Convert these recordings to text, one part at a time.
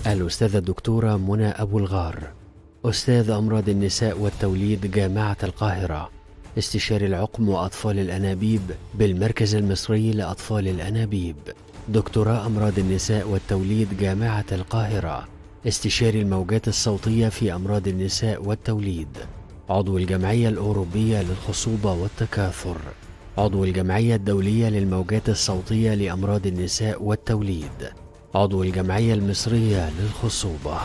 الأستاذة الدكتورة منى أبو الغار أستاذ أمراض النساء والتوليد جامعة القاهرة استشاري العقم وأطفال الأنابيب بالمركز المصري لأطفال الأنابيب دكتوراه أمراض النساء والتوليد جامعة القاهرة استشاري الموجات الصوتية في أمراض النساء والتوليد عضو الجمعية الأوروبية للخصوبة والتكاثر عضو الجمعية الدولية للموجات الصوتية لأمراض النساء والتوليد عضو الجمعية المصرية للخصوبة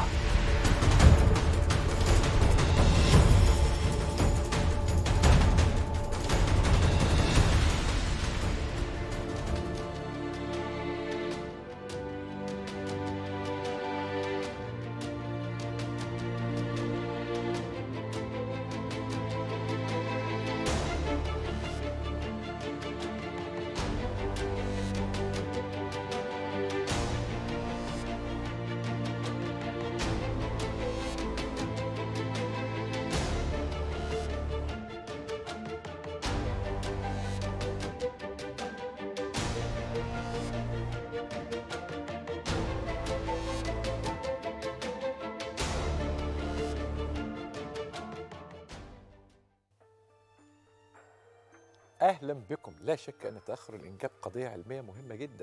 اهلا بكم لا شك ان تاخر الانجاب قضيه علميه مهمه جدا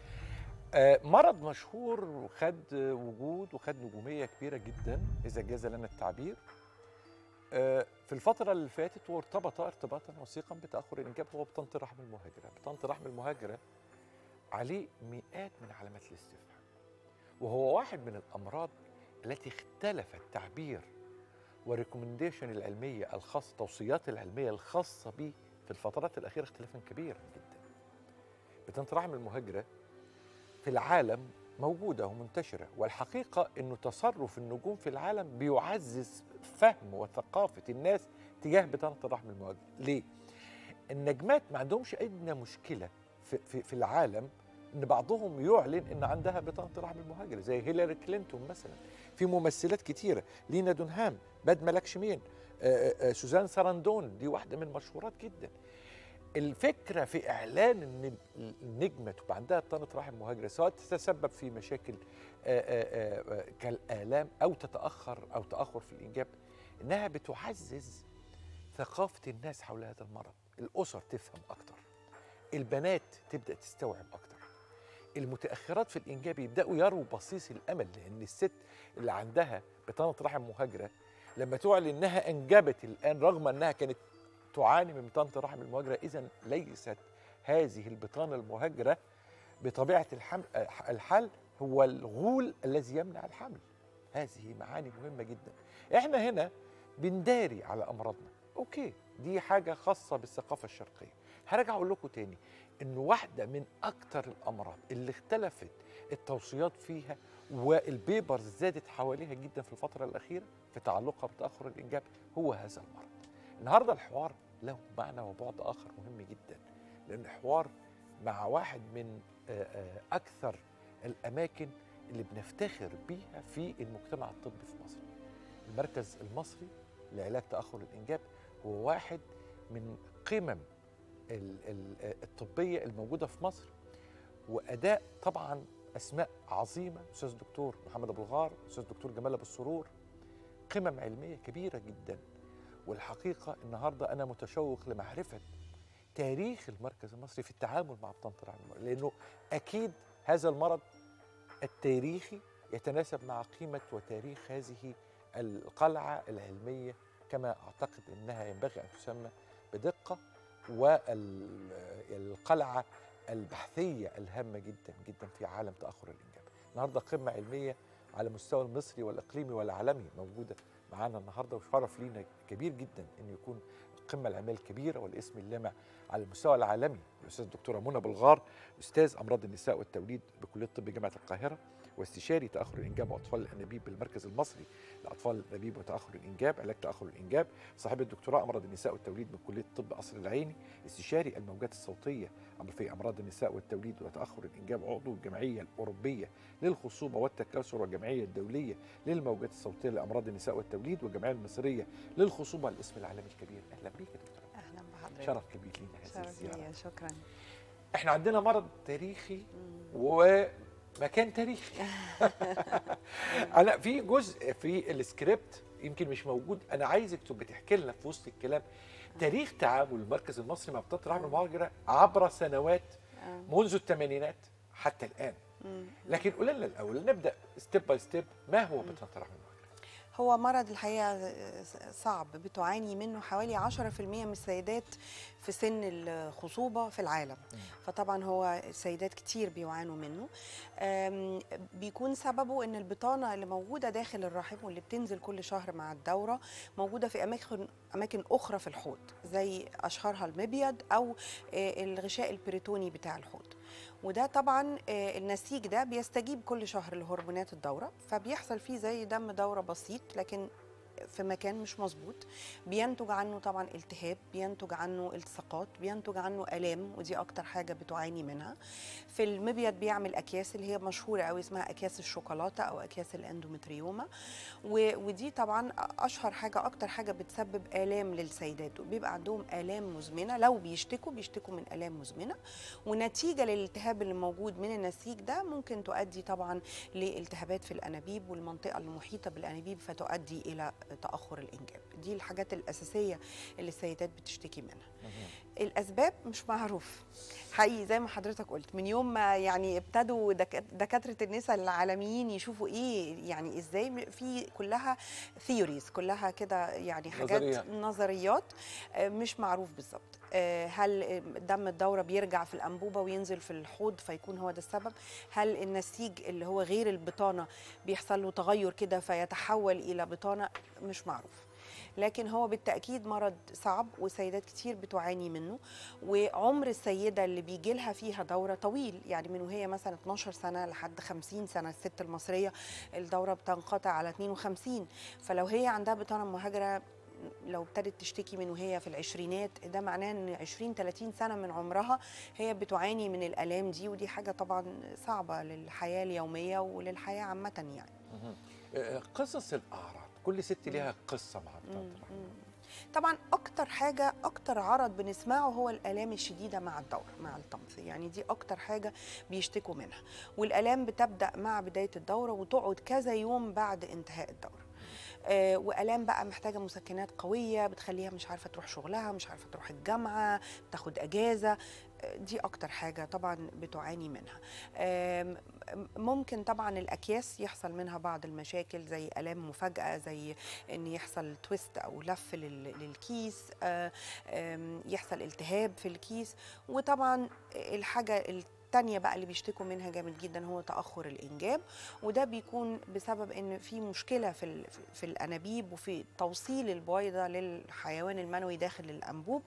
آه، مرض مشهور وخد وجود وخد نجوميه كبيره جدا اذا جاز لنا التعبير آه، في الفتره اللي فاتت وارتبط ارتباطا وثيقا بتاخر الانجاب هو بطانه الرحم المهاجره بطانه الرحم المهاجره عليه مئات من علامات الاستفهام وهو واحد من الامراض التي اختلف التعبير والريكومنديشن العلميه الخاصه التوصيات العلميه الخاصه به في الفترات الأخيرة اختلافا كبيرا جدا بطانة الرحم المهاجرة في العالم موجودة ومنتشرة والحقيقة أنه تصرف النجوم في العالم بيعزز فهم وثقافة الناس تجاه بطانة الرحم المهاجرة ليه؟ النجمات ما عندهمش أدنى مشكلة في, في, في العالم ان بعضهم يعلن ان عندها بطانه الرحم المهاجره زي هيلاري كلينتون مثلا في ممثلات كتيره لينا دونهام باد ملاكشمين آه، آه، سوزان ساراندون دي واحده من المشهورات جدا الفكره في اعلان ان النجمه تبقى عندها بطانه رحم مهاجره سواء تتسبب في مشاكل آه، كالالام او تتاخر او تاخر في الانجاب انها بتعزز ثقافه الناس حول هذا المرض الاسر تفهم اكتر البنات تبدا تستوعب اكتر المتاخرات في الانجاب يبداوا يروا بصيص الامل لان الست اللي عندها بطانه رحم مهاجره لما تعلن انها انجبت الان رغم انها كانت تعاني من بطانه الرحم المهاجره اذا ليست هذه البطانه المهاجره بطبيعه الحمل الحل هو الغول الذي يمنع الحمل هذه معاني مهمه جدا احنا هنا بنداري على امراضنا اوكي دي حاجه خاصه بالثقافه الشرقيه هرجع اقول لكم تاني ان واحده من اكتر الامراض اللي اختلفت التوصيات فيها والبيبرز زادت حواليها جدا في الفتره الاخيره في تعلقها بتاخر الانجاب هو هذا المرض النهارده الحوار له معنى وبعد اخر مهم جدا لان الحوار مع واحد من اكثر الاماكن اللي بنفتخر بيها في المجتمع الطبي في مصر المركز المصري لعلاج تاخر الانجاب هو واحد من قمم الطبيه الموجوده في مصر واداء طبعا اسماء عظيمه استاذ الدكتور محمد ابو الغار استاذ الدكتور جمال ابو السرور قمم علميه كبيره جدا والحقيقه النهارده انا متشوق لمعرفه تاريخ المركز المصري في التعامل مع بطانه الرحم لانه اكيد هذا المرض التاريخي يتناسب مع قيمه وتاريخ هذه القلعه العلميه كما اعتقد انها ينبغي ان تسمى بدقه والقلعه البحثيه الهامه جدا جدا في عالم تاخر الانجاب. النهارده قمه علميه على مستوى المصري والاقليمي والعالمي موجوده معانا النهارده وشرف لينا كبير جدا ان يكون القمه العلميه الكبيره والاسم اللامع على المستوى العالمي الاستاذ الدكتوره منى بلغار استاذ امراض النساء والتوليد بكليه الطب جامعه القاهره واستشاري تاخر الانجاب واطفال الانابيب بالمركز المصري لاطفال الانابيب وتاخر الانجاب علاج تاخر الانجاب صاحب الدكتوراه امراض النساء والتوليد من كليه الطب قصر العيني استشاري الموجات الصوتيه في امراض النساء والتوليد وتاخر الانجاب عضو الجمعيه الاوروبيه للخصوبه والتكاثر والجمعيه الدوليه للموجات الصوتيه لامراض النساء والتوليد والجمعيه المصريه للخصوبه الاسم العالمي الكبير اهلا بيك يا دكتوره اهلا بحضرتك شرف كبير لينا هذه شرف الزياره ليا شكرا احنا عندنا مرض تاريخي ومكان تاريخي انا في جزء في السكريبت يمكن مش موجود انا عايزك تبقى تحكي لنا في وسط الكلام تاريخ تعامل المركز المصري مع بطاقه الرحم المهاجره عبر سنوات آه. منذ الثمانينات حتى الان مم. لكن قول لنا الاول نبدا ستيب باي ستيب ما هو بطاقه الرحم المهاجره هو مرض الحقيقه صعب بتعاني منه حوالي 10% من السيدات في سن الخصوبه في العالم فطبعا هو سيدات كتير بيعانوا منه أم، بيكون سببه ان البطانه اللي موجوده داخل الرحم واللي بتنزل كل شهر مع الدوره موجوده في اماكن اماكن اخرى في الحوض زي اشهرها المبيض او آه، الغشاء البريتوني بتاع الحوض وده طبعا آه، النسيج ده بيستجيب كل شهر لهرمونات الدوره فبيحصل فيه زي دم دوره بسيط لكن في مكان مش مظبوط بينتج عنه طبعا التهاب بينتج عنه التصاقات بينتج عنه الام ودي اكتر حاجه بتعاني منها في المبيض بيعمل اكياس اللي هي مشهوره قوي اسمها اكياس الشوكولاته او اكياس الاندومتريوما و- ودي طبعا اشهر حاجه اكتر حاجه بتسبب الام للسيدات وبيبقى عندهم الام مزمنه لو بيشتكوا بيشتكوا من الام مزمنه ونتيجه للالتهاب اللي موجود من النسيج ده ممكن تؤدي طبعا لالتهابات في الانابيب والمنطقه المحيطه بالانابيب فتؤدي الى تاخر الانجاب دي الحاجات الاساسيه اللي السيدات بتشتكي منها الاسباب مش معروف حقيقي زي ما حضرتك قلت من يوم ما يعني ابتدوا دك- دكاتره النساء العالميين يشوفوا ايه يعني ازاي في كلها ثيوريز كلها كده يعني حاجات نظريات. نظريات آه، مش معروف بالظبط آه، هل آه، دم الدوره بيرجع في الانبوبه وينزل في الحوض فيكون هو ده السبب هل النسيج اللي هو غير البطانه بيحصل له تغير كده فيتحول الى بطانه مش معروف لكن هو بالتاكيد مرض صعب وسيدات كتير بتعاني منه وعمر السيده اللي بيجي لها فيها دوره طويل يعني من وهي مثلا 12 سنه لحد 50 سنه الست المصريه الدوره بتنقطع على 52 فلو هي عندها بطانه مهاجره لو ابتدت تشتكي من وهي في العشرينات ده معناه ان 20 30 سنه من عمرها هي بتعاني من الالام دي ودي حاجه طبعا صعبه للحياه اليوميه وللحياه عامه يعني آه، قصص الاعراض كل ست ليها قصه مع بطاقه مم. الرحم مم. طبعا اكتر حاجه اكتر عرض بنسمعه هو الالام الشديده مع الدوره مع الطمث يعني دي اكتر حاجه بيشتكوا منها والالام بتبدا مع بدايه الدوره وتقعد كذا يوم بعد انتهاء الدوره آه والام بقى محتاجه مسكنات قويه بتخليها مش عارفه تروح شغلها مش عارفه تروح الجامعه بتاخد اجازه آه، دي اكتر حاجه طبعا بتعاني منها آم، ممكن طبعا الاكياس يحصل منها بعض المشاكل زي الام مفاجاه زي ان يحصل تويست او لف لل- للكيس آه، آم، يحصل التهاب في الكيس وطبعا الحاجه التانية بقى اللي بيشتكوا منها جامد جدا هو تأخر الإنجاب وده بيكون بسبب إن في مشكلة في ال- في الأنابيب وفي توصيل البويضة للحيوان المنوي داخل الأنبوب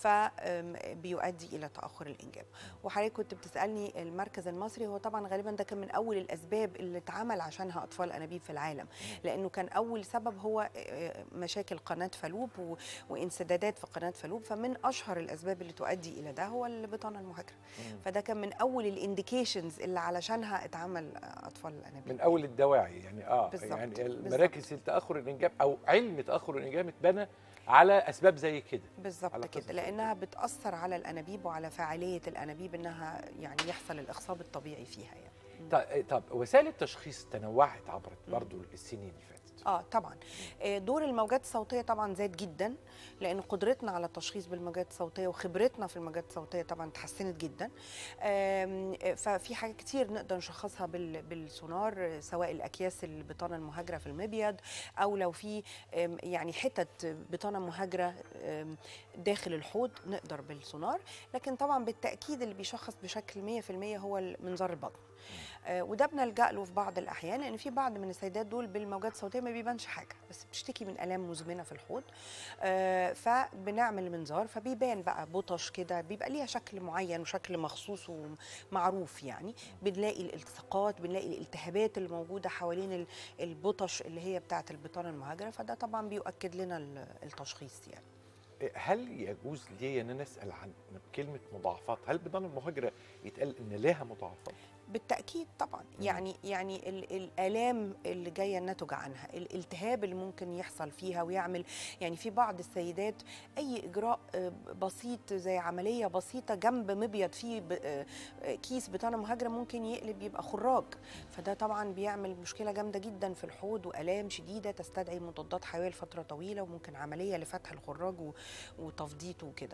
فبيؤدي إلى تأخر الإنجاب وحضرتك كنت بتسألني المركز المصري هو طبعا غالبا ده كان من أول الأسباب اللي اتعمل عشانها أطفال أنابيب في العالم لأنه كان أول سبب هو آه، مشاكل قناة فالوب و- وانسدادات في قناة فالوب فمن أشهر الأسباب اللي تؤدي إلى ده هو البطانة المهاجرة فده كان من اول الانديكيشنز اللي علشانها اتعمل اطفال الانابيب من اول الدواعي يعني اه بالظبط، يعني بالظبط. مراكز التاخر الانجاب او علم تاخر الانجاب اتبنى على اسباب زي كده بالظبط على قصة كده لانها بتاثر على الانابيب وعلى فاعاليه الانابيب انها يعني يحصل الاخصاب الطبيعي فيها يعني طب, طب وسائل التشخيص تنوعت عبر برضو السنين اللي فاتت اه طبعا آه، دور الموجات الصوتيه طبعا زاد جدا لان قدرتنا على التشخيص بالموجات الصوتيه وخبرتنا في الموجات الصوتيه طبعا اتحسنت جدا آم، آه، ففي حاجات كتير نقدر نشخصها بال- بالسونار آه، سواء الاكياس البطانه المهاجره في المبيض او لو في آم، يعني حتت بطانه مهاجره آم، داخل الحوض نقدر بالسونار لكن طبعا بالتاكيد اللي بيشخص بشكل 100% هو منظار البطن آه، وده بنلجا له في بعض الاحيان لان في بعض من السيدات دول بالموجات الصوتيه ما بيبانش حاجه بس بتشتكي من الام مزمنه في الحوض آه، فبنعمل منظار فبيبان بقى بطش كده بيبقى ليها شكل معين وشكل مخصوص ومعروف يعني بنلاقي الالتصاقات بنلاقي الالتهابات اللي موجوده حوالين ال- البطش اللي هي بتاعه البطانه المهاجره فده طبعا بيؤكد لنا ال- التشخيص يعني هل يجوز لي ان انا اسال عن كلمه مضاعفات هل بضان المهاجره يتقال ان لها مضاعفات بالتاكيد طبعا يعني يعني ال- الالام اللي جايه ناتج عنها الالتهاب اللي ممكن يحصل فيها ويعمل يعني في بعض السيدات اي اجراء آه، بسيط زي عمليه بسيطه جنب مبيض فيه ب- آه، آه، كيس بطانه مهاجره ممكن يقلب يبقى خراج فده طبعا بيعمل مشكله جامده جدا في الحوض والام شديده تستدعي مضادات حيويه لفتره طويله وممكن عمليه لفتح الخراج و- وتفضيته وكده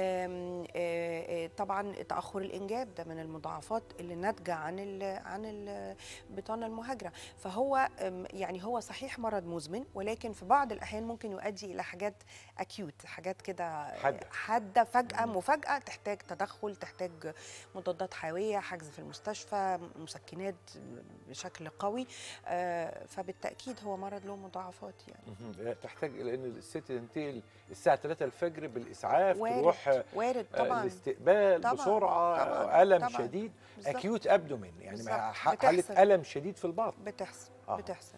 آم، آه، آه، طبعا تاخر الانجاب ده من المضاعفات اللي ناتجه عن ال عن البطانه المهاجره فهو آم، يعني هو صحيح مرض مزمن ولكن في بعض الاحيان ممكن يؤدي الى حاجات اكيوت حاجات كده حادة. حاده فجاه مم. مفاجاه تحتاج تدخل تحتاج مضادات حيويه حجز في المستشفى مسكنات بشكل قوي آه، فبالتاكيد هو مرض له مضاعفات يعني مهم. تحتاج لان الست تنتقل الساعه 3 الفجر بالاسعاف وارد تروح وارد آه، طبعا الاستقبال طبعاً، بسرعه طبعاً، الم طبعاً. شديد بالظبط. اكيوت ابدومين يعني بالظبط. مع ح- بتحصل. حاله الم شديد في البطن بتحصل آه. بتحصل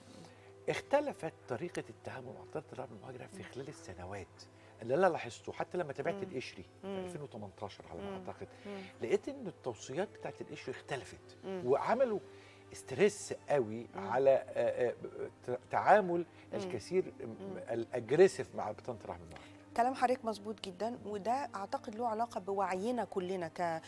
اختلفت طريقه التعامل مع اضطراب الرعب المهاجره في خلال السنوات اللي انا لاحظته حتى لما تابعت مم. القشري في مم. 2018 على ما مم. اعتقد مم. لقيت ان التوصيات بتاعت القشري اختلفت مم. وعملوا ستريس قوي مم. على آه، آه، ت- تعامل مم. الكثير م- مم. الاجريسيف مع بطانه الرحم المهاجره كلام حضرتك مظبوط جدا وده اعتقد له علاقه بوعينا كلنا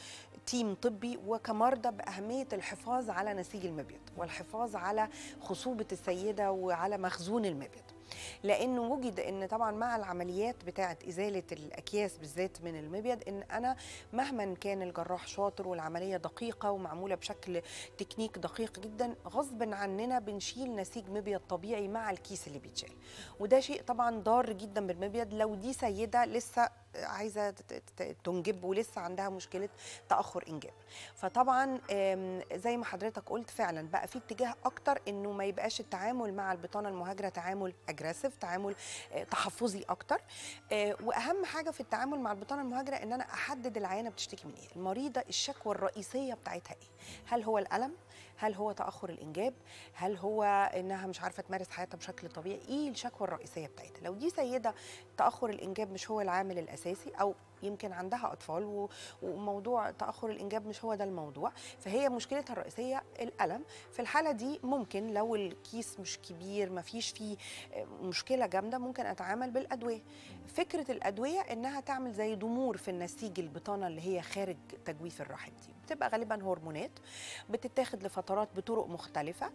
كتيم طبي وكمرضى باهميه الحفاظ على نسيج المبيض والحفاظ على خصوبه السيده وعلى مخزون المبيض لانه وجد ان طبعا مع العمليات بتاعه ازاله الاكياس بالذات من المبيض ان انا مهما كان الجراح شاطر والعمليه دقيقه ومعموله بشكل تكنيك دقيق جدا غصب عننا بنشيل نسيج مبيض طبيعي مع الكيس اللي بيتشال وده شيء طبعا ضار جدا بالمبيض لو دي سيده لسه عايزه ت- ت- تنجب ولسه عندها مشكله تاخر انجاب فطبعا آم، زي ما حضرتك قلت فعلا بقى في اتجاه اكتر انه ما يبقاش التعامل مع البطانه المهاجره تعامل اجريسيف تعامل آه، تحفظي اكتر آه، واهم حاجه في التعامل مع البطانه المهاجره ان انا احدد العيانه بتشتكي من ايه المريضه الشكوى الرئيسيه بتاعتها ايه هل هو الالم هل هو تاخر الانجاب هل هو انها مش عارفه تمارس حياتها بشكل طبيعي ايه الشكوى الرئيسيه بتاعتها لو دي سيده تاخر الانجاب مش هو العامل الاساسي او يمكن عندها اطفال و- وموضوع تاخر الانجاب مش هو ده الموضوع فهي مشكلتها الرئيسيه الالم في الحاله دي ممكن لو الكيس مش كبير ما فيش فيه آه، مشكله جامده ممكن اتعامل بالادويه فكره الادويه انها تعمل زي ضمور في النسيج البطانه اللي هي خارج تجويف الرحم دي بتبقى غالبا هرمونات بتتاخد لفترات بطرق مختلفه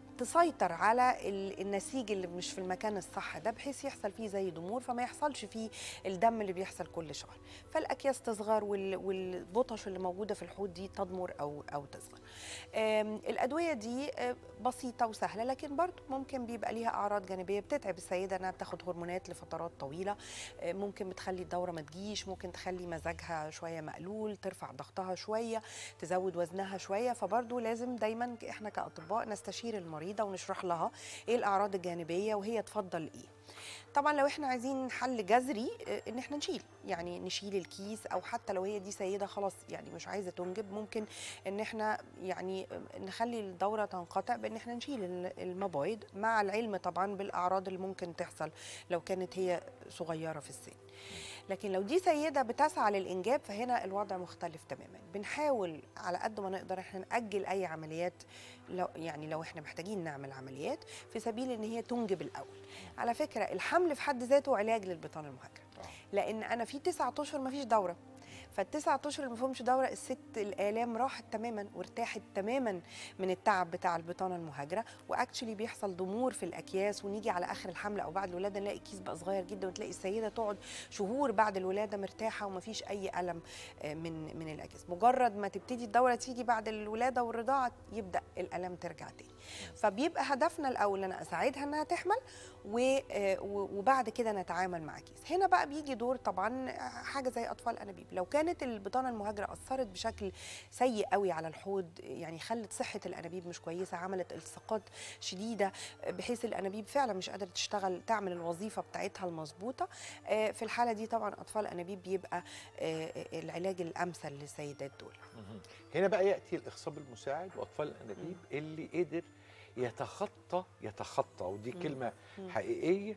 تسيطر على ال- النسيج اللي مش في المكان الصح ده بحيث يحصل فيه زي ضمور فما يحصلش فيه الدم اللي بيحصل كل شهر فالاكياس تصغر وال- والبطش اللي موجوده في الحوض دي تضمر او او تصغر آم، الادويه دي آه، بسيطه وسهله لكن برضو ممكن بيبقى ليها اعراض جانبيه بتتعب السيده انها بتاخد هرمونات لفترات طويله آه، ممكن بتخلي الدوره ما تجيش ممكن تخلي مزاجها شويه مقلول ترفع ضغطها شويه تزود وزنها شويه فبرضو لازم دايما احنا كاطباء نستشير المريضه ونشرح لها ايه الاعراض الجانبيه وهي تفضل ايه طبعا لو احنا عايزين حل جذري آه، ان احنا نشيل يعني نشيل الكيس او حتى لو هي دي سيده خلاص يعني مش عايزه تنجب ممكن ان احنا يعني آه، نخلي الدوره تنقطع بان احنا نشيل ال- المبايض مع العلم طبعا بالاعراض اللي ممكن تحصل لو كانت هي صغيره في السن لكن لو دي سيده بتسعى للانجاب فهنا الوضع مختلف تماما بنحاول على قد ما نقدر احنا ناجل اي عمليات لو يعني لو احنا محتاجين نعمل عمليات في سبيل ان هي تنجب الاول على فكره الحمل في حد ذاته علاج للبطانه المهاجره لان انا في تسعة اشهر ما فيش دوره فالتسعة اشهر اللي ما فيهمش دوره الست الالام راحت تماما وارتاحت تماما من التعب بتاع البطانه المهاجره واكشلي بيحصل ضمور في الاكياس ونيجي على اخر الحمل او بعد الولاده نلاقي الكيس بقى صغير جدا وتلاقي السيده تقعد شهور بعد الولاده مرتاحه وما فيش اي الم آه، من من الاكياس مجرد ما تبتدي الدوره تيجي بعد الولاده والرضاعه يبدا الالم ترجع تاني فبيبقى هدفنا الاول ان انا اساعدها انها تحمل و- آه، و- وبعد كده نتعامل مع كيس هنا بقى بيجي دور طبعا حاجه زي اطفال انابيب لو كانت البطانه المهاجره اثرت بشكل سيء قوي على الحوض يعني خلت صحه الانابيب مش كويسه عملت التصاقات شديده بحيث الانابيب فعلا مش قادره تشتغل تعمل الوظيفه بتاعتها المظبوطه آه، في الحاله دي طبعا اطفال انابيب بيبقى آه، العلاج الامثل للسيدات دول مهم. هنا بقى ياتي الاخصاب المساعد واطفال الانابيب اللي قدر يتخطى يتخطى ودي مم. كلمه مم. حقيقيه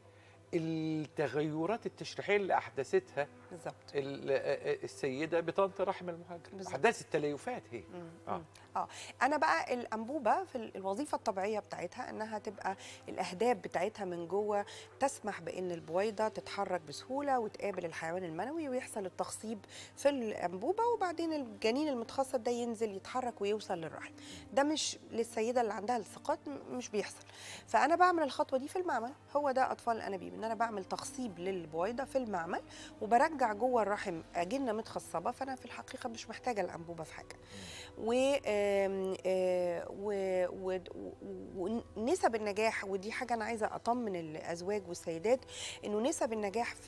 التغيرات التشريحيه اللي احدثتها بالظبط ال- آه، السيده بطانه رحم المهاجر بالظبط. احداث التليفات هي مم. آه. مم. اه انا بقى الانبوبه في ال- الوظيفه الطبيعيه بتاعتها انها تبقى الاهداب بتاعتها من جوه تسمح بان البويضه تتحرك بسهوله وتقابل الحيوان المنوي ويحصل التخصيب في الانبوبه وبعدين الجنين المتخصب ده ينزل يتحرك ويوصل للرحم ده مش للسيده اللي عندها الثقات م- مش بيحصل فانا بعمل الخطوه دي في المعمل هو ده اطفال الانابيب ان انا بعمل تخصيب للبويضه في المعمل وبرجع جوه الرحم اجنه متخصبه فانا في الحقيقه مش محتاجه الانبوبه في حاجه و آم، آه، و- و- و- ونسب النجاح ودي حاجه انا عايزه اطمن الازواج والسيدات انه نسب النجاح في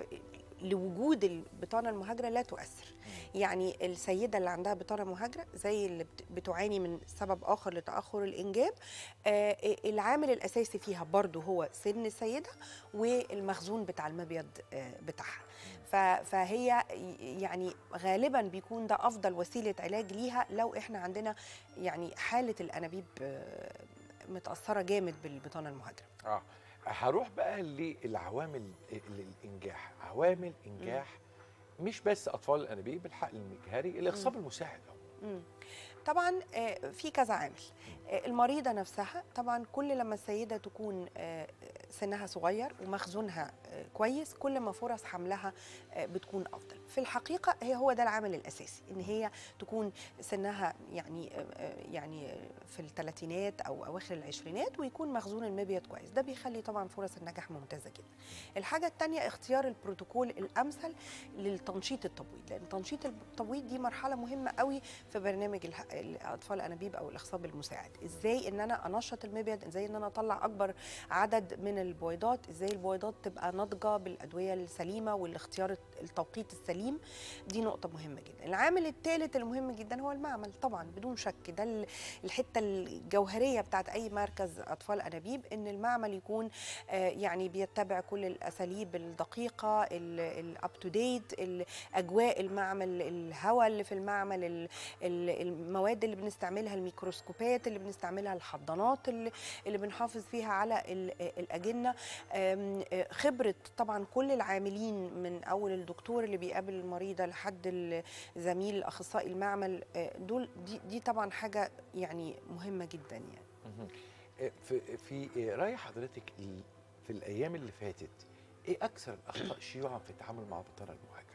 لوجود البطانه المهاجره لا تؤثر يعني السيده اللي عندها بطانه مهاجره زي اللي بت- بتعاني من سبب اخر لتاخر الانجاب آه، العامل الاساسي فيها برضو هو سن السيده والمخزون بتاع المبيض آه، بتاعها ف- فهي ي- يعني غالبا بيكون ده افضل وسيله علاج ليها لو احنا عندنا يعني حاله الانابيب آه، متاثره جامد بالبطانه المهاجره اه هروح بقى للعوامل الانجاح عوامل انجاح مش بس اطفال الانابيب الحقل المجهري الاخصاب المساعد مم. طبعا آه، في كذا عامل آه، المريضه نفسها طبعا كل لما السيده تكون آه، سنها صغير ومخزونها آه، كويس كل ما فرص حملها آه، بتكون افضل في الحقيقه هي هو ده العامل الاساسي ان هي تكون سنها يعني آه، آه، يعني آه، في الثلاثينات او اواخر العشرينات ويكون مخزون المبيض كويس ده بيخلي طبعا فرص النجاح ممتازه جدا الحاجه الثانيه اختيار البروتوكول الامثل للتنشيط التبويض لان تنشيط التبويض دي مرحله مهمه قوي في برنامج الح- الاطفال الانابيب او الاخصاب المساعد ازاي ان انا انشط المبيض ازاي ان انا اطلع اكبر عدد من البويضات ازاي البويضات تبقى ناضجه بالادويه السليمه والاختيار التوقيت السليم دي نقطه مهمه جدا العامل الثالث المهم جدا هو المعمل طبعا بدون شك ده ال- الحته الجوهريه بتاعت اي مركز اطفال انابيب ان المعمل يكون آه، يعني بيتبع كل الاساليب الدقيقه الاب تو ديت اجواء المعمل الهواء اللي في المعمل ال- ال- المواد اللي بنستعملها الميكروسكوبات اللي بنستعملها الحضانات اللي, اللي بنحافظ فيها على ال- الاجنه آم، آه، خبره طبعا كل العاملين من اول الدكتور اللي بيقابل المريضه لحد الزميل الاخصائي المعمل آه، دول دي, دي طبعا حاجه يعني مهمه جدا يعني مهم. آه، في في آه، راي حضرتك ال- في الايام اللي فاتت ايه اكثر الاخطاء شيوعا في التعامل مع البطانه المهاجره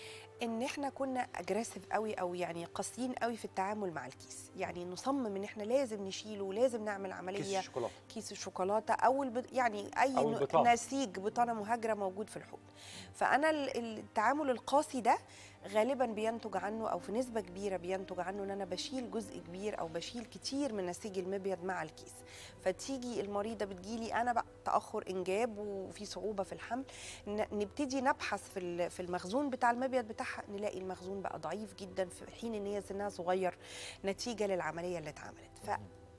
ان احنا كنا اجريسيف قوي او يعني قاسيين قوي في التعامل مع الكيس يعني نصمم ان احنا لازم نشيله ولازم نعمل كيس عمليه الشوكولاته كيس الشوكولاته او البط... يعني اي أو ن- البطانة. نسيج بطانه مهاجره موجود في الحوض فانا ال- التعامل القاسي ده غالبا بينتج عنه او في نسبه كبيره بينتج عنه ان انا بشيل جزء كبير او بشيل كتير من نسيج المبيض مع الكيس فتيجي المريضه بتجيلي انا بقى تاخر انجاب وفي صعوبه في الحمل ن- نبتدي نبحث في ال- في المخزون بتاع المبيض بتاعها نلاقي المخزون بقى ضعيف جدا في حين ان هي سنها صغير نتيجه للعمليه اللي اتعملت ف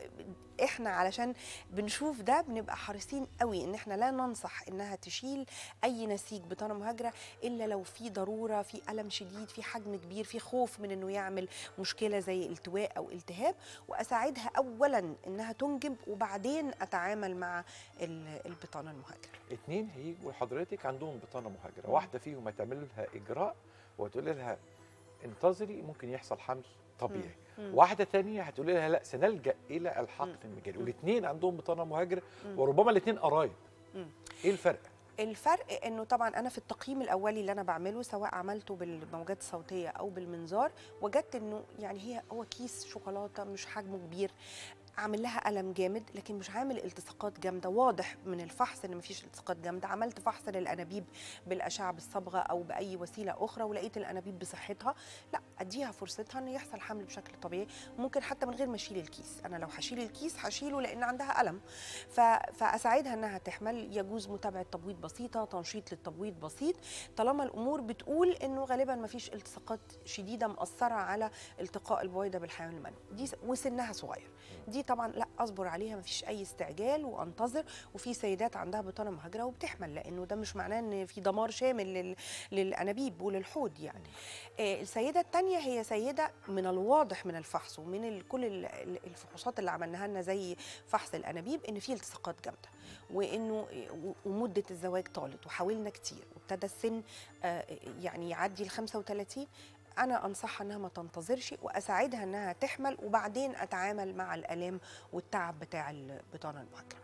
احنا علشان بنشوف ده بنبقى حريصين قوي ان احنا لا ننصح انها تشيل اي نسيج بطانه مهاجره الا لو في ضروره في الم شديد في حجم كبير في خوف من انه يعمل مشكله زي التواء او التهاب واساعدها اولا انها تنجب وبعدين اتعامل مع ال- البطانه المهاجره اتنين هيجوا لحضرتك عندهم بطانه مهاجره مم. واحده فيهم هتعمل لها اجراء وتقول لها انتظري ممكن يحصل حمل طبيعي مم. واحده ثانيه هتقول لها لا سنلجا الى الحقن مم. المجاري مم. والاثنين عندهم بطانه مهاجره مم. وربما الاثنين قرايب مم. ايه الفرق الفرق انه طبعا انا في التقييم الاولي اللي انا بعمله سواء عملته بالموجات الصوتيه او بالمنظار وجدت انه يعني هي هو كيس شوكولاته مش حجمه كبير عامل لها الم جامد لكن مش عامل التصاقات جامده واضح من الفحص ان مفيش التصاقات جامده عملت فحص للانابيب بالاشعه بالصبغه او باي وسيله اخرى ولقيت الانابيب بصحتها لا اديها فرصتها ان يحصل حمل بشكل طبيعي ممكن حتى من غير ما اشيل الكيس انا لو هشيل الكيس هشيله لان عندها الم ف... فاساعدها انها تحمل يجوز متابعه تبويض بسيطه تنشيط للتبويض بسيط طالما الامور بتقول انه غالبا ما فيش التصاقات شديده مأثره على التقاء البويضه بالحيوان المنوي دي س- وسنها صغير دي طبعا لا اصبر عليها مفيش اي استعجال وانتظر وفي سيدات عندها بطانه مهاجره وبتحمل لانه ده مش معناه ان في دمار شامل لل... للانابيب وللحوض يعني آه، السيده الثانيه هي سيده من الواضح من الفحص ومن ال- كل ال- ال- الفحوصات اللي عملناها لنا زي فحص الانابيب ان في التصاقات جامده وانه و- ومده الزواج طالت وحاولنا كتير وابتدى السن آه، يعني يعدي ال 35 انا انصحها انها ما تنتظرش واساعدها انها تحمل وبعدين اتعامل مع الالام والتعب بتاع البطانه المهاجره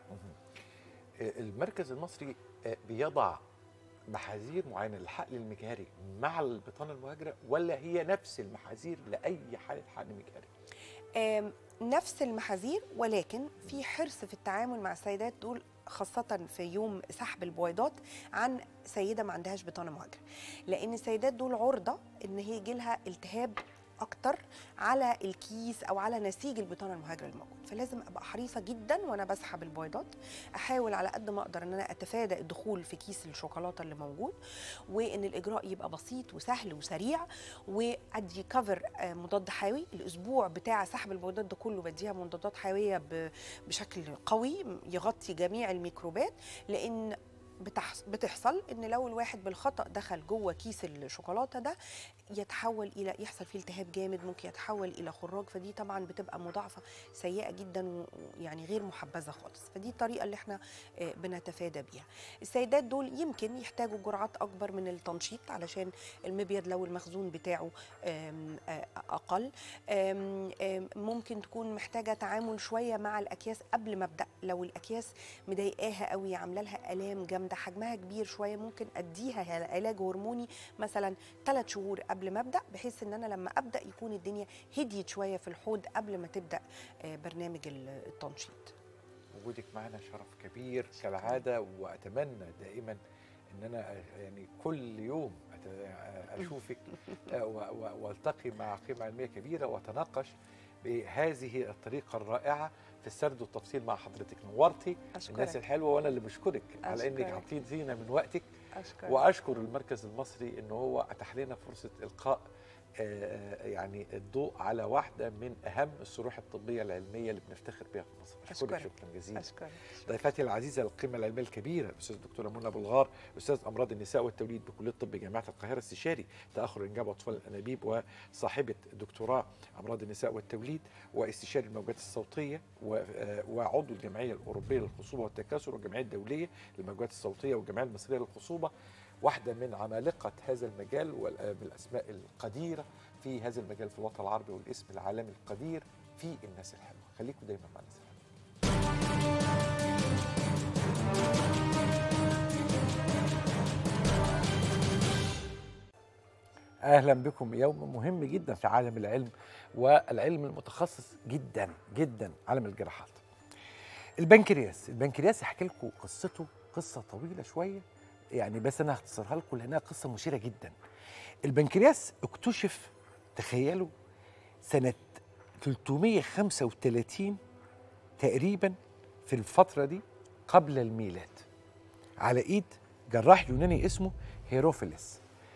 آه، المركز المصري آه، بيضع محاذير معينه للحقل المجهري مع البطانه المهاجره ولا هي نفس المحاذير لاي حاله حقن مجهري؟ آم، نفس المحاذير ولكن في حرص في التعامل مع السيدات دول خاصة في يوم سحب البويضات عن سيدة ما عندهاش بطانة مهاجرة لأن السيدات دول عرضة إن هي يجيلها التهاب أكتر على الكيس أو على نسيج البطانة المهاجرة الموجود فلازم أبقى حريصة جدا وأنا بسحب البويضات أحاول على قد ما أقدر إن أنا أتفادى الدخول في كيس الشوكولاتة اللي موجود وإن الإجراء يبقى بسيط وسهل وسريع وادي كفر آه، مضاد حيوي الاسبوع بتاع سحب البويضات ده كله بديها مضادات حيويه ب- بشكل قوي يغطي جميع الميكروبات لان بتحص- بتحصل ان لو الواحد بالخطا دخل جوه كيس الشوكولاته ده يتحول الى يحصل فيه التهاب جامد ممكن يتحول الى خراج فدي طبعا بتبقى مضاعفه سيئه جدا ويعني غير محبذه خالص فدي الطريقه اللي احنا آه، بنتفادى بيها السيدات دول يمكن يحتاجوا جرعات اكبر من التنشيط علشان المبيض لو المخزون بتاعه آم، آه، اقل آم، آم، ممكن تكون محتاجه تعامل شويه مع الاكياس قبل ما ابدا لو الاكياس مضايقاها قوي عامله لها الام جامده حجمها كبير شويه ممكن اديها علاج هرموني مثلا ثلاث شهور قبل ما ابدا بحيث ان انا لما ابدا يكون الدنيا هديت شويه في الحوض قبل ما تبدا آه، برنامج ال- التنشيط وجودك معنا شرف كبير كالعاده واتمنى دائما ان انا يعني كل يوم أت- اشوفك آه، و- و- والتقي مع قيمه علميه كبيره واتناقش بهذه الطريقه الرائعه في السرد والتفصيل مع حضرتك نورتي الناس اشكرك الحلوه وانا اللي بشكرك على انك أشكرك. عطيتينا من وقتك اشكرك واشكر المركز المصري ان هو اتاح لنا فرصه القاء آه، يعني الضوء على واحده من اهم الصروح الطبيه العلميه اللي بنفتخر بها في مصر اشكرك أشكرك. شكرا جزيلا اشكرك ضيفتي العزيزه القيمه العلميه الكبيره الاستاذ الدكتوره منى ابو الغار استاذ امراض النساء والتوليد بكليه الطب جامعه القاهره استشاري تاخر الانجاب واطفال الانابيب وصاحبه دكتوراه امراض النساء والتوليد واستشاري الموجات الصوتيه و- آه، وعضو الجمعيه الاوروبيه للخصوبه والتكاثر والجمعيه الدوليه للموجات الصوتيه والجمعيه المصريه للخصوبه واحده من عمالقه هذا المجال والاسماء القديره في هذا المجال في الوطن العربي والاسم العالمي القدير في الناس الحلوه خليكم دايما مع الناس الحلوه اهلا بكم يوم مهم جدا في عالم العلم والعلم المتخصص جدا جدا عالم الجراحات البنكرياس البنكرياس هحكي لكم قصته قصه طويله شويه يعني بس انا هختصرها لكم لانها قصه مثيره جدا البنكرياس اكتشف تخيلوا سنه 335 تقريبا في الفتره دي قبل الميلاد على ايد جراح يوناني اسمه هيروفيلس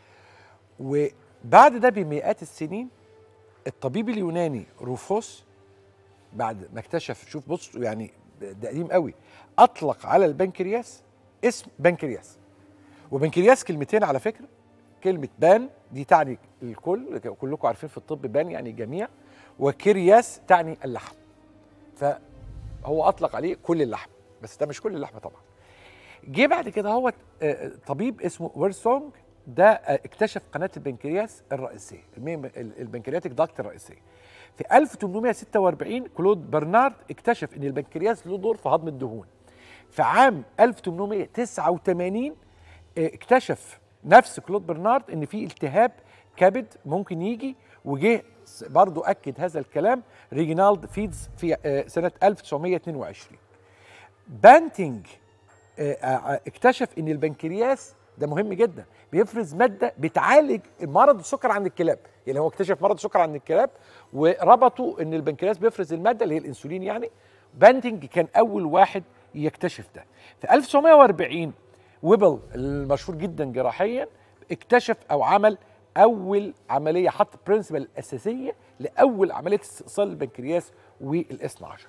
وبعد ده بمئات السنين الطبيب اليوناني روفوس بعد ما اكتشف شوف بص يعني ده قديم قوي اطلق على البنكرياس اسم بنكرياس وبنكرياس كلمتين على فكره كلمه بان دي تعني الكل كلكم عارفين في الطب بان يعني جميع وكرياس تعني اللحم فهو اطلق عليه كل اللحم بس ده مش كل اللحم طبعا جه بعد كده هو آه، طبيب اسمه ويرسونج ده آه، اكتشف قناه البنكرياس الرئيسيه الميم- ال- البنكرياتيك داكت الرئيسيه في 1846 كلود برنارد اكتشف ان البنكرياس له دور في هضم الدهون في عام 1889 آه، اكتشف نفس كلود برنارد ان في التهاب كبد ممكن يجي وجه س- برضو اكد هذا الكلام ريجينالد فيدز في آه، سنه 1922 بانتنج آه، آه، اكتشف ان البنكرياس ده مهم جدا بيفرز ماده بتعالج مرض السكر عند الكلاب يعني هو اكتشف مرض السكر عند الكلاب وربطوا ان البنكرياس بيفرز الماده اللي هي الانسولين يعني بانتنج كان اول واحد يكتشف ده في 1940 ويبل المشهور جدا جراحيا اكتشف او عمل اول عمليه حط برنسبل الاساسيه لاول عمليه استئصال البنكرياس والاثنى عشر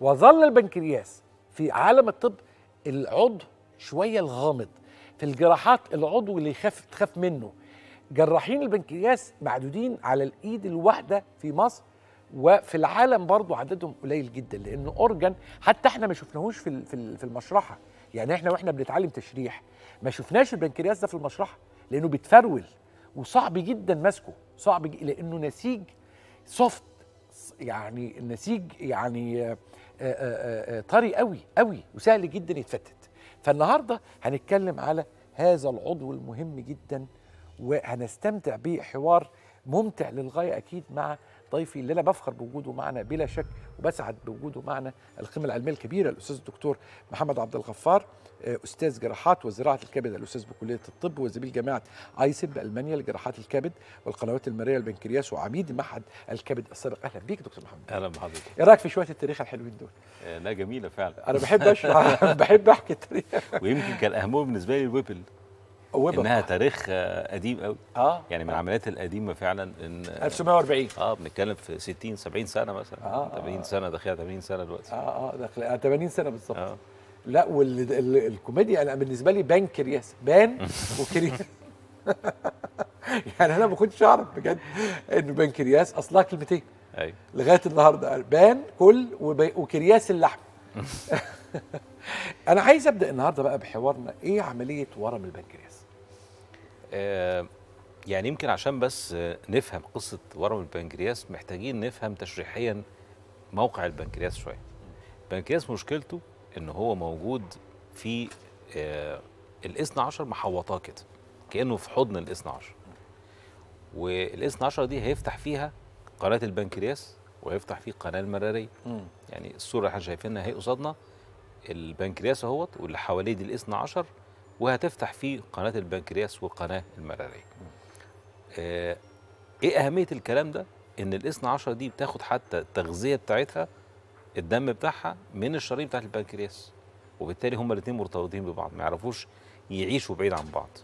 وظل البنكرياس في عالم الطب العضو شويه الغامض في الجراحات العضو اللي يخاف تخاف منه جراحين البنكرياس معدودين على الايد الواحده في مصر وفي العالم برضو عددهم قليل جدا لانه اورجان حتى احنا ما شفناهوش في ال- في ال- في المشرحه يعني احنا واحنا بنتعلم تشريح ما شفناش البنكرياس ده في المشرحه لانه بيتفرول وصعب جدا ماسكه صعب ج- لانه نسيج سوفت يعني النسيج يعني آه، آه، آه، آه، طري قوي قوي وسهل جدا يتفتت فالنهارده هنتكلم على هذا العضو المهم جدا وهنستمتع بحوار ممتع للغايه اكيد مع ضيفي اللي انا بفخر بوجوده معنا بلا شك وبسعد بوجوده معنا القيمه العلميه الكبيره الاستاذ الدكتور محمد عبد الغفار آه، استاذ جراحات وزراعه الكبد الاستاذ بكليه الطب وزميل جامعه ايسب بالمانيا لجراحات الكبد والقنوات المرئيه البنكرياس وعميد معهد الكبد السابق اهلا بيك دكتور محمد اهلا بحضرتك ايه رايك في شويه التاريخ الحلوين دول آه، لا جميله فعلا انا بحب اشرح بحب احكي التاريخ ويمكن كان اهمهم بالنسبه لي الويبل ويبقى- انها تاريخ آه، قديم قوي اه يعني من العمليات القديمه فعلا ان 1940 اه بنتكلم في 60 70 سنه مثلا آه، آه، 80 سنه داخلها 80 سنه دلوقتي اه اه داخل آه، 80 سنه بالظبط اه لا والكوميديا انا بالنسبه لي بنكرياس بان وكرياس يعني انا ما كنتش اعرف بجد انه بنكرياس اصلها كلمتين ايوه لغايه النهارده بان كل وب- وكرياس اللحم انا عايز ابدا النهارده بقى بحوارنا ايه عمليه ورم البنكرياس آه، يعني يمكن عشان بس آه، نفهم قصه ورم البنكرياس محتاجين نفهم تشريحيا موقع البنكرياس شويه البنكرياس مشكلته ان هو موجود في آه، الاثنى عشر محوطاه كده كانه في حضن الاثنى عشر والاثنى عشر دي هيفتح فيها قناه البنكرياس وهيفتح فيه القناه المراريه يعني الصوره اللي احنا شايفينها اهي قصادنا البنكرياس اهوت واللي حواليه دي الاثنى عشر وهتفتح فيه قناه البنكرياس والقناه المراريه. آه ايه اهميه الكلام ده؟ ان الاثنى عشر دي بتاخد حتى التغذيه بتاعتها الدم بتاعها من الشرايين بتاعت البنكرياس وبالتالي هما الاثنين مرتبطين ببعض ما يعرفوش يعيشوا بعيد عن بعض.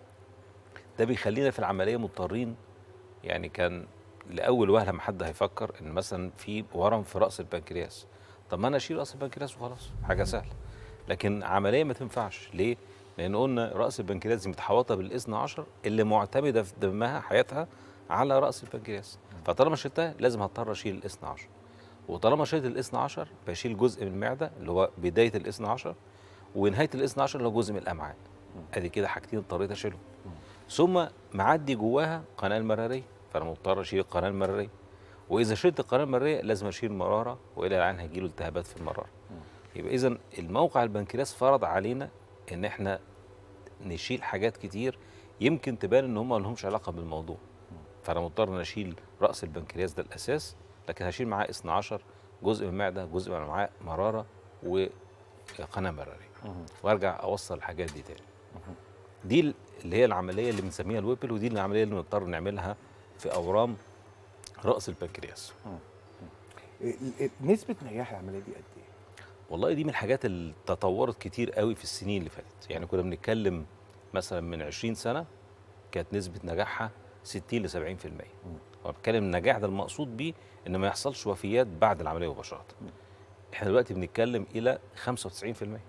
ده بيخلينا في العمليه مضطرين يعني كان لاول وهله ما حد هيفكر ان مثلا في ورم في راس البنكرياس طب ما انا اشيل راس البنكرياس وخلاص حاجه سهله لكن عمليه ما تنفعش ليه لان قلنا راس البنكرياس دي متحوطه بالاثنى عشر اللي معتمده في دمها حياتها على راس البنكرياس فطالما شلتها لازم هضطر اشيل الاثنى عشر وطالما شلت الاثنى عشر بشيل جزء من المعده اللي هو بدايه الاثنى عشر ونهايه الاثنى عشر اللي هو جزء من الامعاء ادي كده حاجتين اضطريت اشيلهم ثم معدي جواها قناه المراريه فانا مضطر اشيل القناه المراريه واذا شلت القناه المراريه لازم اشيل المراره والى الان هيجيله التهابات في المراره يبقى اذا الموقع البنكرياس فرض علينا ان احنا نشيل حاجات كتير يمكن تبان ان هم ما لهمش علاقه بالموضوع فانا مضطر ان اشيل راس البنكرياس ده الاساس لكن هشيل معاه 12 جزء من المعده جزء من الامعاء مراره وقناه مراريه وارجع اوصل الحاجات دي تاني دي ال- اللي هي العمليه اللي بنسميها الويبل ودي العمليه اللي بنضطر نعملها في اورام راس البنكرياس ال- ال- نسبه نجاح العمليه دي قد ايه؟ والله دي من الحاجات اللي تطورت كتير قوي في السنين اللي فاتت يعني كنا بنتكلم مثلا من 20 سنه كانت نسبه نجاحها 60 ل 70% هو بتكلم النجاح ده المقصود بيه ان ما يحصلش وفيات بعد العمليه مباشره احنا دلوقتي بنتكلم الى 95%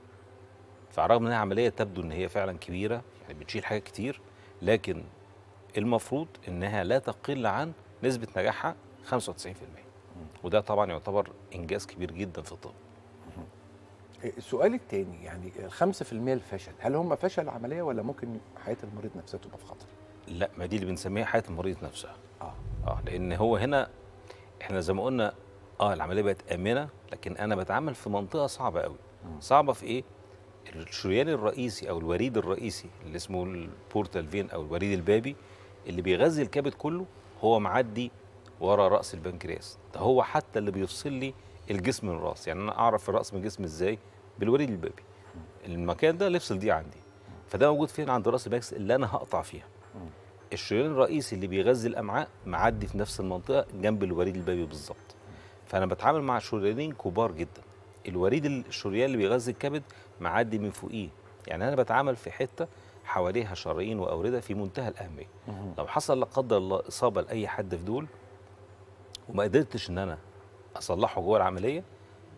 فرغم انها عمليه تبدو ان هي فعلا كبيره يعني بتشيل حاجات كتير لكن المفروض انها لا تقل عن نسبه نجاحها 95% وده طبعا يعتبر انجاز كبير جدا في الطب السؤال الثاني يعني ال 5% الفشل هل هم فشل عمليه ولا ممكن حياه المريض نفسها تبقى في خطر؟ لا ما دي اللي بنسميها حياه المريض نفسها اه اه لان هو هنا احنا زي ما قلنا اه العمليه بقت امنه لكن انا بتعامل في منطقه صعبه قوي صعبه في ايه الشريان الرئيسي او الوريد الرئيسي اللي اسمه البورتال فين او الوريد البابي اللي بيغذي الكبد كله هو معدي ورا راس البنكرياس ده هو حتى اللي بيفصل لي الجسم من الراس يعني انا اعرف الراس من الجسم ازاي بالوريد البابي المكان ده اللي يفصل دي عندي فده موجود فين عند راس البنكرياس اللي انا هقطع فيها الشريان الرئيسي اللي بيغذي الامعاء معدي في نفس المنطقه جنب الوريد البابي بالظبط فانا بتعامل مع شريانين كبار جدا الوريد الشريان اللي بيغذي الكبد معدي من فوقيه يعني انا بتعامل في حته حواليها شرايين واورده في منتهى الاهميه لو حصل لا قدر الله اصابه لاي حد في دول وما قدرتش ان انا اصلحه جوه العمليه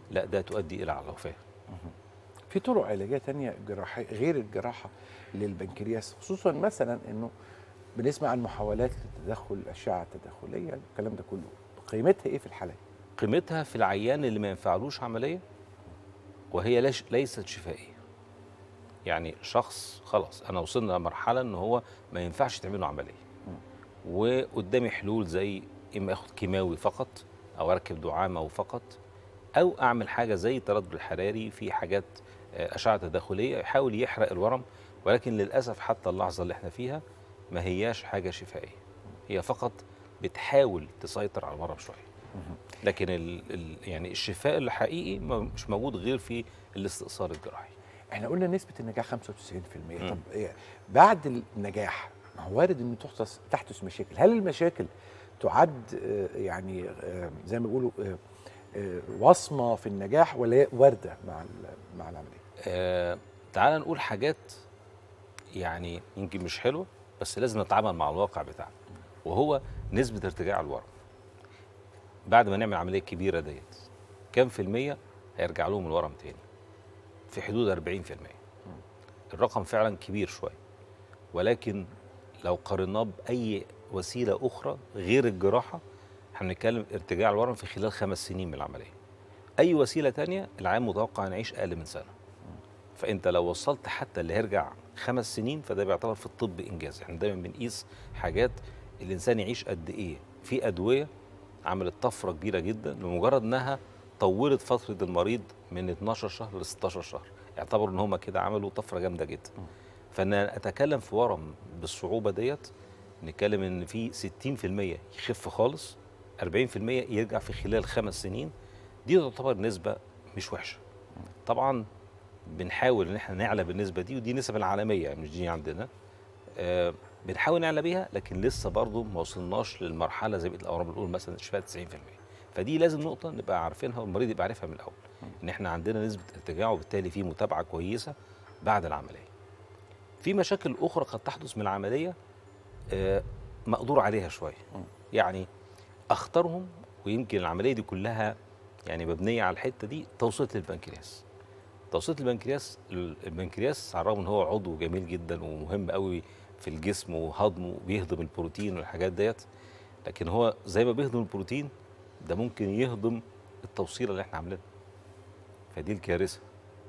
لا ده تؤدي الى الوفاه في طرق علاجيه تانية جراحيه غير الجراحه للبنكرياس خصوصا مثلا انه بنسمع عن محاولات لتدخل الاشعه التداخليه الكلام ده كله قيمتها ايه في الحالات قيمتها في العيان اللي ما ينفعلوش عمليه وهي ليش ليست شفائيه يعني شخص خلاص انا وصلنا لمرحله ان هو ما ينفعش تعمل له عمليه وقدامي حلول زي اما اخد كيماوي فقط او اركب دعامه فقط او اعمل حاجه زي التردد الحراري في حاجات آه، اشعه تداخليه يحاول يحرق الورم ولكن للاسف حتى اللحظه اللي احنا فيها ما هياش حاجه شفائيه هي فقط بتحاول تسيطر على الورم شويه لكن ال ال يعني الشفاء الحقيقي ما- مش موجود غير في الاستئصال الجراحي احنا قلنا نسبه النجاح 95% طب إيه بعد النجاح ما هو وارد ان تحدث تحدث مشاكل هل المشاكل تعد آه، يعني آه، زي ما بيقولوا آه، آه، وصمه في النجاح ولا هي وارده مع ال- مع العمليه آه تعال نقول حاجات يعني يمكن مش حلوه بس لازم نتعامل مع الواقع بتاعنا وهو نسبه ارتجاع الورم بعد ما نعمل عمليه كبيره ديت كام في الميه هيرجع لهم الورم تاني في حدود 40% الرقم فعلا كبير شويه ولكن لو قارناه باي وسيله اخرى غير الجراحه احنا بنتكلم ارتجاع الورم في خلال خمس سنين من العمليه اي وسيله تانية العام متوقع نعيش اقل من سنه فانت لو وصلت حتى اللي هيرجع خمس سنين فده بيعتبر في الطب انجاز احنا دايما بنقيس حاجات الانسان يعيش قد ايه في ادويه عملت طفره كبيره جدا لمجرد انها طولت فتره المريض من 12 شهر ل 16 شهر اعتبروا ان هم كده عملوا طفره جامده جدا فان اتكلم في ورم بالصعوبه ديت نتكلم ان في 60% يخف خالص 40% يرجع في خلال خمس سنين دي تعتبر نسبه مش وحشه طبعا بنحاول ان احنا نعلى بالنسبه دي ودي نسب العالميه يعني مش دي عندنا آه بنحاول نعلى بيها لكن لسه برضه ما وصلناش للمرحله زي بقيه الاورام بنقول مثلا شفاء 90% فدي لازم نقطه نبقى عارفينها والمريض يبقى عارفها من الاول ان احنا عندنا نسبه ارتجاع وبالتالي في متابعه كويسه بعد العمليه في مشاكل اخرى قد تحدث من العمليه آه مقدور عليها شويه يعني اخطرهم ويمكن العمليه دي كلها يعني مبنيه على الحته دي توصيله البنكرياس توصيله البنكرياس البنكرياس على الرغم ان هو عضو جميل جدا ومهم قوي في الجسم وهضمه وبيهضم البروتين والحاجات ديت لكن هو زي ما بيهضم البروتين ده ممكن يهضم التوصيله اللي احنا عاملينها فدي الكارثه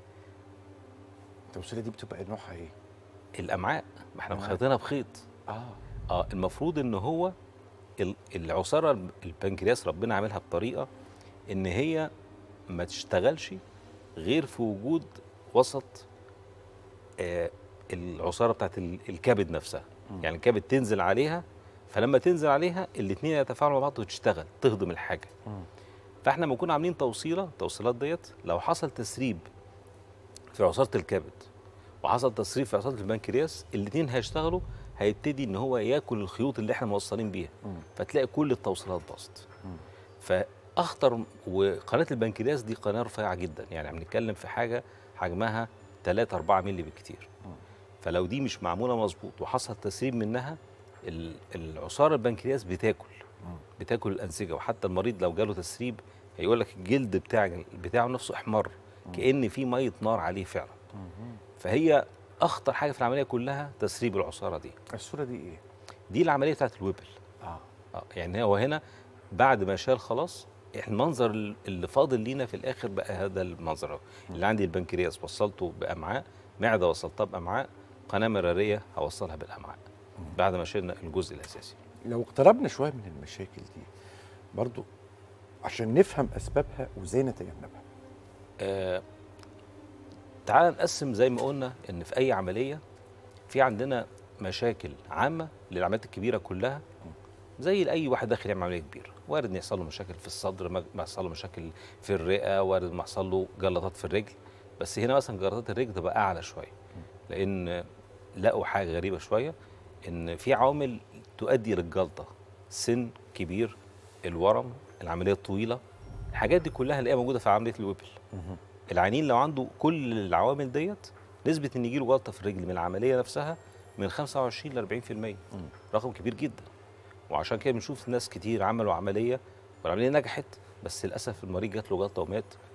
التوصيله دي بتبقى نوعها ايه؟ الامعاء ما احنا الأمعاء. مخيطينها بخيط اه اه المفروض ان هو ال- العصاره البنكرياس ربنا عاملها بطريقه ان هي ما تشتغلش غير في وجود وسط آه العصاره بتاعت ال- الكبد نفسها يعني الكبد تنزل عليها فلما تنزل عليها الاثنين يتفاعلوا مع بعض وتشتغل تهضم الحاجه فاحنا لما نكون عاملين توصيله التوصيلات ديت لو حصل تسريب في عصاره الكبد وحصل تسريب في عصاره البنكرياس الاثنين هيشتغلوا هيبتدي ان هو ياكل الخيوط اللي احنا موصلين بيها فتلاقي كل التوصيلات باظت فاخطر وقناه البنكرياس دي قناه رفيعه جدا يعني بنتكلم في حاجه حجمها 3 4 مللي بالكتير فلو دي مش معموله مظبوط وحصل تسريب منها ال- العصاره البنكرياس بتاكل بتاكل الانسجه وحتى المريض لو جاله تسريب هيقول لك الجلد بتاع بتاعه نفسه احمر كان في ميه نار عليه فعلا فهي اخطر حاجه في العمليه كلها تسريب العصاره دي الصوره دي ايه؟ دي العمليه بتاعت الويبل اه اه يعني هو هنا بعد ما شال خلاص المنظر اللي فاضل لينا في الاخر بقى هذا المنظر اهو اللي عندي البنكرياس وصلته بامعاء معده وصلتها بامعاء قناه مراريه هوصلها بالامعاء بعد ما شلنا الجزء الاساسي لو اقتربنا شويه من المشاكل دي برضو عشان نفهم اسبابها وازاي نتجنبها آه تعال نقسم زي ما قلنا ان في اي عمليه في عندنا مشاكل عامه للعمليات الكبيره كلها زي لاي واحد داخل يعمل عمليه كبيره وارد ان يحصل له مشاكل في الصدر ما ما يحصل له مشاكل في الرئه وارد ما يحصل له جلطات في الرجل بس هنا مثلا جلطات الرجل تبقى اعلى شويه لان لقوا حاجه غريبه شويه ان في عوامل تؤدي للجلطه سن كبير الورم العمليه الطويله الحاجات دي كلها هنلاقيها موجوده في عمليه الويبل العينين لو عنده كل العوامل ديت نسبه ان يجيله جلطه في الرجل من العمليه نفسها من 25 ل 40% رقم كبير جدا وعشان كده بنشوف ناس كتير عملوا عمليه والعمليه نجحت بس للاسف المريض جات له جلطه ومات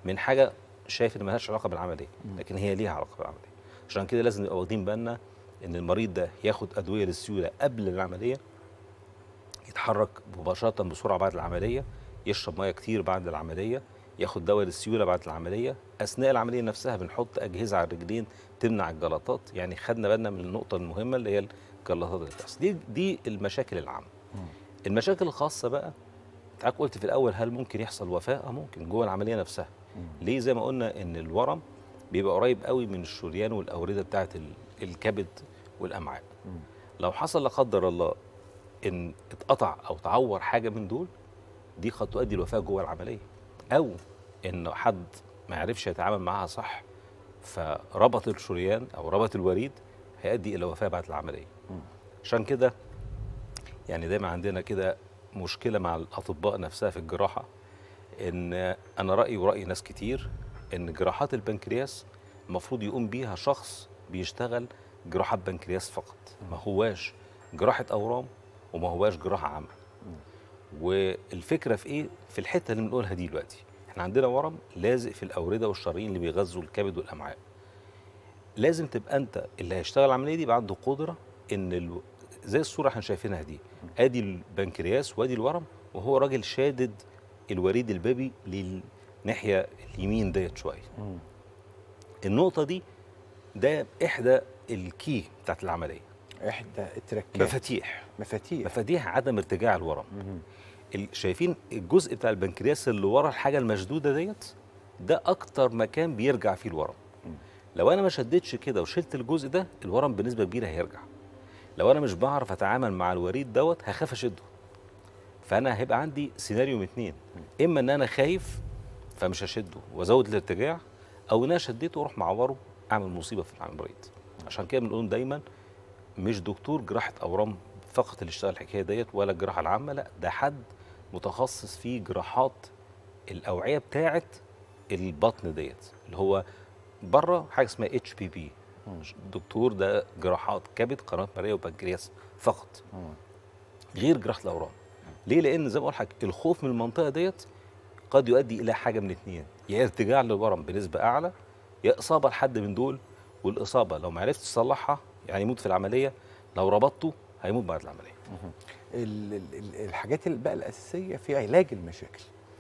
من حاجه شايف ان ملهاش علاقه بالعمليه لكن هي ليها علاقه بالعمليه عشان كده لازم نبقى واخدين بالنا ان المريض ده ياخد ادويه للسيوله قبل العمليه يتحرك مباشره بسرعه بعد العمليه يشرب ميه كتير بعد العمليه ياخد دواء للسيوله بعد العمليه اثناء العمليه نفسها بنحط اجهزه على الرجلين تمنع الجلطات يعني خدنا بالنا من النقطه المهمه اللي هي الجلطات اللي بتحصل دي دي المشاكل العامه المشاكل الخاصه بقى انت قلت في الاول هل ممكن يحصل وفاه اه ممكن جوه العمليه نفسها ليه زي ما قلنا ان الورم بيبقى قريب قوي من الشريان والاورده بتاعه الكبد والامعاء لو حصل لا قدر الله ان اتقطع او تعور حاجه من دول دي قد تؤدي الوفاه جوه العمليه او ان حد ما يعرفش يتعامل معاها صح فربط الشريان او ربط الوريد هيؤدي الى وفاه بعد العمليه عشان كده يعني دايما عندنا كده مشكله مع الاطباء نفسها في الجراحه ان انا رايي وراي ناس كتير ان جراحات البنكرياس المفروض يقوم بيها شخص بيشتغل جراحات بنكرياس فقط ما هواش جراحه اورام وما هواش جراحه عامه والفكره في ايه في الحته اللي بنقولها دي دلوقتي احنا عندنا ورم لازق في الاورده والشرايين اللي بيغذوا الكبد والامعاء لازم تبقى انت اللي هيشتغل العمليه دي يبقى عنده قدره ان ال... زي الصوره احنا شايفينها دي ادي البنكرياس وادي الورم وهو راجل شادد الوريد البابي للناحيه اليمين ديت شويه النقطه دي ده احدى الكي بتاعت العمليه احدى التركات مفاتيح مفاتيح مفاتيح عدم ارتجاع الورم ال- شايفين الجزء بتاع البنكرياس اللي ورا الحاجه المشدوده ديت ده اكتر مكان بيرجع فيه الورم لو انا ما شدتش كده وشلت الجزء ده الورم بنسبه كبيره هيرجع لو انا مش بعرف اتعامل مع الوريد دوت هخاف اشده فانا هيبقى عندي سيناريو من اتنين اما ان انا خايف فمش هشده وازود الارتجاع او ان انا شديته واروح معوره اعمل مصيبه في المريض عشان كده بنقول دايما مش دكتور جراحه اورام فقط اللي اشتغل الحكايه ديت ولا الجراحه العامه لا ده حد متخصص في جراحات الاوعيه بتاعه البطن ديت اللي هو بره حاجه اسمها اتش بي بي الدكتور ده جراحات كبد قناه مرئيه وبنكرياس فقط غير جراحه الاورام ليه لان زي ما بقول لحضرتك الخوف من المنطقه ديت قد يؤدي الى حاجه من اتنين يا ارتجاع للورم بنسبه اعلى يا اصابه لحد من دول والاصابه لو ما عرفتش تصلحها يعني يموت في العمليه لو ربطته هيموت بعد العمليه ال- ال- ال- الحاجات اللي بقى الاساسيه في علاج المشاكل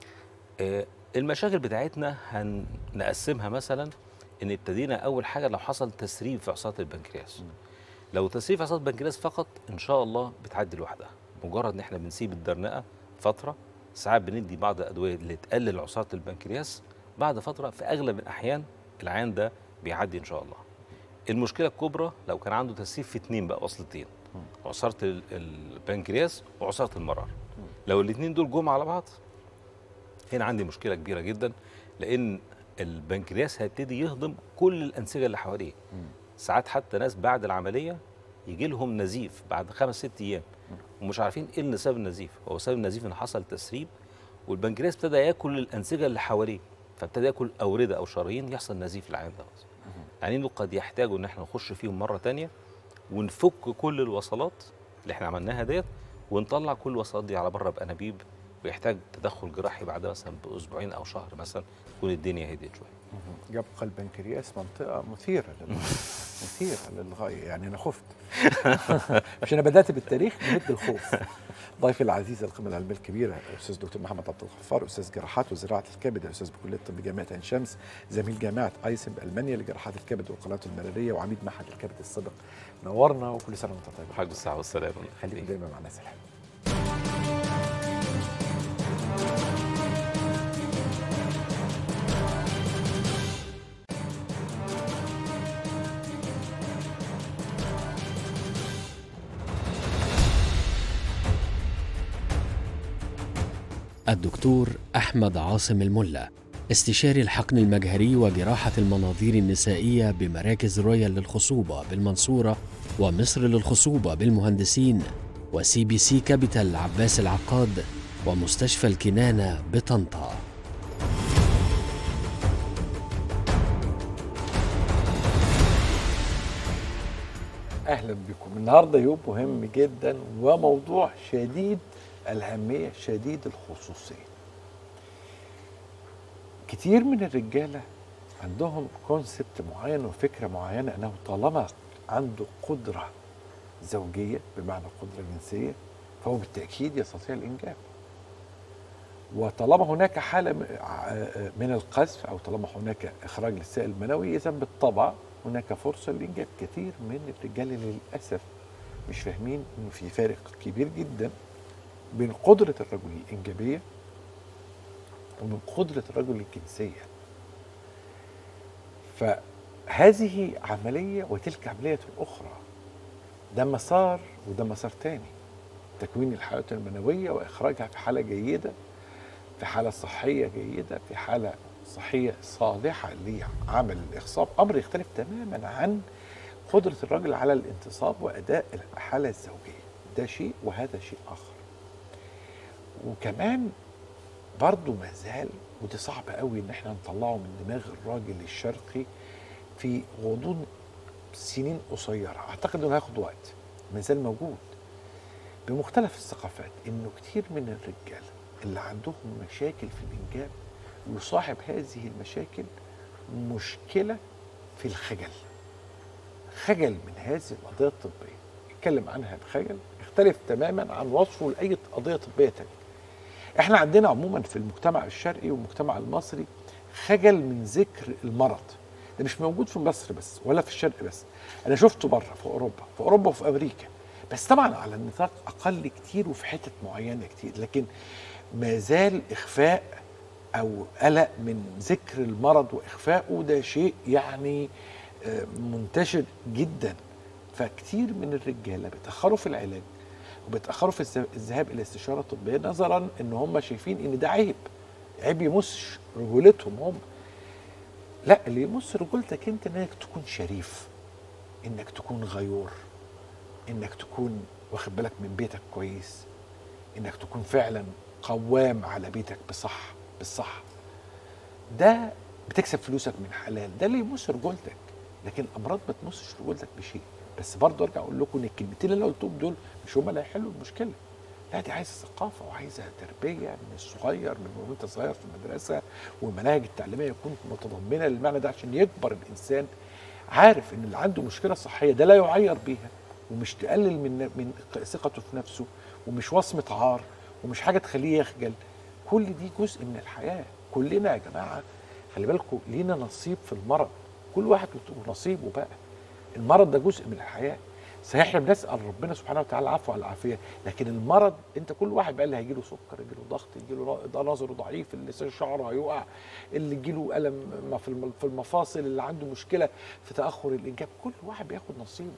آه، المشاكل بتاعتنا هنقسمها مثلا ان ابتدينا اول حاجه لو حصل تسريب في عصاره البنكرياس لو تسريب في عصاره البنكرياس فقط ان شاء الله بتعدي لوحدها مجرد ان احنا بنسيب الدرنقه فتره ساعات بندي بعض الادويه اللي تقلل عصاره البنكرياس بعد فتره في اغلب الاحيان العيان ده بيعدي ان شاء الله المشكله الكبرى لو كان عنده تسريب في اتنين بقى وصلتين عصاره ال- البنكرياس وعصاره المرار لو الاثنين دول جم على بعض هنا عندي مشكله كبيره جدا لان البنكرياس هيبتدي يهضم كل الانسجه اللي حواليه ساعات حتى ناس بعد العمليه يجي لهم نزيف بعد خمس ست ايام ومش عارفين ايه اللي سبب النزيف هو سبب النزيف ان حصل تسريب والبنكرياس ابتدى ياكل الانسجه اللي حواليه فابتدى ياكل اورده او شرايين يحصل نزيف العين دوت يعني انه قد يحتاجوا ان احنا نخش فيهم مره تانية ونفك كل الوصلات اللي احنا عملناها ديت ونطلع كل الوصلات دي على بره بانابيب ويحتاج تدخل جراحي بعدها مثلا باسبوعين او شهر مثلا تكون الدنيا هديت شويه يبقى البنكرياس منطقه مثيره لل- مثيره للغايه يعني انا خفت مش انا بدات بالتاريخ بمد الخوف ضيفي العزيز القيمه العلميه الكبيره الاستاذ دكتور محمد عبد الغفار استاذ جراحات وزراعه الكبد استاذ بكليه الطب جامعه عين شمس زميل جامعه ايسن بالمانيا لجراحات الكبد والقنوات المراريه وعميد معهد الكبد السابق نورنا وكل سنه وانت طيب حاج الصحه والسلامه خليكم دايما مع الناس الحلوه الدكتور أحمد عاصم الملا استشاري الحقن المجهري وجراحة المناظير النسائية بمراكز رويال للخصوبة بالمنصورة ومصر للخصوبة بالمهندسين وسي بي سي كابيتال عباس العقاد ومستشفى الكنانة بطنطا اهلا بكم النهارده يوم مهم جدا وموضوع شديد الاهميه شديد الخصوصيه كتير من الرجاله عندهم كونسبت معين وفكره معينه انه طالما عنده قدره زوجيه بمعنى قدره جنسيه فهو بالتاكيد يستطيع الانجاب وطالما هناك حاله م- ع- من القذف او طالما هناك اخراج للسائل المنوي اذا بالطبع هناك فرصه للانجاب كثير من الرجال للاسف مش فاهمين ان في فارق كبير جدا بين قدره الرجل الانجابيه ومن قدره الرجل الجنسيه فهذه عمليه وتلك عمليه اخرى ده مسار وده مسار تاني تكوين الحيوانات المنويه واخراجها في حاله جيده في حاله صحيه جيده في حاله صحيه صالحه لعمل الاخصاب امر يختلف تماما عن قدره الرجل على الانتصاب واداء الحاله الزوجيه ده شيء وهذا شيء اخر وكمان برضه ما زال ودي صعب قوي ان احنا نطلعه من دماغ الراجل الشرقي في غضون سنين قصيره اعتقد انه هياخد وقت ما زال موجود بمختلف الثقافات انه كتير من الرجال اللي عندهم مشاكل في الانجاب يصاحب هذه المشاكل مشكله في الخجل خجل من هذه القضيه الطبيه يتكلم عنها بخجل يختلف تماما عن وصفه لاي قضيه طبيه تانية احنا عندنا عموما في المجتمع الشرقي والمجتمع المصري خجل من ذكر المرض ده مش موجود في مصر بس ولا في الشرق بس انا شفته بره في اوروبا في اوروبا وفي امريكا بس طبعا على النطاق اقل كتير وفي حتت معينه كتير لكن ما زال اخفاء او قلق من ذكر المرض واخفائه ده شيء يعني آه، منتشر جدا فكتير من الرجاله بيتاخروا في العلاج وبيتاخروا في الذ- الذهاب الى استشاره طبيه نظرا ان هم شايفين ان ده عيب عيب يمس رجولتهم هم لا اللي يمس رجولتك انت انك تكون شريف انك تكون غيور انك تكون واخد بالك من بيتك كويس انك تكون فعلا قوام على بيتك بصح بالصح ده بتكسب فلوسك من حلال ده اللي يمس رجولتك لكن الامراض ما تمسش رجولتك بشيء بس برضه ارجع اقول لكم ان الكلمتين اللي انا قلتهم دول مش هم اللي هيحلوا المشكله لا دي عايزه ثقافه وعايزه تربيه من الصغير من وانت صغير في المدرسه والمناهج التعليميه تكون متضمنه للمعنى ده عشان يكبر الانسان عارف ان اللي عنده مشكله صحيه ده لا يعير بيها ومش تقلل من من ثقته في نفسه ومش وصمه عار ومش حاجه تخليه يخجل كل دي جزء من الحياه كلنا يا جماعه خلي بالكم لينا نصيب في المرض كل واحد له نصيبه بقى المرض ده جزء من الحياه صحيح احنا بنسال ربنا سبحانه وتعالى العفو على العافيه لكن المرض انت كل واحد بقى اللي هيجي له سكر يجي له ضغط يجي له ده نظره ضعيف اللي شعره هيقع اللي يجي له الم م- في الم- في المفاصل اللي عنده مشكله في تاخر الانجاب كل واحد بياخد نصيبه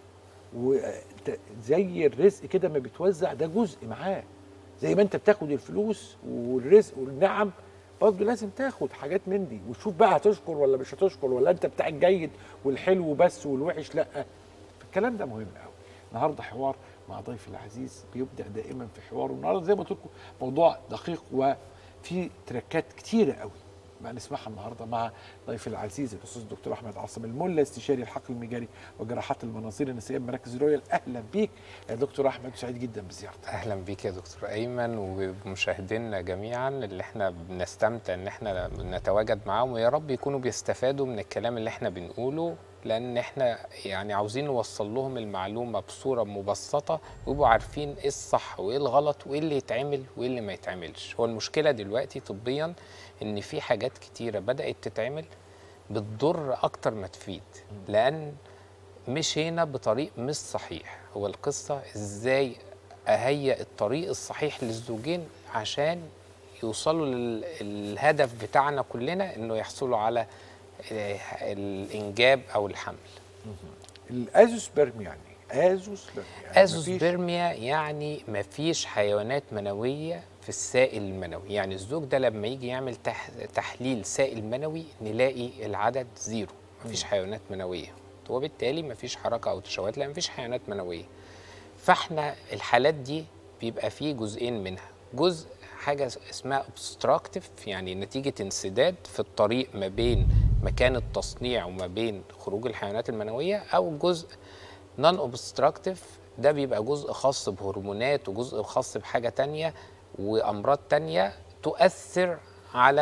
وزي الرزق كده ما بيتوزع ده جزء معاه زي ما انت بتاخد الفلوس والرزق والنعم برضه لازم تاخد حاجات من دي وتشوف بقى هتشكر ولا مش هتشكر ولا انت بتاع الجيد والحلو بس والوحش لا الكلام ده مهم قوي النهارده حوار مع ضيفي العزيز بيبدا دائما في حواره النهارده زي ما قلت لكم موضوع دقيق وفي تركات كتيره قوي ما نسمعها النهارده مع ضيفي العزيز الاستاذ الدكتور احمد عاصم الملا استشاري الحقل المجاري وجراحات المناظير النسائيه بمراكز رويال اهلا بيك يا دكتور احمد سعيد جدا بزيارتك اهلا بيك يا دكتور ايمن وبمشاهدينا جميعا اللي احنا بنستمتع ان احنا نتواجد معاهم ويا رب يكونوا بيستفادوا من الكلام اللي احنا بنقوله لان احنا يعني عاوزين نوصل لهم المعلومه بصوره مبسطه ويبقوا عارفين ايه الصح وايه الغلط وايه اللي يتعمل وايه اللي ما يتعملش هو المشكله دلوقتي طبيا ان في حاجات كتيره بدات تتعمل بتضر اكتر ما تفيد لان مشينا بطريق مش صحيح هو القصة ازاي اهيئ الطريق الصحيح للزوجين عشان يوصلوا للهدف بتاعنا كلنا انه يحصلوا على آه، الانجاب او الحمل الازوسبرم يعني ازوسبرم يعني مفيش- ازوسبرميا يعني مفيش حيوانات منويه في السائل المنوي يعني الزوج ده لما يجي يعمل تح تحليل سائل منوي نلاقي العدد زيرو مفيش حيوانات منويه وبالتالي مفيش حركه او تشوهات لان مفيش حيوانات منويه فاحنا الحالات دي بيبقى فيه جزئين منها جزء حاجه اسمها obstructive يعني نتيجه انسداد في الطريق ما بين مكان التصنيع وما بين خروج الحيوانات المنويه او جزء نون اوبستراكتيف ده بيبقى جزء خاص بهرمونات وجزء خاص بحاجه تانية وامراض تانية تؤثر على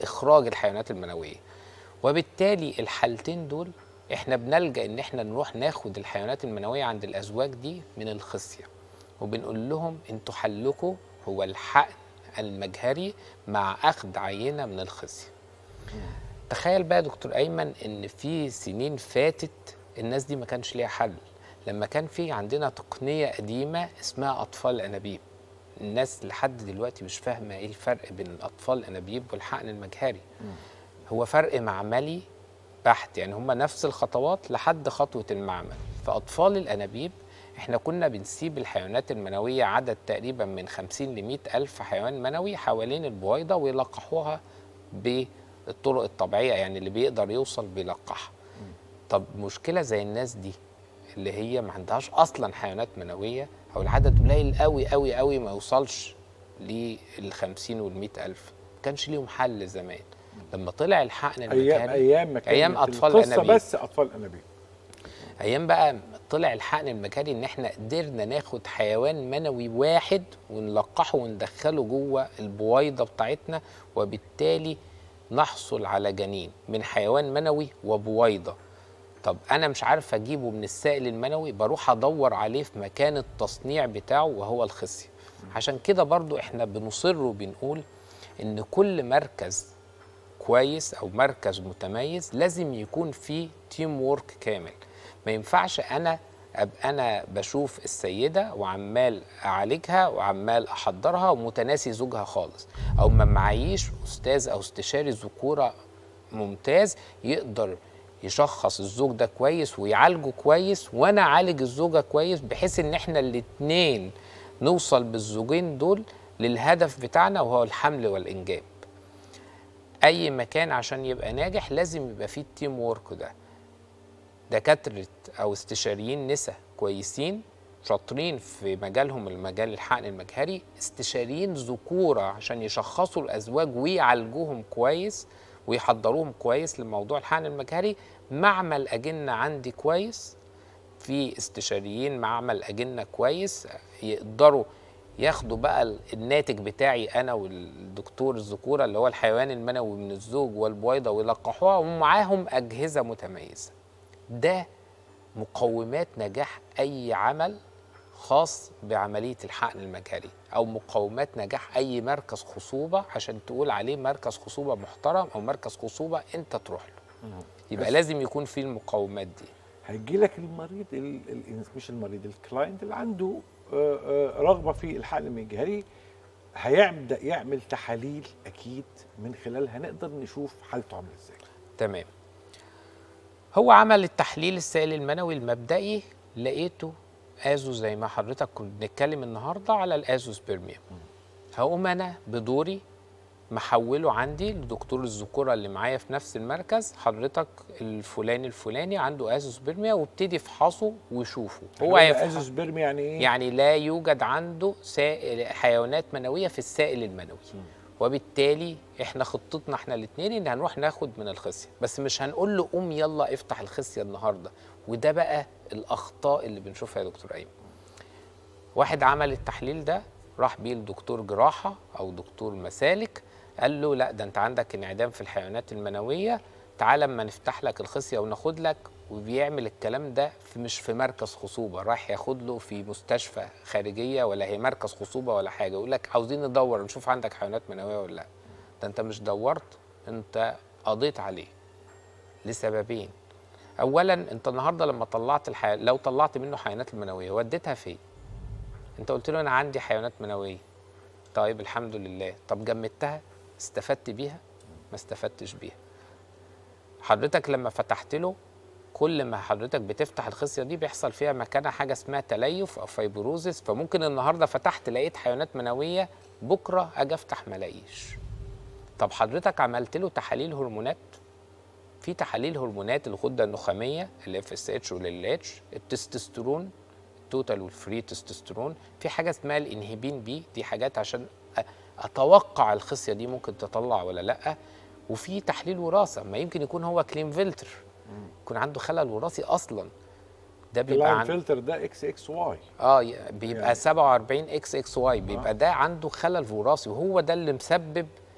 اخراج الحيوانات المنويه وبالتالي الحالتين دول احنا بنلجا ان احنا نروح ناخد الحيوانات المنويه عند الازواج دي من الخصيه وبنقول لهم انتوا حلكم هو الحقن المجهري مع اخذ عينه من الخصيه تخيل بقى يا دكتور ايمن ان في سنين فاتت الناس دي ما كانش ليها حل لما كان في عندنا تقنيه قديمه اسمها اطفال الانابيب الناس لحد دلوقتي مش فاهمه ايه الفرق بين الاطفال الانابيب والحقن المجهري هو فرق معملي بحت يعني هما نفس الخطوات لحد خطوه المعمل في الانابيب احنا كنا بنسيب الحيوانات المنويه عدد تقريبا من 50 ل 100 الف حيوان منوي حوالين البويضه ويلقحوها بالطرق الطبيعيه يعني اللي بيقدر يوصل بيلقحها طب مشكله زي الناس دي اللي هي ما عندهاش اصلا حيوانات منويه او العدد قليل قوي قوي قوي ما يوصلش لل 50 وال 100 الف ما كانش ليهم حل زمان لما طلع الحقن ايام المجهري ايام ما كانت أيام أطفال القصة أنابيب. بس اطفال انابيب ايام بقى طلع الحقن المجهري ان احنا قدرنا ناخد حيوان منوي واحد ونلقحه وندخله جوه البويضه بتاعتنا وبالتالي نحصل على جنين من حيوان منوي وبويضه طب انا مش عارف اجيبه من السائل المنوي بروح ادور عليه في مكان التصنيع بتاعه وهو الخصيه عشان كده برضو احنا بنصر وبنقول ان كل مركز كويس او مركز متميز لازم يكون فيه تيم وورك كامل ما ينفعش انا ابقى انا بشوف السيده وعمال اعالجها وعمال احضرها ومتناسي زوجها خالص او ما معيش استاذ او استشاري ذكوره ممتاز يقدر يشخص الزوج ده كويس ويعالجه كويس وانا اعالج الزوجه كويس بحيث ان احنا الاتنين نوصل بالزوجين دول للهدف بتاعنا وهو الحمل والانجاب اي مكان عشان يبقى ناجح لازم يبقى فيه التيم وورك ده دكاتره او استشاريين نساء كويسين شاطرين في مجالهم المجال الحقن المجهري استشاريين ذكوره عشان يشخصوا الازواج ويعالجوهم كويس ويحضروهم كويس لموضوع الحقن المجهري معمل اجنه عندي كويس في استشاريين معمل اجنه كويس يقدروا ياخدوا بقى الناتج بتاعي انا والدكتور الذكوره اللي هو الحيوان المنوي من الزوج والبويضه ويلقحوها ومعاهم اجهزه متميزه ده مقومات نجاح اي عمل خاص بعمليه الحقن المجهري او مقومات نجاح اي مركز خصوبه عشان تقول عليه مركز خصوبه محترم او مركز خصوبه انت تروح له يبقى بس- لازم يكون فيه المقومات دي هيجي لك المريض ال... ال... مش المريض الكلاينت اللي عنده آه، آه، رغبه في الحقن المجهري هيبدا يعمل تحاليل اكيد من خلالها نقدر نشوف حالته عامله ازاي تمام هو عمل التحليل السائل المنوي المبدئي لقيته ازو زي ما حضرتك كنت بنتكلم النهارده على الازوسبرميا هقوم انا بدوري محوله عندي لدكتور الذكوره اللي معايا في نفس المركز حضرتك الفلاني الفلاني عنده ازوسبرميا وابتدي افحصه وشوفه هو هيفحص ازوسبرمي يعني ايه يعني لا يوجد عنده سائل حيوانات منويه في السائل المنوي وبالتالي احنا خطتنا احنا الاثنين ان هنروح ناخد من الخصيه بس مش هنقول له قوم يلا افتح الخصيه النهارده وده بقى الاخطاء اللي بنشوفها يا دكتور ايمن واحد عمل التحليل ده راح بيه لدكتور جراحه او دكتور مسالك قال له لا ده انت عندك انعدام في الحيوانات المنويه تعال اما نفتح لك الخصيه وناخد لك وبيعمل الكلام ده في مش في مركز خصوبه راح ياخد له في مستشفى خارجيه ولا هي مركز خصوبه ولا حاجه يقول لك عاوزين ندور نشوف عندك حيوانات منويه ولا لا ده انت مش دورت انت قضيت عليه لسببين اولا انت النهارده لما طلعت الحي... لو طلعت منه حيوانات المنويه وديتها فين انت قلت له انا عندي حيوانات منويه طيب الحمد لله طب جمدتها استفدت بيها ما استفدتش بيها حضرتك لما فتحت له كل ما حضرتك بتفتح الخصيه دي بيحصل فيها مكانها حاجه اسمها تليف او فيبروزس فممكن النهارده فتحت لقيت حيوانات منويه بكره اجي افتح ما الاقيش طب حضرتك عملت له تحاليل هرمونات في تحاليل هرمونات الغده النخاميه الاف اس اتش والال اتش التستوستيرون التوتال والفري تستوستيرون في حاجه اسمها الانهبين بي دي حاجات عشان أ- اتوقع الخصيه دي ممكن تطلع ولا لا وفي تحليل وراثه ما يمكن يكون هو كلين فلتر يكون عنده خلل وراثي اصلا ده بيبقى اللاين عن... فلتر ده اكس اكس واي اه ي- بيبقى يعني. 47 اكس اكس واي بيبقى آه. ده عنده خلل وراثي وهو ده اللي مسبب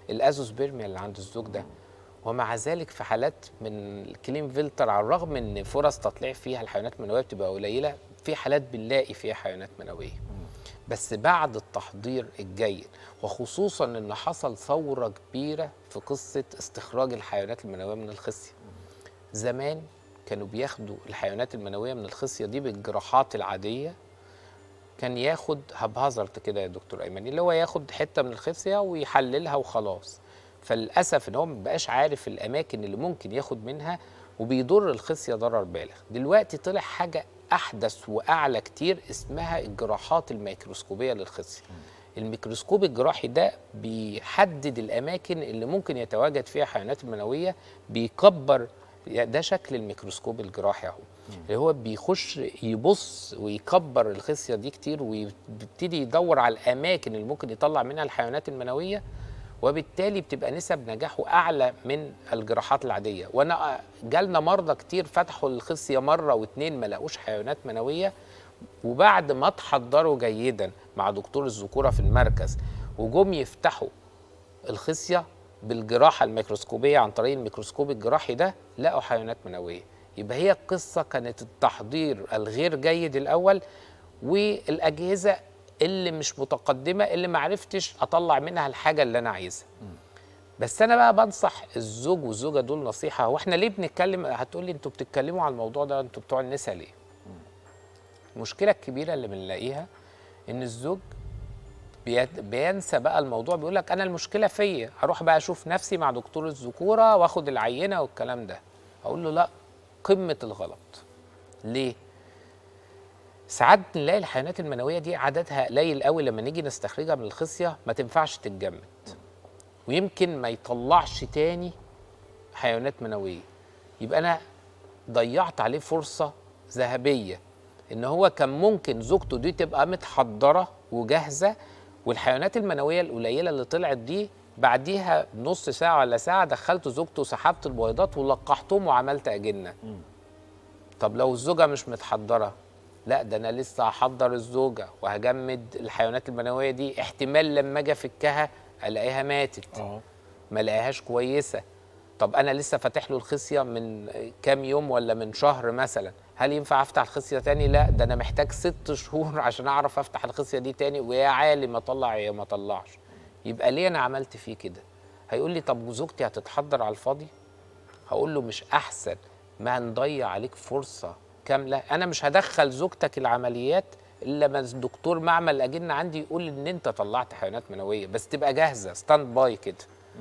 الازوسبيرميا اللي عند الزوج ده ومع ذلك في حالات من الكلين فلتر على الرغم ان فرص تطليع فيها الحيوانات المنويه بتبقى قليله في حالات بنلاقي فيها حيوانات منويه بس بعد التحضير الجيد وخصوصا ان حصل ثوره كبيره في قصه استخراج الحيوانات المنويه من الخصيه زمان كانوا بياخدوا الحيوانات المنويه من الخصيه دي بالجراحات العاديه كان ياخد هبهزرت كده يا دكتور ايمن اللي هو ياخد حته من الخصيه ويحللها وخلاص فللاسف ان هو مبقاش عارف الاماكن اللي ممكن ياخد منها وبيضر الخصيه ضرر بالغ دلوقتي طلع حاجه احدث واعلى كتير اسمها الجراحات الميكروسكوبيه للخصيه الميكروسكوب الجراحي ده بيحدد الاماكن اللي ممكن يتواجد فيها حيوانات المنويه بيكبر ده شكل الميكروسكوب الجراحي اهو اللي هو بيخش يبص ويكبر الخصيه دي كتير ويبتدي يدور على الاماكن اللي ممكن يطلع منها الحيوانات المنويه وبالتالي بتبقى نسب نجاحه اعلى من الجراحات العاديه وانا جالنا مرضى كتير فتحوا الخصيه مره واتنين ما لقوش حيوانات منويه وبعد ما اتحضروا جيدا مع دكتور الذكوره في المركز وجم يفتحوا الخصيه بالجراحه الميكروسكوبيه عن طريق الميكروسكوب الجراحي ده لقوا حيوانات منويه يبقى هي القصه كانت التحضير الغير جيد الاول والاجهزه اللي مش متقدمه اللي ما عرفتش اطلع منها الحاجه اللي انا عايزها بس انا بقى بنصح الزوج والزوجه دول نصيحه هو احنا ليه بنتكلم هتقول لي انتوا بتتكلموا على الموضوع ده انتوا بتوع النساء ليه المشكله الكبيره اللي بنلاقيها ان الزوج بيت- بينسى بقى الموضوع بيقول لك انا المشكله فيا هروح بقى اشوف نفسي مع دكتور الذكوره واخد العينه والكلام ده اقول له لا قمه الغلط ليه ساعات نلاقي الحيوانات المنويه دي عددها قليل قوي لما نيجي نستخرجها من الخصيه ما تنفعش تتجمد ويمكن ما يطلعش تاني حيوانات منويه يبقى انا ضيعت عليه فرصه ذهبيه ان هو كان ممكن زوجته دي تبقى متحضره وجاهزه والحيوانات المنويه القليله اللي طلعت دي بعديها نص ساعه ولا ساعه دخلت زوجته وسحبت البويضات ولقحتهم وعملت اجنه طب لو الزوجه مش متحضره لا ده انا لسه هحضر الزوجه وهجمد الحيوانات المنويه دي احتمال لما اجي افكها الاقيها ماتت اه ما الاقيهاش كويسه طب انا لسه فاتح له الخصيه من كام يوم ولا من شهر مثلا هل ينفع افتح الخصيه تاني لا ده انا محتاج ست شهور عشان اعرف افتح الخصيه دي تاني ويا عالم اطلع يا ما اطلعش يبقى ليه انا عملت فيه كده هيقول لي طب وزوجتي هتتحضر على الفاضي هقول له مش احسن ما نضيع عليك فرصه كامله انا مش هدخل زوجتك العمليات الا ما الدكتور معمل الاجنه عندي يقول ان انت طلعت حيوانات منويه بس تبقى جاهزه ستاند باي كده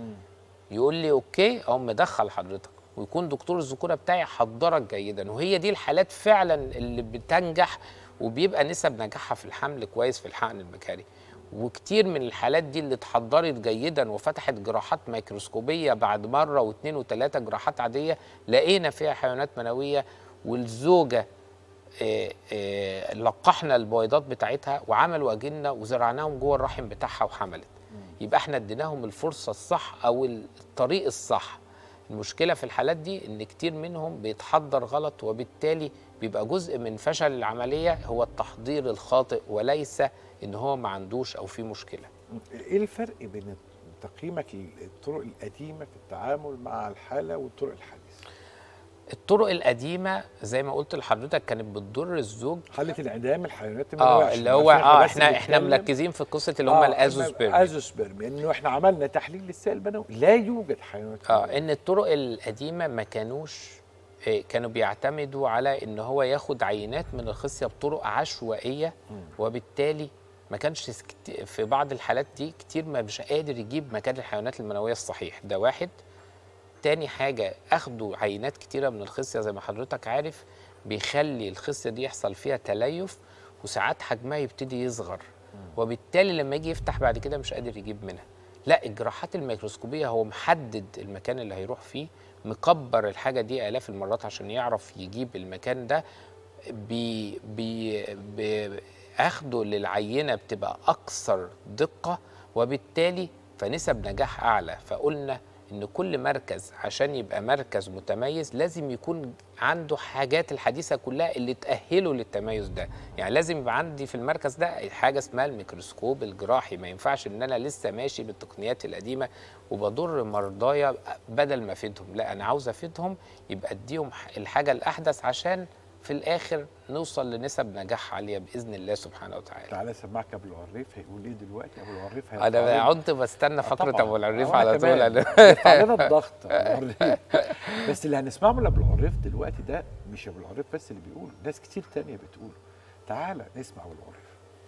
يقول لي اوكي اقوم مدخل حضرتك ويكون دكتور الذكوره بتاعي حضرك جيدا وهي دي الحالات فعلا اللي بتنجح وبيبقى نسب نجاحها في الحمل كويس في الحقن المكاري وكتير من الحالات دي اللي اتحضرت جيدا وفتحت جراحات ميكروسكوبيه بعد مره واثنين وثلاثه جراحات عاديه لقينا فيها حيوانات منويه والزوجه آه، آه، لقحنا البويضات بتاعتها وعملوا اجنه وزرعناهم جوه الرحم بتاعها وحملت يبقى احنا اديناهم الفرصه الصح او الطريق الصح المشكله في الحالات دي ان كتير منهم بيتحضر غلط وبالتالي بيبقى جزء من فشل العمليه هو التحضير الخاطئ وليس ان هو ما عندوش او في مشكله ايه الفرق بين تقييمك الطرق القديمه في التعامل مع الحاله والطرق الحديثه الطرق القديمه زي ما قلت لحضرتك كانت بتضر الزوج حاله انعدام الحيوانات المنويه اه عشان اللي هو عارفين اه بس احنا احنا بنتكلم- مركزين في قصه اللي هم آه، الازوسبيرم ازوسبرم انه احنا عملنا تحليل للسائل البنوي لا يوجد حيوانات اه منوية. ان الطرق القديمه ما كانوش إيه، كانوا بيعتمدوا على ان هو ياخد عينات من الخصيه بطرق عشوائيه وبالتالي ما كانش سكت- في بعض الحالات دي كتير ما مش قادر يجيب مكان الحيوانات المنويه الصحيح ده واحد تاني حاجه اخدوا عينات كتيره من الخصيه زي ما حضرتك عارف بيخلي الخصيه دي يحصل فيها تليف وساعات حجمها يبتدي يصغر وبالتالي لما يجي يفتح بعد كده مش قادر يجيب منها لا الجراحات الميكروسكوبيه هو محدد المكان اللي هيروح فيه مكبر الحاجه دي الاف المرات عشان يعرف يجيب المكان ده بي بي بي اخده للعينه بتبقى اكثر دقه وبالتالي فنسب نجاح اعلى فقلنا ان كل مركز عشان يبقى مركز متميز لازم يكون عنده حاجات الحديثه كلها اللي تاهله للتميز ده يعني لازم يبقى عندي في المركز ده حاجه اسمها الميكروسكوب الجراحي ما ينفعش ان انا لسه ماشي بالتقنيات القديمه وبضر مرضايا بدل ما افيدهم لا انا عاوز افيدهم يبقى اديهم الحاجه الاحدث عشان في الاخر نوصل لنسب نجاح عاليه باذن الله سبحانه وتعالى تعالى اسمعك ابو العريف هيقول ايه دلوقتي ابو العريف انا كنت بستنى فقره طبعاً. ابو العريف وأنا على طول كمان. أنا- ارفع لنا الضغط أبو العريف. بس اللي هنسمعه من ابو العريف دلوقتي ده مش ابو العريف بس اللي بيقول ناس كتير تانية بتقول تعالى نسمع ابو العريف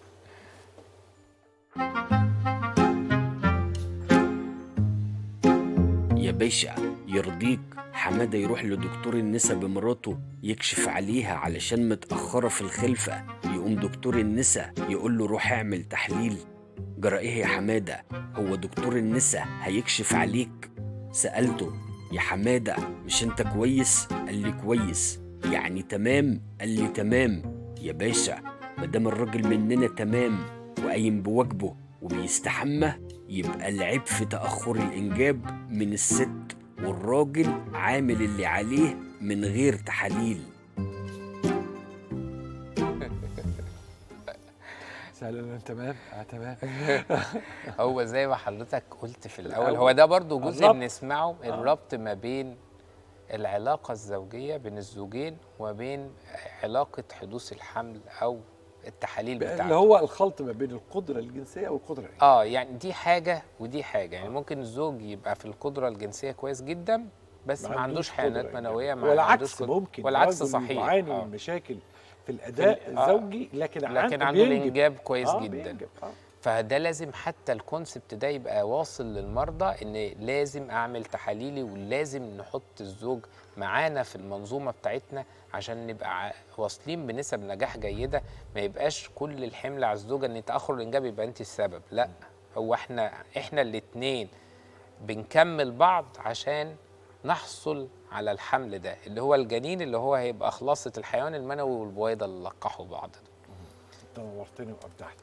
يا باشا يرضيك حمادة يروح لدكتور النساء بمراته يكشف عليها علشان متأخرة في الخلفة يقوم دكتور النساء يقول له روح اعمل تحليل جرى ايه يا حمادة هو دكتور النساء هيكشف عليك سألته يا حمادة مش انت كويس قال لي كويس يعني تمام قال لي تمام يا باشا مادام الراجل مننا تمام وقايم بواجبه وبيستحمى يبقى العيب في تأخر الإنجاب من الست والراجل عامل اللي عليه من غير تحاليل سهلا تمام اه تمام هو زي ما حضرتك قلت في الاول الأول. هو ده برضو جزء الربط. بنسمعه الربط ما بين العلاقه الزوجيه بين الزوجين وما بين علاقه حدوث الحمل او التحاليل اللي بتاعته هو الخلط ما بين القدره الجنسيه والقدره العينيه اه يعني دي حاجه ودي حاجه يعني ممكن الزوج يبقى في القدره الجنسيه كويس جدا بس ما, عندوش قدرة حيوانات إنجاب. منويه ما والعكس عندوش قدرة- ممكن والعكس رجل صحيح يعاني آه. من مشاكل في الاداء في ال- آه. الزوجي لكن لكن عنده عنده بينجب. الانجاب كويس آه، جدا بينجب. آه. فده لازم حتى الكونسبت ده يبقى واصل للمرضى ان لازم اعمل تحاليلي ولازم نحط الزوج معانا في المنظومه بتاعتنا عشان نبقى ع- واصلين بنسب نجاح جيده ما يبقاش كل الحمل على الزوجه ان تاخر الانجاب يبقى انت السبب لا هو احنا احنا الاثنين بنكمل بعض عشان نحصل على الحمل ده اللي هو الجنين اللي هو هيبقى خلاصه الحيوان المنوي والبويضه اللي لقحوا بعض انت نورتني وابدعت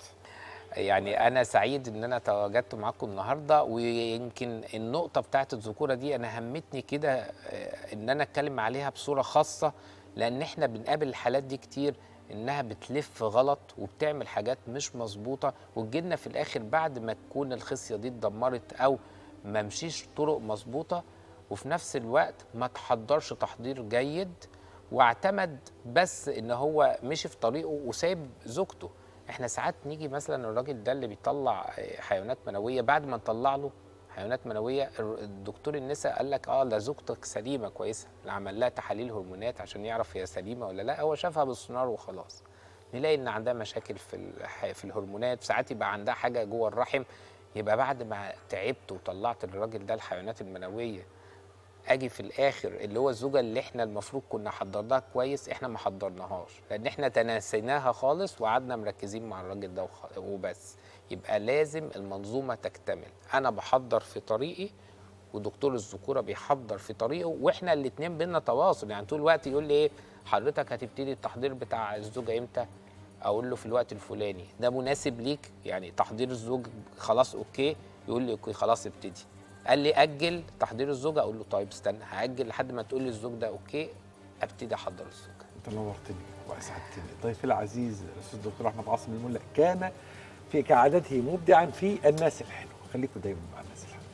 يعني انا سعيد ان انا تواجدت معاكم النهارده ويمكن النقطه بتاعت الذكوره دي انا همتني كده آه، ان انا اتكلم عليها بصوره خاصه لان احنا بنقابل الحالات دي كتير انها بتلف غلط وبتعمل حاجات مش مظبوطه وتجيلنا في الاخر بعد ما تكون الخصيه دي اتدمرت او ما مشيش طرق مظبوطه وفي نفس الوقت ما تحضرش تحضير جيد واعتمد بس ان هو مشي في طريقه وسايب زوجته احنا ساعات نيجي مثلا الراجل ده اللي بيطلع حيوانات منويه بعد ما نطلع له حيوانات منويه الر- الدكتور النساء قال لك اه ده زوجتك سليمه كويسه اللي عمل لها تحاليل هرمونات عشان يعرف هي سليمه ولا لا هو شافها بالسونار وخلاص نلاقي ان عندها مشاكل في الح- في الهرمونات ساعات يبقى عندها حاجه جوه الرحم يبقى بعد ما تعبت وطلعت للراجل ده الحيوانات المنويه اجي في الاخر اللي هو الزوجه اللي احنا المفروض كنا حضرناها كويس احنا ما حضرناهاش لان احنا تناسيناها خالص وقعدنا مركزين مع الراجل ده وخ- وبس يبقى لازم المنظومه تكتمل انا بحضر في طريقي ودكتور الذكوره بيحضر في طريقه واحنا الاثنين بينا تواصل يعني طول الوقت يقول لي ايه حضرتك هتبتدي التحضير بتاع الزوجه امتى اقول له في الوقت الفلاني ده مناسب ليك يعني تحضير الزوج خلاص اوكي يقول لي اوكي خلاص ابتدي قال لي اجل تحضير الزوجه اقول له طيب استنى هاجل لحد ما تقول لي الزوج ده اوكي ابتدي احضر الزوجه انت نورتني واسعدتني ضيفي العزيز الاستاذ الدكتور احمد عاصم الملا كان في كعادته مبدعا في الناس الحلوه خليكم دايما مع الناس الحلوه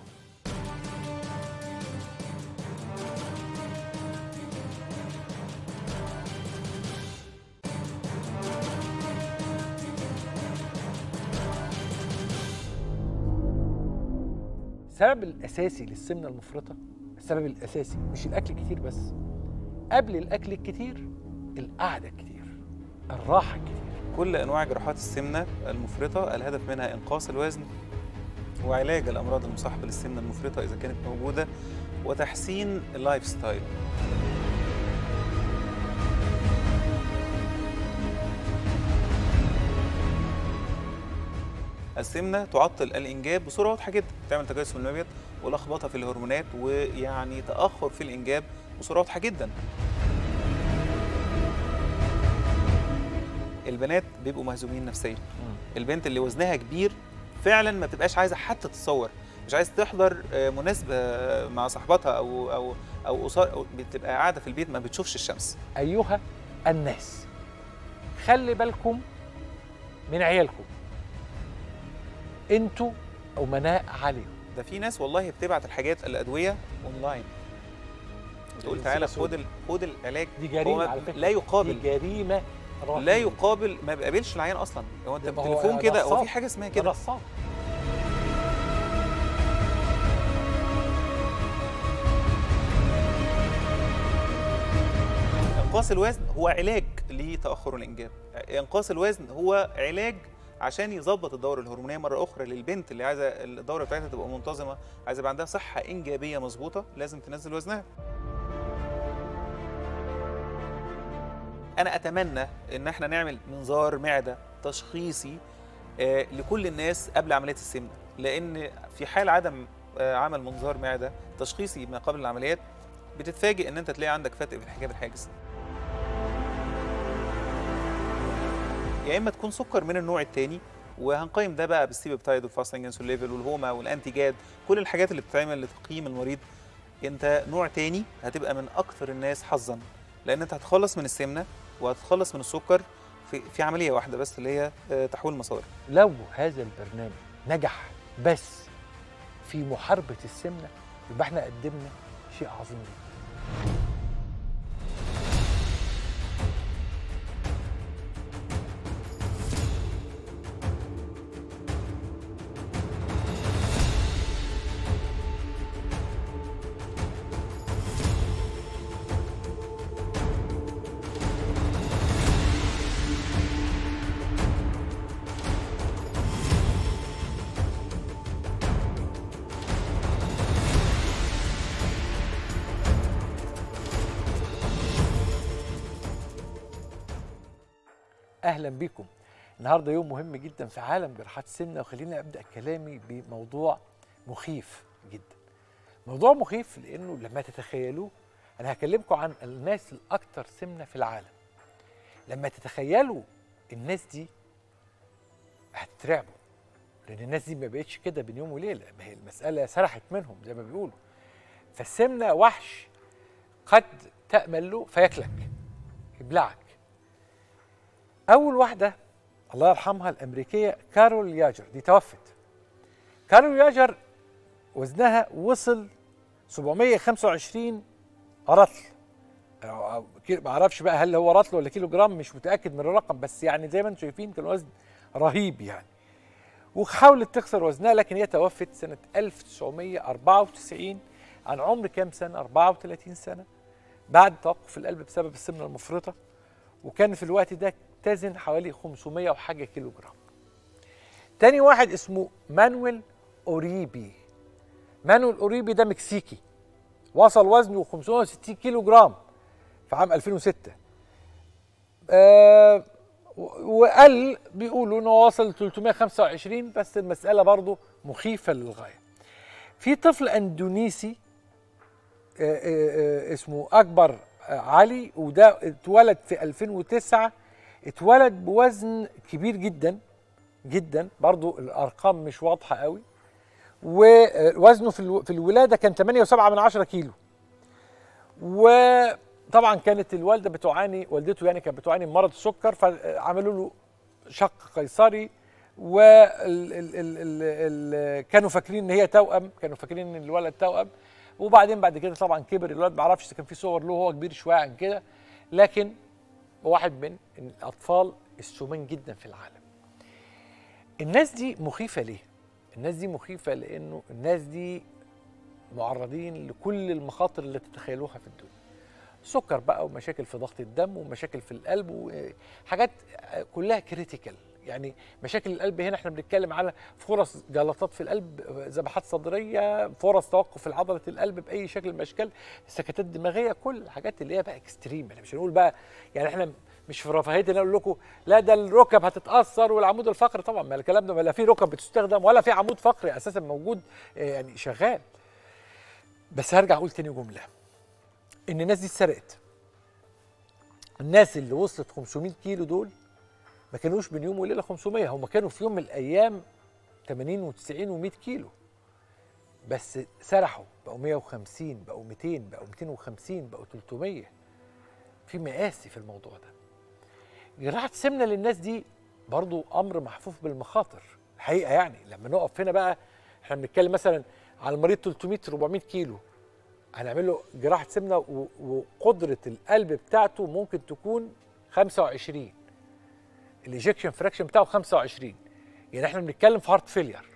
السبب الاساسي للسمنه المفرطه السبب الاساسي مش الاكل الكتير بس قبل الاكل الكتير القعده الكتير الراحه الكتير كل انواع جراحات السمنه المفرطه الهدف منها انقاص الوزن وعلاج الامراض المصاحبه للسمنه المفرطه اذا كانت موجوده وتحسين اللايف ستايل السمنه تعطل الانجاب بصوره واضحه جدا تعمل تجسس المبيض ولخبطه في الهرمونات ويعني تاخر في الانجاب بصوره واضحه جدا البنات بيبقوا مهزومين نفسيا البنت اللي وزنها كبير فعلا ما بتبقاش عايزه حتى تتصور مش عايز تحضر آه، مناسبه مع صاحبتها او او او أسر أو بتبقى قاعده في البيت ما بتشوفش الشمس ايها الناس خلي بالكم من عيالكم انتوا امناء عليهم ده في ناس والله بتبعت الحاجات الادويه اونلاين وتقول دي تعالى مصيبة خد ال- خد العلاج دي هو جريمه ما- على فكره لا يقابل دي جريمه لا رهيبة. يقابل ما بيقابلش العيان اصلا هو انت ده ما هو بالتليفون كده هو نصاب. في حاجه اسمها ده كده نصاب انقاص الوزن هو علاج لتاخر الانجاب انقاص الوزن هو علاج عشان يظبط الدوره الهرمونيه مره اخرى للبنت اللي عايزه الدوره بتاعتها تبقى منتظمه عايزه يبقى عندها صحه انجابيه مظبوطه لازم تنزل وزنها انا اتمنى ان احنا نعمل منظار معده تشخيصي آه، لكل الناس قبل عمليه السمنه لان في حال عدم آه، عمل منظار معده تشخيصي ما قبل العمليات بتتفاجئ ان انت تلاقي عندك فتق في الحجاب الحاجز يا اما تكون سكر من النوع الثاني وهنقيم ده بقى بالسيبيبتايد والفاستنج انسول ليفل والهوما والانتي جاد كل الحاجات اللي بتتعمل لتقييم المريض انت نوع تاني هتبقى من اكثر الناس حظا لان انت هتخلص من السمنه وهتخلص من السكر في في عمليه واحده بس اللي هي آه، تحويل مسار لو هذا البرنامج نجح بس في محاربه السمنه يبقى احنا قدمنا شيء عظيم جدا اهلا بكم النهارده يوم مهم جدا في عالم جراحات السمنه وخليني ابدا كلامي بموضوع مخيف جدا موضوع مخيف لانه لما تتخيلوه انا هكلمكم عن الناس الاكثر سمنه في العالم لما تتخيلوا الناس دي هتترعبوا لان الناس دي ما بقتش كده بين يوم وليله ما هي المساله سرحت منهم زي ما بيقولوا فالسمنه وحش قد تامل له فياكلك يبلعك اول واحده الله يرحمها الامريكيه كارول ياجر دي توفت كارول ياجر وزنها وصل 725 رطل أو- أو كيلو- ما اعرفش بقى هل هو رطل ولا كيلو جرام مش متاكد من الرقم بس يعني زي ما انتم شايفين كان وزن رهيب يعني وحاولت تخسر وزنها لكن هي توفت سنه 1994 عن عمر كام سنه 34 سنه بعد توقف القلب بسبب السمنه المفرطه وكان في الوقت ده تزن حوالي 500 وحاجه كيلو جرام تاني واحد اسمه مانويل اوريبي مانويل اوريبي ده مكسيكي وصل وزنه 560 كيلو جرام في عام 2006 آه و- وقال بيقولوا انه وصل 325 بس المساله برضه مخيفه للغايه في طفل اندونيسي آه، آه، آه، اسمه اكبر آه، علي وده اتولد في 2009 اتولد بوزن كبير جدا جدا برضو الارقام مش واضحه قوي ووزنه في الو- في الولاده كان 8.7 من 10 كيلو وطبعا كانت الوالده بتعاني والدته يعني كانت بتعاني من مرض السكر فعملوا له شق قيصري و ال ال ال ال ال كانوا فاكرين ان هي توأم كانوا فاكرين ان الولد توأم وبعدين بعد كده طبعا كبر الولد ما اعرفش إذا كان في صور له هو كبير شويه عن كده لكن واحد من الاطفال السمان جدا في العالم الناس دي مخيفه ليه الناس دي مخيفه لانه الناس دي معرضين لكل المخاطر اللي تتخيلوها في الدنيا سكر بقى ومشاكل في ضغط الدم ومشاكل في القلب وحاجات كلها كريتيكال يعني مشاكل القلب هنا احنا بنتكلم على فرص جلطات في القلب ذبحات صدريه فرص توقف عضله القلب باي شكل من الاشكال السكتات الدماغيه كل الحاجات اللي هي بقى اكستريم احنا مش هنقول بقى يعني احنا مش في رفاهيه ان اقول لكم لا ده الركب هتتاثر والعمود الفقري طبعا ما الكلام ده لا في ركب بتستخدم ولا في عمود فقري اساسا موجود آه، يعني شغال بس هرجع اقول تاني جمله ان الناس دي اتسرقت الناس اللي وصلت 500 كيلو دول ما كانوش بين يوم وليله 500 هم كانوا في يوم من الايام 80 و90 و100 كيلو بس سرحوا بقوا 150 بقوا 200 بقوا 250 بقوا 300 في مقاسي في الموضوع ده جراحه السمنه للناس دي برضو امر محفوف بالمخاطر الحقيقه يعني لما نقف هنا بقى احنا بنتكلم مثلا على المريض 300 400 كيلو هنعمل له جراحه سمنه و- وقدره القلب بتاعته ممكن تكون 25 الايجكشن فراكشن بتاعه 25 يعني احنا بنتكلم في هارت فيلير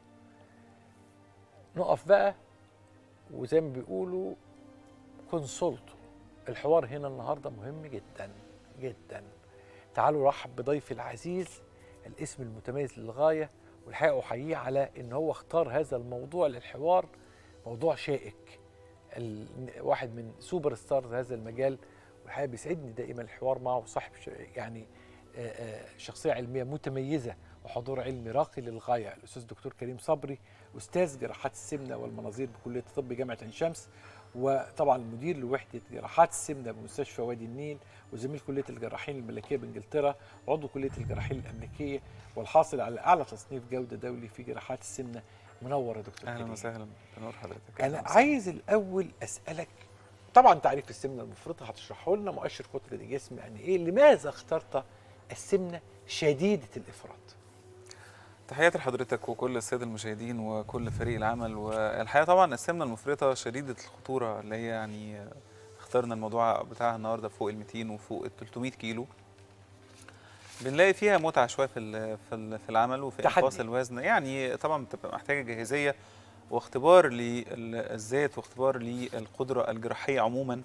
نقف بقى وزي ما بيقولوا كونسولتو الحوار هنا النهارده مهم جدا جدا تعالوا رحب بضيفي العزيز الاسم المتميز للغايه والحقيقه احييه على ان هو اختار هذا الموضوع للحوار موضوع شائك ال- واحد من سوبر ستارز هذا المجال والحقيقه بيسعدني دائما الحوار معه صاحب ش- يعني آه، آه، شخصيه علميه متميزه وحضور علمي راقي للغايه الاستاذ الدكتور كريم صبري استاذ جراحات السمنه والمناظير بكليه الطب جامعه عين شمس وطبعا المدير لوحده جراحات السمنه بمستشفى وادي النيل وزميل كليه الجراحين الملكيه بانجلترا وعضو كليه الجراحين الامريكيه والحاصل على اعلى تصنيف جوده دولي في جراحات السمنه منور يا دكتور اهلا كريم. وسهلا بنور حضرتك انا أهلاً عايز الاول اسالك طبعا تعريف السمنه المفرطه هتشرحه لنا مؤشر كتله الجسم يعني ايه لماذا اخترت السمنه شديده الافراط تحياتي لحضرتك وكل الساده المشاهدين وكل فريق العمل والحقيقه طبعا السمنه المفرطه شديده الخطوره اللي هي يعني اخترنا الموضوع بتاعها النهارده فوق ال 200 وفوق ال 300 كيلو بنلاقي فيها متعه شويه في ال- في ال- في العمل وفي تحدي. انقاص الوزن يعني طبعا بتبقى محتاجه جاهزيه واختبار للذات واختبار للقدره الجراحيه عموما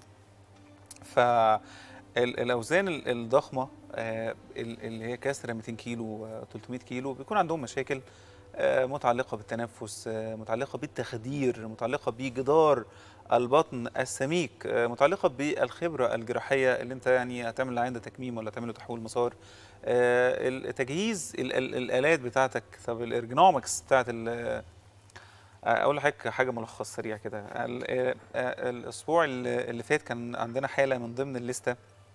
فالاوزان الضخمه آه، ال- اللي هي كسر 200 كيلو آه، 300 كيلو بيكون عندهم مشاكل آه، متعلقه بالتنفس آه، متعلقه بالتخدير متعلقه بجدار البطن السميك آه، متعلقه بالخبره الجراحيه اللي انت يعني هتعمل العين ده تكميم ولا تعمل له تحويل مسار آه، التجهيز ال- ال- الالات بتاعتك طب الارجونومكس بتاعت ال- اقول لحضرتك حاجه ملخص سريع كده ال- آه، آه، الاسبوع اللي اللي فات كان عندنا حاله من ضمن الليسته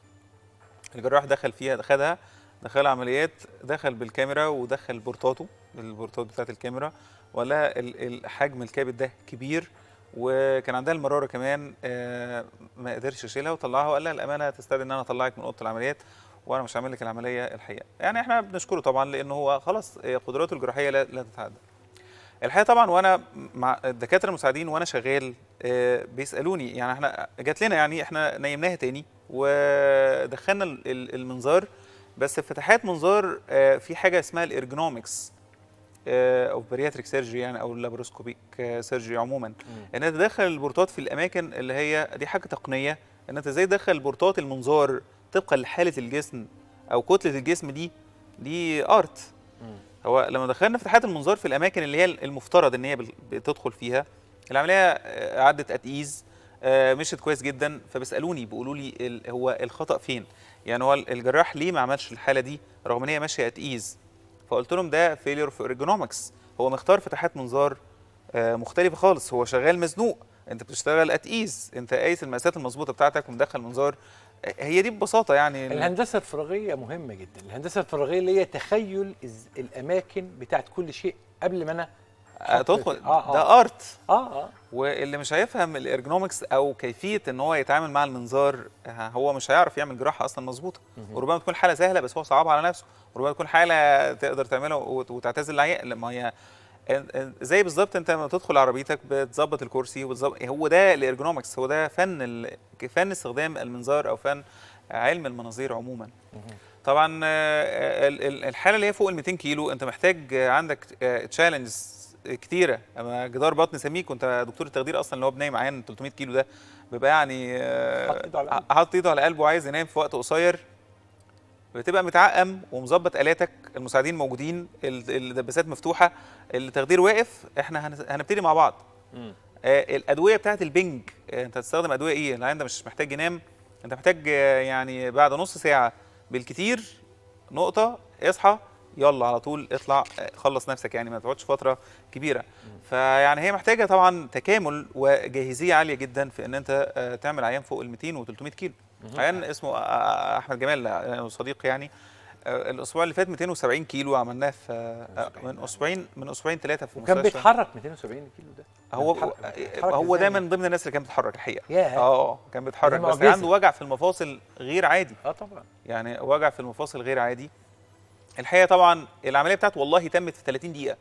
الجراح دخل فيها خدها دخل عمليات دخل بالكاميرا ودخل بورتاته البورتات بتاعت الكاميرا ولا ال- الحجم الكبد ده كبير وكان عندها المراره كمان آه، ما قدرش يشيلها وطلعها وقال لها الامانه تستدعي ان انا اطلعك من اوضه العمليات وانا مش هعمل لك العمليه الحقيقه يعني احنا بنشكره طبعا لان هو خلاص آه، قدراته الجراحيه لا, لا تتعدى الحقيقه طبعا وانا مع الدكاتره المساعدين وانا شغال آه، بيسالوني يعني احنا جات لنا يعني احنا نيمناها تاني ودخلنا ال- ال- المنظار بس في فتحات منظار آه، في حاجه اسمها الارجونومكس او بارياتريك سيرجري يعني او اللابروسكوبيك سيرجري عموما ان انت تدخل البورتات في الاماكن اللي هي دي حاجه تقنيه ان انت ازاي تدخل بورتات المنظار طبقا لحاله الجسم او كتله الجسم دي دي ارت هو لما دخلنا فتحات المنظار في الاماكن اللي هي المفترض ان هي بال- بتدخل فيها العمليه آه، عدت اتقيز آه، مشت كويس جدا فبيسالوني بيقولوا لي ال- هو الخطا فين يعني هو الجراح ليه ما عملش الحاله دي رغم ان هي ماشيه اتقيز فقلت لهم ده فيلير في ارجونومكس هو مختار فتحات منظار آه، مختلفه خالص هو شغال مزنوق انت بتشتغل اتقيز انت قايس المقاسات المظبوطه بتاعتك ومدخل منظار آه، هي دي ببساطه يعني ال- الهندسه الفراغيه مهمه جدا الهندسه الفراغيه اللي هي تخيل الز- الاماكن بتاعت كل شيء قبل ما انا آه، أحط- تدخل آه، آه. ده ارت اه اه واللي مش هيفهم الارجونومكس او كيفيه ان هو يتعامل مع المنظار آه، هو مش هيعرف يعمل جراحه اصلا مظبوطه وربما تكون حاله سهله بس هو صعبها على نفسه وربما تكون حاله تقدر تعملها وت- وتعتزل العيان لما هي زي بالظبط انت لما تدخل عربيتك بتظبط الكرسي وبتظبط هو ده الارجونومكس هو ده فن ال... فن استخدام المنظار او فن علم المناظير عموما طبعا آه، ال- ال- الحاله اللي هي فوق ال 200 كيلو انت محتاج آه، عندك تشالنجز كتيره اما جدار بطن سميك وانت دكتور التخدير اصلا اللي هو بنايم عين 300 كيلو ده بيبقى يعني آه، حاطط إيده على قلبه. حاطط ايده على قلبه وعايز ينام في وقت قصير بتبقى متعقم ومظبط الاتك المساعدين موجودين ال- الدباسات مفتوحه التخدير واقف احنا هن- هنبتدي مع بعض آه، الادويه بتاعت البنج آه، انت هتستخدم ادويه ايه العيان ده مش محتاج ينام انت محتاج آه، يعني بعد نص ساعه بالكتير نقطه اصحى يلا على طول اطلع آه، خلص نفسك يعني ما تقعدش فتره كبيره فيعني هي محتاجه طبعا تكامل وجاهزيه عاليه جدا في ان انت آه، تعمل عيان فوق ال 200 و 300 كيلو عيان اسمه آه، احمد جمال آه، صديق يعني آه، الاسبوع اللي فات 270 كيلو عملناه في آه، من اسبوعين من اسبوعين ثلاثه في وكان المستشفى بيتحرك 270 كيلو ده هو بيتحرك- بيتحرك هو ده إزاي؟ من ضمن الناس اللي كانت بتتحرك الحقيقه ياه اه كان بيتحرك ده بس معجزة. عنده وجع في المفاصل غير عادي اه طبعا يعني وجع في المفاصل غير عادي الحقيقه طبعا العمليه بتاعته والله تمت في 30 دقيقه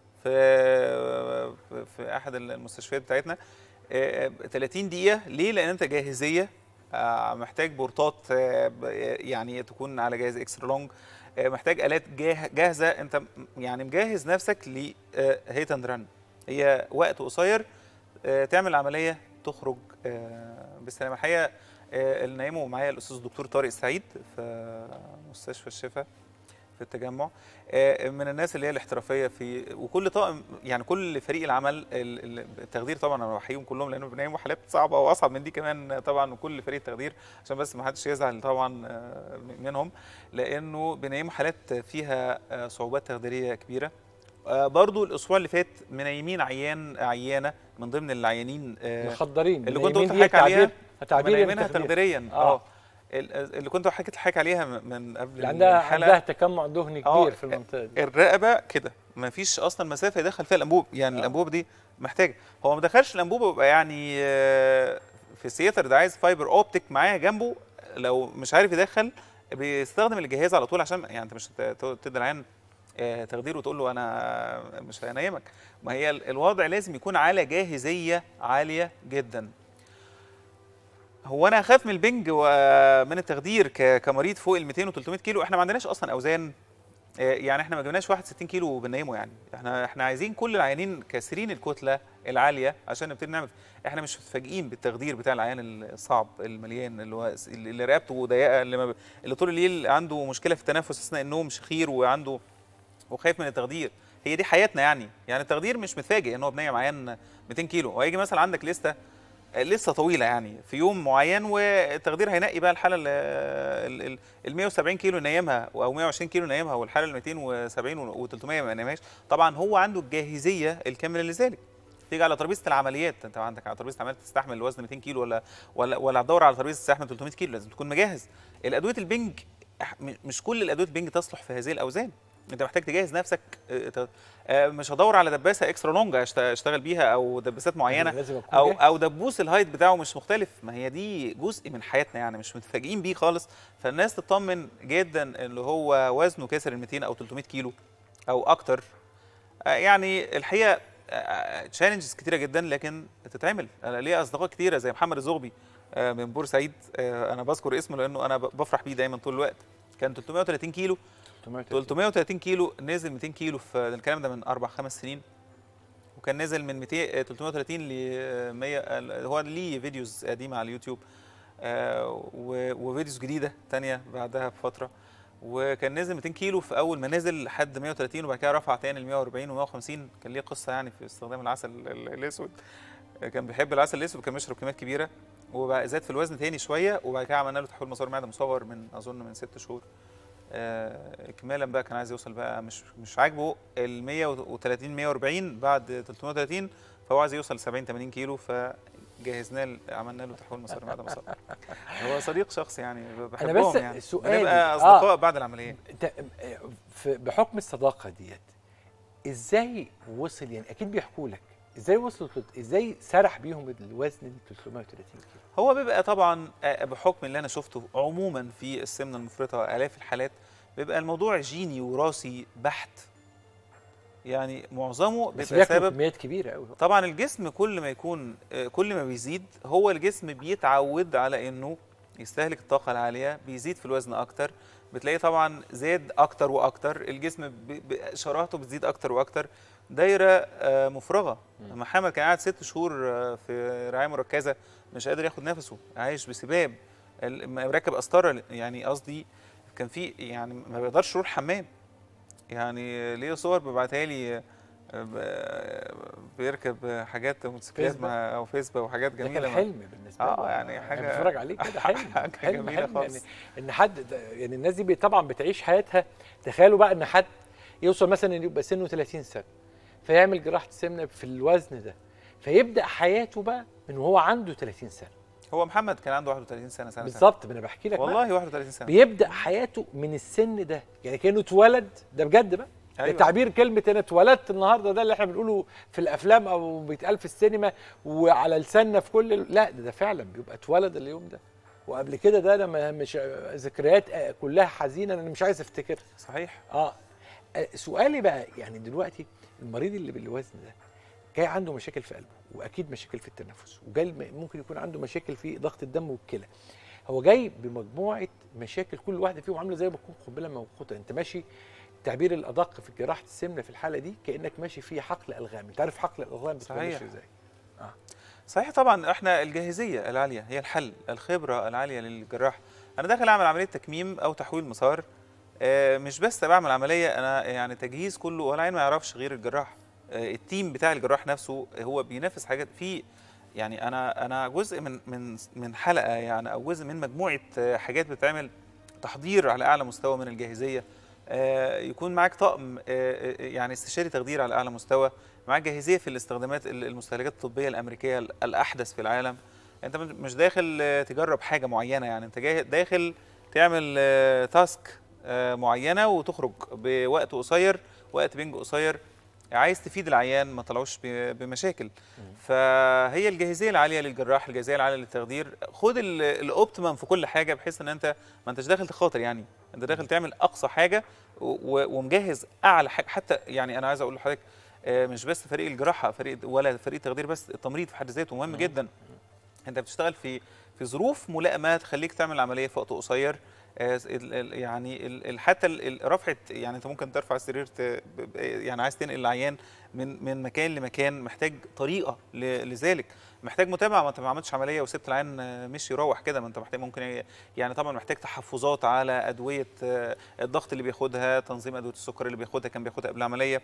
في في- في احد المستشفيات بتاعتنا آه، 30 دقيقه ليه لان انت جاهزيه آه، محتاج بورتات آه، ب- يعني تكون على جهاز اكسترا لونج آه، محتاج الات جاه- جاهزه انت م- يعني مجهز نفسك لهيت اند رن هي وقت قصير آه، تعمل عمليه تخرج آه، بالسلامه الحقيقه آه، اللي نايمه معايا الاستاذ الدكتور طارق السعيد في مستشفى الشفا في التجمع آه، من الناس اللي هي الاحترافيه في وكل طاقم يعني كل فريق العمل ال- ال- التخدير طبعا انا بحييهم كلهم لانه بنعمل حالات صعبه واصعب من دي كمان طبعا وكل فريق التخدير عشان بس ما حدش يزعل طبعا آه، منهم لانه بنعمل حالات فيها آه، صعوبات تخديريه كبيره آه، برضو الاسبوع اللي فات منيمين عيان عيانه من ضمن العيانين آه، مخدرين اللي كنت منيمين قلت دي لحضرتك عليها تعبير تعبير منيمينها التخدير. تخديريا آه. اه ال- اللي كنت حكيت حكي عليها من- من قبل اللي عندها الحلقة. عندها تجمع دهني آه، كبير في المنطقه دي الرقبه كده ما فيش اصلا مسافه يدخل فيها الانبوب يعني آه. الانبوب دي محتاجه هو ما دخلش الانبوب يبقى يعني آه، في السياتر ده عايز فايبر اوبتيك معاه جنبه لو مش عارف يدخل بيستخدم الجهاز على طول عشان يعني انت مش هت- تدي العيان آه، تخدير وتقول له انا مش هنيمك ما هي ال- الوضع لازم يكون على جاهزيه عاليه جدا هو انا اخاف من البنج ومن التخدير ك- كمريض فوق ال 200 و 300 كيلو احنا ما عندناش اصلا اوزان آه، يعني احنا ما جبناش واحد 60 كيلو وبننيمه يعني احنا احنا عايزين كل العيانين كاسرين الكتله العاليه عشان نبتدي نعمل احنا مش متفاجئين بالتخدير بتاع العيان الصعب المليان اللي هو اللي رقبته ضيقه اللي, ما ب... اللي طول الليل عنده مشكله في التنفس اثناء النوم شخير وعنده وخايف من التخدير هي دي حياتنا يعني يعني التخدير مش متفاجئ ان هو بنيم عيان 200 كيلو وهيجي مثلا عندك لسته لسه طويله يعني في يوم معين والتخدير هينقي بقى الحاله ال ال 170 كيلو نايمها او 120 كيلو نايمها والحاله ال 270 و300 ما نايمهاش طبعا هو عنده الجاهزيه الكامله لذلك تيجي على ترابيزه العمليات انت عندك على ترابيزه العمليات تستحمل الوزن 200 كيلو ولا ولا ولا هتدور على ترابيزه تستحمل 300 كيلو لازم تكون مجهز الادويه البنج أح- م- مش كل الادويه البنج تصلح في هذه الاوزان انت محتاج تجهز نفسك اه، ت- اه، مش هدور على دباسه اكسترا لونج أشت- اشتغل بيها او دباسات معينه لازم أكون او جاهز. او دبوس الهايت بتاعه مش مختلف ما هي دي جزء من حياتنا يعني مش متفاجئين بيه خالص فالناس تطمن جدا اللي هو وزنه كسر ال 200 او 300 كيلو او اكتر آه، يعني الحقيقه تشالنجز كتيره جدا لكن تتعمل انا ليا اصدقاء كتيره زي محمد الزغبي آه، من بورسعيد آه، انا بذكر اسمه لانه انا ب- بفرح بيه دايما طول الوقت كان 330 كيلو 330 كيلو نزل 200 كيلو في الكلام ده من اربع خمس سنين وكان نزل من 200 آه، 330 ل 100 آه، هو ليه فيديوز قديمه على اليوتيوب آه، و- وفيديوز جديده تانية بعدها بفتره وكان نزل 200 كيلو في اول ما نزل لحد 130 وبعد كده رفع تاني ل 140 و150 كان ليه قصه يعني في استخدام العسل ال- الاسود آه، كان بيحب العسل الاسود وكان بيشرب كميات كبيره وبقى زاد في الوزن تاني شويه وبعد كده عملنا له تحويل مسار معده مصغر من اظن من ست شهور آه، اكمالا بقى كان عايز يوصل بقى مش مش عاجبه ال 130 140 بعد 330 فهو عايز يوصل ل 70 80 كيلو فجهزنا له عملنا له تحويل مسار معده مصغر هو صديق شخصي يعني بحبهم بس يعني سؤالي- بنبقى آه. اصدقاء بعد العمليه انت في- بحكم الصداقه ديت ازاي وصل يعني اكيد بيحكوا لك ازاي وصلوا تلت- ازاي سرح بيهم الوزن ل 330 كيلو هو بيبقى طبعا آه، بحكم اللي انا شفته عموما في السمنه المفرطه الاف الحالات بيبقى الموضوع جيني وراثي بحت يعني معظمه بس بيبقى بياكلوا سبب كميات كبيره قوي طبعا الجسم كل ما يكون آه، كل ما بيزيد هو الجسم بيتعود على انه يستهلك الطاقه العاليه بيزيد في الوزن اكتر بتلاقيه طبعا زاد اكتر واكتر الجسم ب- ب- شراهته بتزيد اكتر واكتر دايره آه، مفرغه محمد كان قاعد ست شهور آه، في رعايه مركزه مش قادر ياخد نفسه عايش بسباب ال- مركب قسطره يعني قصدي كان في يعني ما بيقدرش يروح حمام يعني ليه صور ببعتها لي آه، ب- بيركب حاجات موتوسيكلات فيسبا. مع او فيسبا وحاجات ده جميله كان حلم بالنسبه آه، له يعني أنا حاجة- بتفرج عليه كده حلم حاجة حلم جميلة حلم خالص. يعني ان حد ده- يعني الناس دي بي- طبعا بتعيش حياتها تخيلوا بقى ان حد يوصل مثلا إن يبقى سنه 30 سنه فيعمل جراحه سمنه في الوزن ده فيبدا حياته بقى من وهو عنده 30 سنه هو محمد كان عنده 31 سنه سنه بالظبط ما انا بحكي لك بقى. والله 31 سنه بيبدا حياته من السن ده يعني كانه اتولد ده بجد بقى أيوة. أيوة. تعبير كلمه انا اتولدت النهارده ده اللي احنا بنقوله في الافلام او بيتقال في السينما وعلى لساننا في كل ال- لا ده, ده فعلا بيبقى اتولد اليوم ده وقبل كده ده انا ما- مش ذكريات آه، كلها حزينه انا مش عايز افتكرها صحيح اه آه، سؤالي بقى يعني دلوقتي المريض اللي بالوزن ده جاي عنده مشاكل في قلبه واكيد مشاكل في التنفس وجاي الم- ممكن يكون عنده مشاكل في ضغط الدم والكلى هو جاي بمجموعه مشاكل كل واحده فيهم عامله زي ما تكون قنبله موقوته انت ماشي التعبير الادق في جراحه السمنه في الحاله دي كانك ماشي في حقل الغام انت عارف حقل الالغام بتبقى صحيح. ماشي ازاي صحيح طبعا احنا الجاهزيه العاليه هي الحل الخبره العاليه للجراح انا داخل اعمل عمليه تكميم او تحويل مسار آه، مش بس بعمل عمليه انا يعني تجهيز كله ولا عين ما يعرفش غير الجراح آه، التيم بتاع الجراح نفسه هو بينافس حاجات في يعني انا انا جزء من من من حلقه يعني او جزء من مجموعه آه، حاجات بتتعمل تحضير على اعلى مستوى من الجاهزيه آه، يكون معاك طقم آه، آه، يعني استشاري تخدير على اعلى مستوى معاك جاهزيه في الاستخدامات ال- المستهلكات الطبيه الامريكيه ال- الاحدث في العالم انت مش- مش داخل آه، تجرب حاجه معينه يعني انت جاي داخل تعمل آه، تاسك آه، معينه وتخرج بوقت قصير وقت بنج قصير عايز تفيد العيان ما طلعوش ب- بمشاكل فهي الجاهزيه العاليه للجراح الجاهزيه العاليه للتخدير خد ال- الاوبتيمم في كل حاجه بحيث ان انت ما انتش داخل تخاطر يعني انت داخل تعمل اقصى حاجه و- و- ومجهز اعلى حاجه حتى يعني انا عايز اقول لحضرتك آه، مش بس فريق الجراحه فريق ولا فريق التخدير بس التمريض في حد ذاته مهم جدا انت بتشتغل في في ظروف ملائمه تخليك تعمل العمليه في وقت قصير آه، ال- ال- يعني ال- ال- حتى ال- ال- رفعه يعني انت ممكن ترفع السرير ت- ب- ب- يعني عايز تنقل العيان من من مكان لمكان محتاج طريقه ل- لذلك محتاج متابعه ما انت ما عملتش عمليه وسبت العيان آه، مشي يروح كده ما انت محتاج ممكن ي- يعني طبعا محتاج تحفظات على ادويه آه، الضغط اللي بياخدها تنظيم ادويه السكر اللي بياخدها كان بياخدها قبل العمليه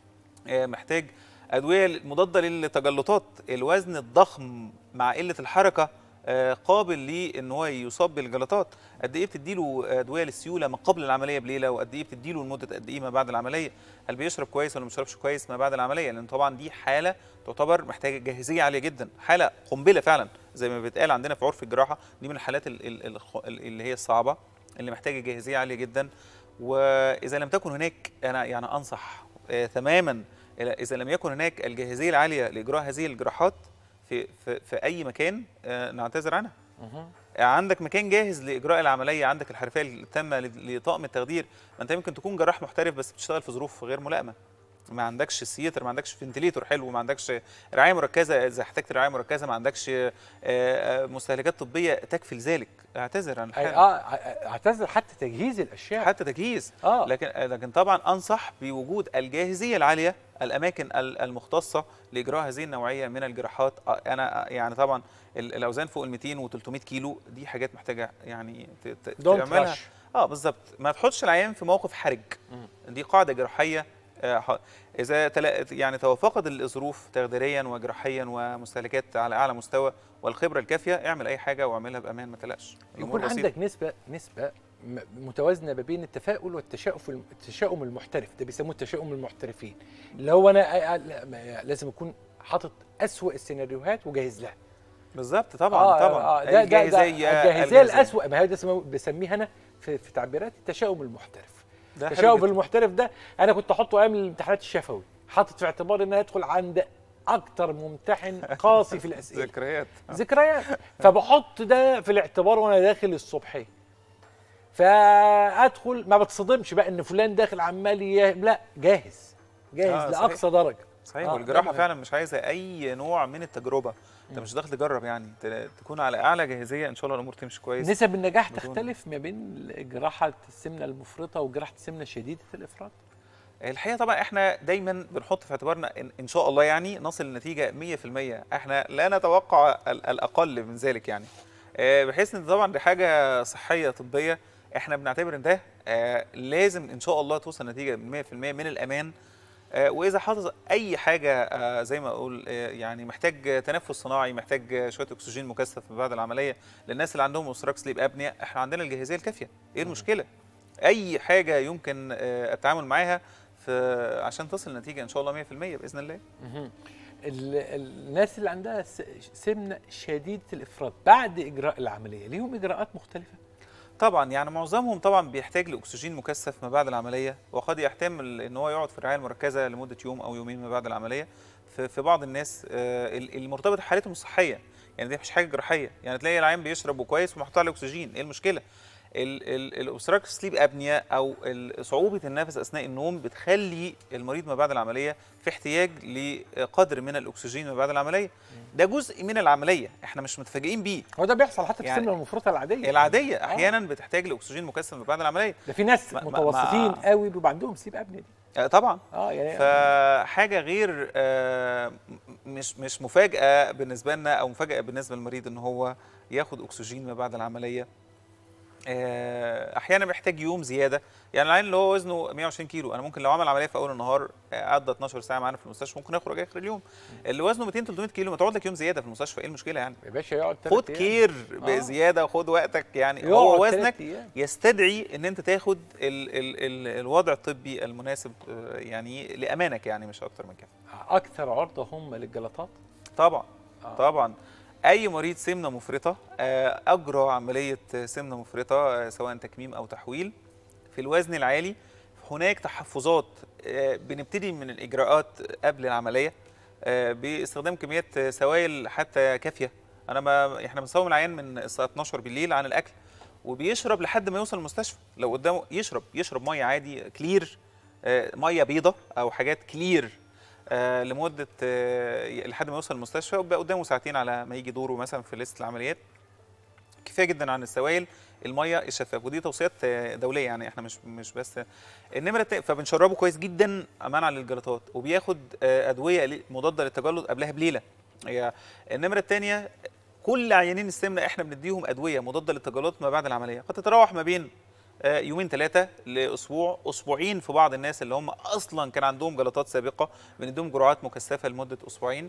آه، محتاج ادويه مضاده للتجلطات الوزن الضخم مع قله الحركه آه، قابل لان هو يصاب بالجلطات قد ايه بتديله ادويه للسيوله ما قبل العمليه بليله وقد ايه بتديله لمده قد ايه ما بعد العمليه هل بيشرب كويس ولا ما بيشربش كويس ما بعد العمليه لان طبعا دي حاله تعتبر محتاجه جاهزيه عاليه جدا حاله قنبله فعلا زي ما بيتقال عندنا في عرف الجراحه دي من الحالات ال- ال- ال- اللي هي الصعبه اللي محتاجه جاهزيه عاليه جدا واذا لم تكن هناك انا يعني انصح آه، تماما اذا لم يكن هناك الجاهزيه العاليه لاجراء هذه الجراحات في في, في اي مكان آه، نعتذر عنها عندك مكان جاهز لاجراء العمليه عندك الحرفيه التامه ل- لطاقم التخدير ما انت يمكن تكون جراح محترف بس بتشتغل في ظروف غير ملائمه ما عندكش سيتر ما عندكش فنتليتور حلو ما عندكش رعايه مركزه اذا احتجت رعايه مركزه ما عندكش آه، آه، مستهلكات طبيه تكفي لذلك اعتذر عن أي- الحاله اه اعتذر حتى تجهيز الاشياء حتى تجهيز اه لكن لكن طبعا انصح بوجود الجاهزيه العاليه الاماكن ال- المختصه لاجراء هذه النوعيه من الجراحات آه، انا يعني طبعا ال- الاوزان فوق ال 200 و300 كيلو دي حاجات محتاجه يعني ت- ت- دونت تعملها رش اه بالظبط ما تحطش العيان في موقف حرج دي قاعده جراحيه آه، ح- اذا تلا يعني توافقت الظروف تخديريا وجراحيا ومستهلكات على اعلى مستوى والخبره الكافيه اعمل اي حاجه واعملها بامان ما تقلقش الأمور يكون بسيطة. عندك نسبه نسبه م- متوازنه ما بين التفاؤل والتشاؤم التشاؤم المحترف ده بيسموه التشاؤم المحترفين اللي هو انا أ- أ- لا، ما- لازم اكون حاطط اسوأ السيناريوهات وجاهز لها بالظبط طبعا طبعا ده ده ده الجاهزيه الجاهزيه الاسوأ ما هي ده اسمه بسميها انا في, في تعبيرات التشاؤم المحترف ده حلو التشاؤم جداً. المحترف ده انا كنت احطه ايام الامتحانات الشفوي حاطط في اعتبار ان انا ادخل عند اكتر ممتحن قاسي في الاسئله ذكريات ذكريات فبحط ده في الاعتبار وانا داخل الصبحيه فادخل ما بتصدمش بقى ان فلان داخل عمال يه- لا جاهز جاهز آه، آه صحيح. لاقصى درجه صحيح آه، والجراحه طبعاً. فعلا مش عايزه اي نوع من التجربه انت مش داخل تجرب يعني ت- تكون على اعلى جاهزيه ان شاء الله الامور تمشي كويس نسب النجاح بدون- تختلف ما بين جراحه السمنه المفرطه وجراحه السمنه شديده الافراط الحقيقه طبعا احنا دايما بنحط في اعتبارنا ان, إن شاء الله يعني نصل لنتيجه 100% احنا لا نتوقع ال- الاقل من ذلك يعني آه، بحيث ان طبعا دي حاجه صحيه طبيه احنا بنعتبر ان ده آه، لازم ان شاء الله توصل نتيجه 100% من الامان آه، واذا حصل اي حاجه آه، زي ما اقول آه، يعني محتاج تنفس صناعي محتاج آه، شويه اكسجين مكثف بعد العمليه للناس اللي عندهم اوستراك سليب ابنيا احنا عندنا الجاهزيه الكافيه ايه المشكله اي حاجه يمكن آه، التعامل معاها في عشان تصل لنتيجه ان شاء الله 100% باذن الله ال- الناس اللي عندها س- سمنه شديده الافراط بعد اجراء العمليه ليهم اجراءات مختلفه طبعا يعني معظمهم طبعا بيحتاج لاكسجين مكثف ما بعد العمليه وقد يحتمل ان هو يقعد في الرعايه المركزه لمده يوم او يومين ما بعد العمليه في في بعض الناس آه، ال- المرتبطه بحالتهم الصحيه يعني دي مش حاجه جراحيه يعني تلاقي العيان بيشرب وكويس ومحطوط عليه اكسجين ايه المشكله الاوبستراكت سليب ابنيا او ال- صعوبه النفس اثناء النوم بتخلي المريض ما بعد العمليه في احتياج لقدر من الاكسجين ما بعد العمليه ده جزء من العمليه احنا مش متفاجئين بيه هو ده بيحصل حتى في يعني السمنه المفرطه العاديه العاديه آه. احيانا بتحتاج لاكسجين مكثف ما بعد العمليه ده في ناس ما- ما- متوسطين ما- قوي بيبقى عندهم سليب ابني دي آه، طبعا اه يعني فحاجه غير آه، م- مش مش مفاجاه بالنسبه لنا او مفاجاه بالنسبه للمريض ان هو ياخد اكسجين ما بعد العمليه آه، احيانا بيحتاج يوم زياده يعني العيان اللي هو وزنه 120 كيلو انا ممكن لو عمل عمليه في اول النهار آه، قضى 12 ساعه معانا في المستشفى ممكن يخرج اخر اليوم اللي وزنه 200 300 كيلو ما تقعد لك يوم زياده في المستشفى ايه المشكله يعني يا باشا يقعد تلات خد أيام. كير آه. بزياده وخد وقتك يعني يقعد هو تلات وزنك أيام. يستدعي ان انت تاخد ال ال ال الوضع الطبي المناسب آه، يعني لامانك يعني مش اكتر من كده اكثر عرضه هم للجلطات طبعا آه. طبعا اي مريض سمنه مفرطه آه، اجرى عمليه سمنه مفرطه آه، سواء تكميم او تحويل في الوزن العالي هناك تحفظات آه، بنبتدي من الاجراءات قبل العمليه آه، باستخدام كميات آه، سوائل حتى كافيه انا ما احنا بنصوم العيان من الساعه 12 بالليل عن الاكل وبيشرب لحد ما يوصل المستشفى لو قدامه يشرب يشرب ميه عادي كلير آه، ميه بيضه او حاجات كلير آه، لمده آه، لحد ما يوصل المستشفى وبقى قدامه ساعتين على ما يجي دوره مثلا في ليست العمليات كفايه جدا عن السوائل الميه الشفافه ودي توصيات آه، دوليه يعني احنا مش مش بس النمره التا- فبنشربه كويس جدا منع للجلطات وبياخد آه، ادويه ل- مضاده للتجلط قبلها بليله هي النمره الثانيه كل عيانين السمنه احنا بنديهم ادويه مضاده للتجلط ما بعد العمليه قد تتراوح ما بين آه، يومين ثلاثه لاسبوع اسبوعين في بعض الناس اللي هم اصلا كان عندهم جلطات سابقه بنديهم جرعات مكثفه لمده اسبوعين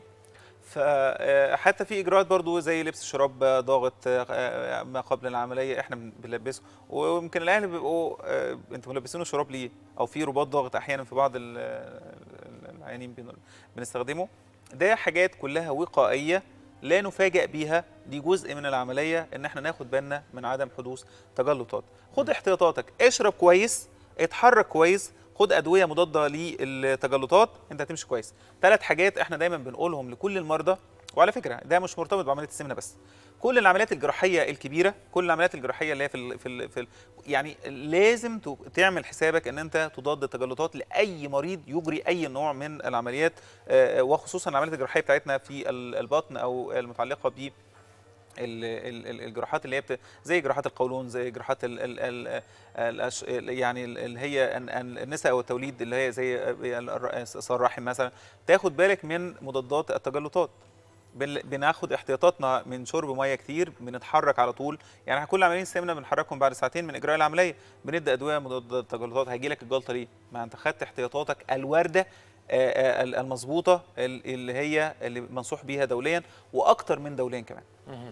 فحتى في اجراءات برضو زي لبس شراب ضاغط آه، ما قبل العمليه احنا بن- بنلبسه ويمكن الاهل بيبقوا آه، انتوا ملبسينه شراب ليه او في رباط ضاغط احيانا في بعض ال- ال- العيانين بن- بنستخدمه ده حاجات كلها وقائيه لا نفاجئ بيها دي جزء من العمليه ان احنا ناخد بالنا من عدم حدوث تجلطات خد احتياطاتك اشرب كويس اتحرك كويس خد ادويه مضاده للتجلطات انت هتمشي كويس ثلاث حاجات احنا دايما بنقولهم لكل المرضى وعلى فكره ده مش مرتبط بعمليه السمنه بس كل العمليات الجراحيه الكبيره كل العمليات الجراحيه اللي هي في ال في, ال في ال يعني لازم ت- تعمل حسابك ان انت تضاد التجلطات لاي مريض يجري اي نوع من العمليات آه، وخصوصا العمليات الجراحيه بتاعتنا في ال- البطن او المتعلقه ب ال- ال- ال- الجراحات اللي هي بت... زي جراحات القولون زي جراحات ال... ال... ال... الأش... ال- يعني ال- اللي هي ال- ال- النساء والتوليد اللي هي زي ال- صار الرحم مثلا تاخد بالك من مضادات التجلطات بن- بناخد احتياطاتنا من شرب ميه كتير بنتحرك على طول يعني احنا كل عمليين السمنه بنحركهم بعد ساعتين من اجراء العمليه بندي ادويه مضاده للتجلطات هيجي لك الجلطه ليه ما انت خدت احتياطاتك الوارده آه، آه، المظبوطه ال- اللي هي اللي منصوح بيها دوليا واكتر من دوليا كمان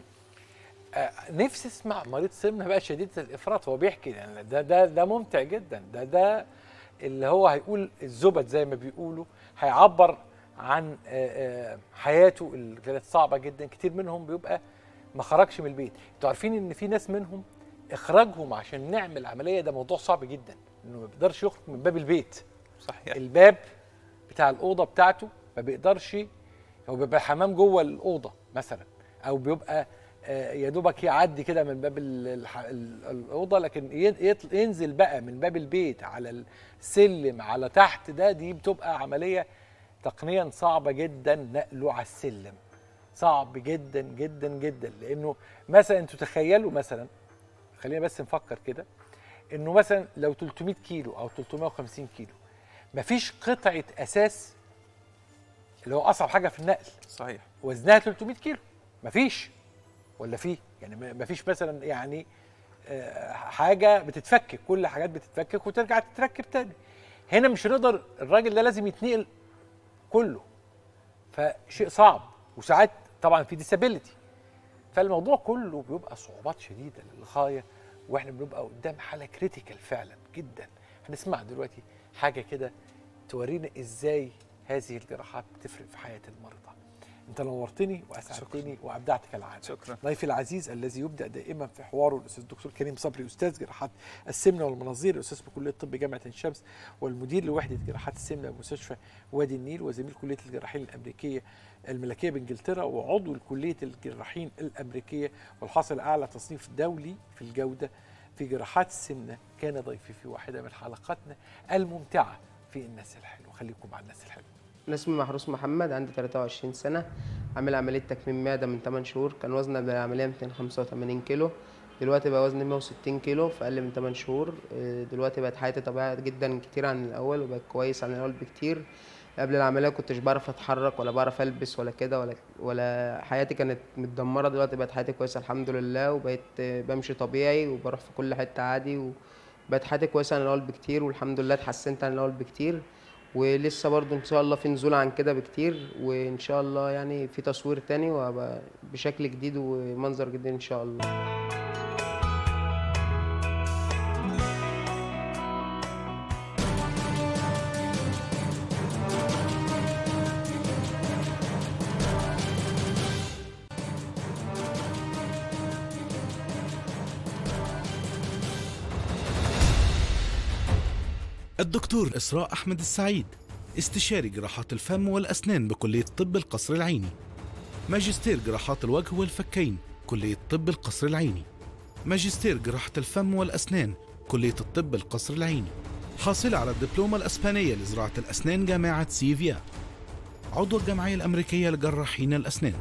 آه، نفسي اسمع مريض سمنه بقى شديده الافراط هو بيحكي يعني ده ده ده ممتع جدا ده ده اللي هو هيقول الزبد زي ما بيقولوا هيعبر عن آه، آه، حياته اللي كانت صعبه جدا كتير منهم بيبقى ما خرجش من البيت انتوا عارفين ان في ناس منهم اخراجهم عشان نعمل عمليه ده موضوع صعب جدا انه ما بيقدرش يخرج من باب البيت صحيح الباب بتاع الاوضه بتاعته ما بيقدرش هو بيبقى حمام جوه الاوضه مثلا او بيبقى آه، يا دوبك يعدي كده من باب ال- الح- ال- الاوضه لكن ي- يطل- ينزل بقى من باب البيت على السلم على تحت ده دي بتبقى عمليه تقنيا صعبه جدا نقله على السلم صعب جدا جدا جدا لانه مثلا انتوا تخيلوا مثلا خلينا بس نفكر كده انه مثلا لو 300 كيلو او 350 كيلو مفيش قطعه اساس اللي هو اصعب حاجه في النقل صحيح وزنها 300 كيلو مفيش ولا في يعني م- مفيش مثلا يعني آه، حاجه بتتفكك كل حاجات بتتفكك وترجع تتركب تاني هنا مش هنقدر الراجل ده لازم يتنقل كله فشيء صعب وساعات طبعا في ديسابيلتي فالموضوع كله بيبقى صعوبات شديده للغايه واحنا بنبقى قدام حاله كريتيكال فعلا جدا هنسمع دلوقتي حاجه كده تورينا ازاي هذه الجراحات بتفرق في حياه المرضى انت نورتني واسعدتني وابدعت كالعاده شكرا ضيفي العزيز الذي يبدا دائما في حواره الاستاذ الدكتور كريم صبري استاذ جراحات السمنه والمناظير الاستاذ بكليه الطب جامعه عين شمس والمدير لوحده جراحات السمنه بمستشفى وادي النيل وزميل كليه الجراحين الامريكيه الملكيه بانجلترا وعضو كليه الجراحين الامريكيه والحاصل اعلى تصنيف دولي في الجوده في جراحات السمنه كان ضيفي في واحده من حلقاتنا الممتعه في الناس الحلو خليكم مع الناس الحلو أنا اسمي محروس محمد عندي 23 سنة عامل عملية تكميم معدة من 8 شهور كان وزني قبل العملية 285 كيلو دلوقتي بقى وزني 160 كيلو في أقل من 8 شهور إيه، دلوقتي بقت حياتي طبيعية جدا كتير عن الأول وبقت كويس عن الأول بكتير قبل العملية كنتش بعرف أتحرك ولا بعرف ألبس ولا كده ولا ولا حياتي كانت متدمرة دلوقتي بقت حياتي كويسة الحمد لله وبقيت إيه، بمشي طبيعي وبروح في كل حتة عادي وبقت حياتي كويسة عن الأول بكتير والحمد لله اتحسنت عن الأول بكتير ولسه برضو ان شاء الله في نزول عن كده بكتير وان شاء الله يعني في تصوير تاني وهبقى بشكل جديد ومنظر جديد ان شاء الله الدكتور إسراء أحمد السعيد استشاري جراحات الفم والأسنان بكلية طب القصر العيني ماجستير جراحات الوجه والفكين كلية طب القصر العيني ماجستير جراحة الفم والأسنان كلية الطب القصر العيني حاصلة على الدبلومة الأسبانية لزراعة الأسنان جامعة سيفيا عضو الجمعية الأمريكية لجراحين الأسنان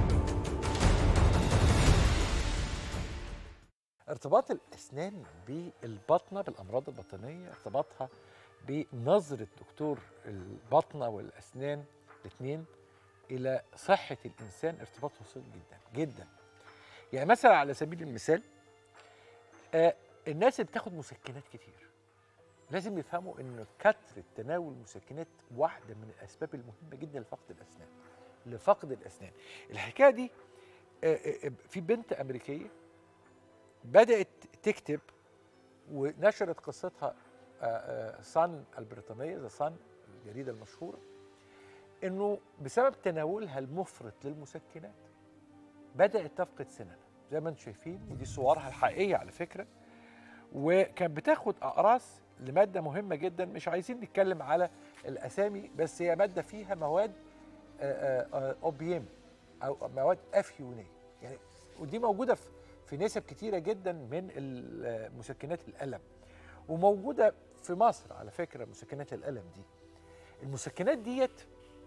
ارتباط الاسنان بالبطنه بالامراض البطنيه ارتباطها بنظره دكتور البطنه والاسنان الاثنين الى صحه الانسان ارتباط وثيق جدا جدا يعني مثلا على سبيل المثال آه الناس اللي بتاخد مسكنات كتير لازم يفهموا ان كثره تناول المسكنات واحده من الاسباب المهمه جدا لفقد الاسنان لفقد الاسنان الحكايه دي آه آه في بنت امريكيه بدات تكتب ونشرت قصتها صن البريطانيه ذا صن الجريده المشهوره انه بسبب تناولها المفرط للمسكنات بدات تفقد سنانها زي ما انتم شايفين ودي صورها الحقيقيه على فكره وكانت بتاخد اقراص لماده مهمه جدا مش عايزين نتكلم على الاسامي بس هي ماده فيها مواد اوبيم او مواد افيونيه يعني ودي موجوده في في نسب كتيره جدا من مسكنات الالم وموجوده في مصر على فكره مسكنات الالم دي المسكنات ديت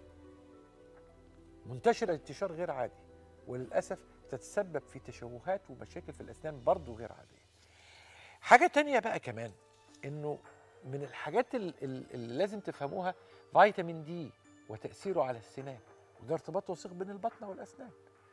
منتشره انتشار غير عادي وللاسف تتسبب في تشوهات ومشاكل في الاسنان برضو غير عاديه حاجه تانية بقى كمان انه من الحاجات اللي لازم تفهموها فيتامين دي وتاثيره على السنان وده ارتباط وثيق بين البطنه والاسنان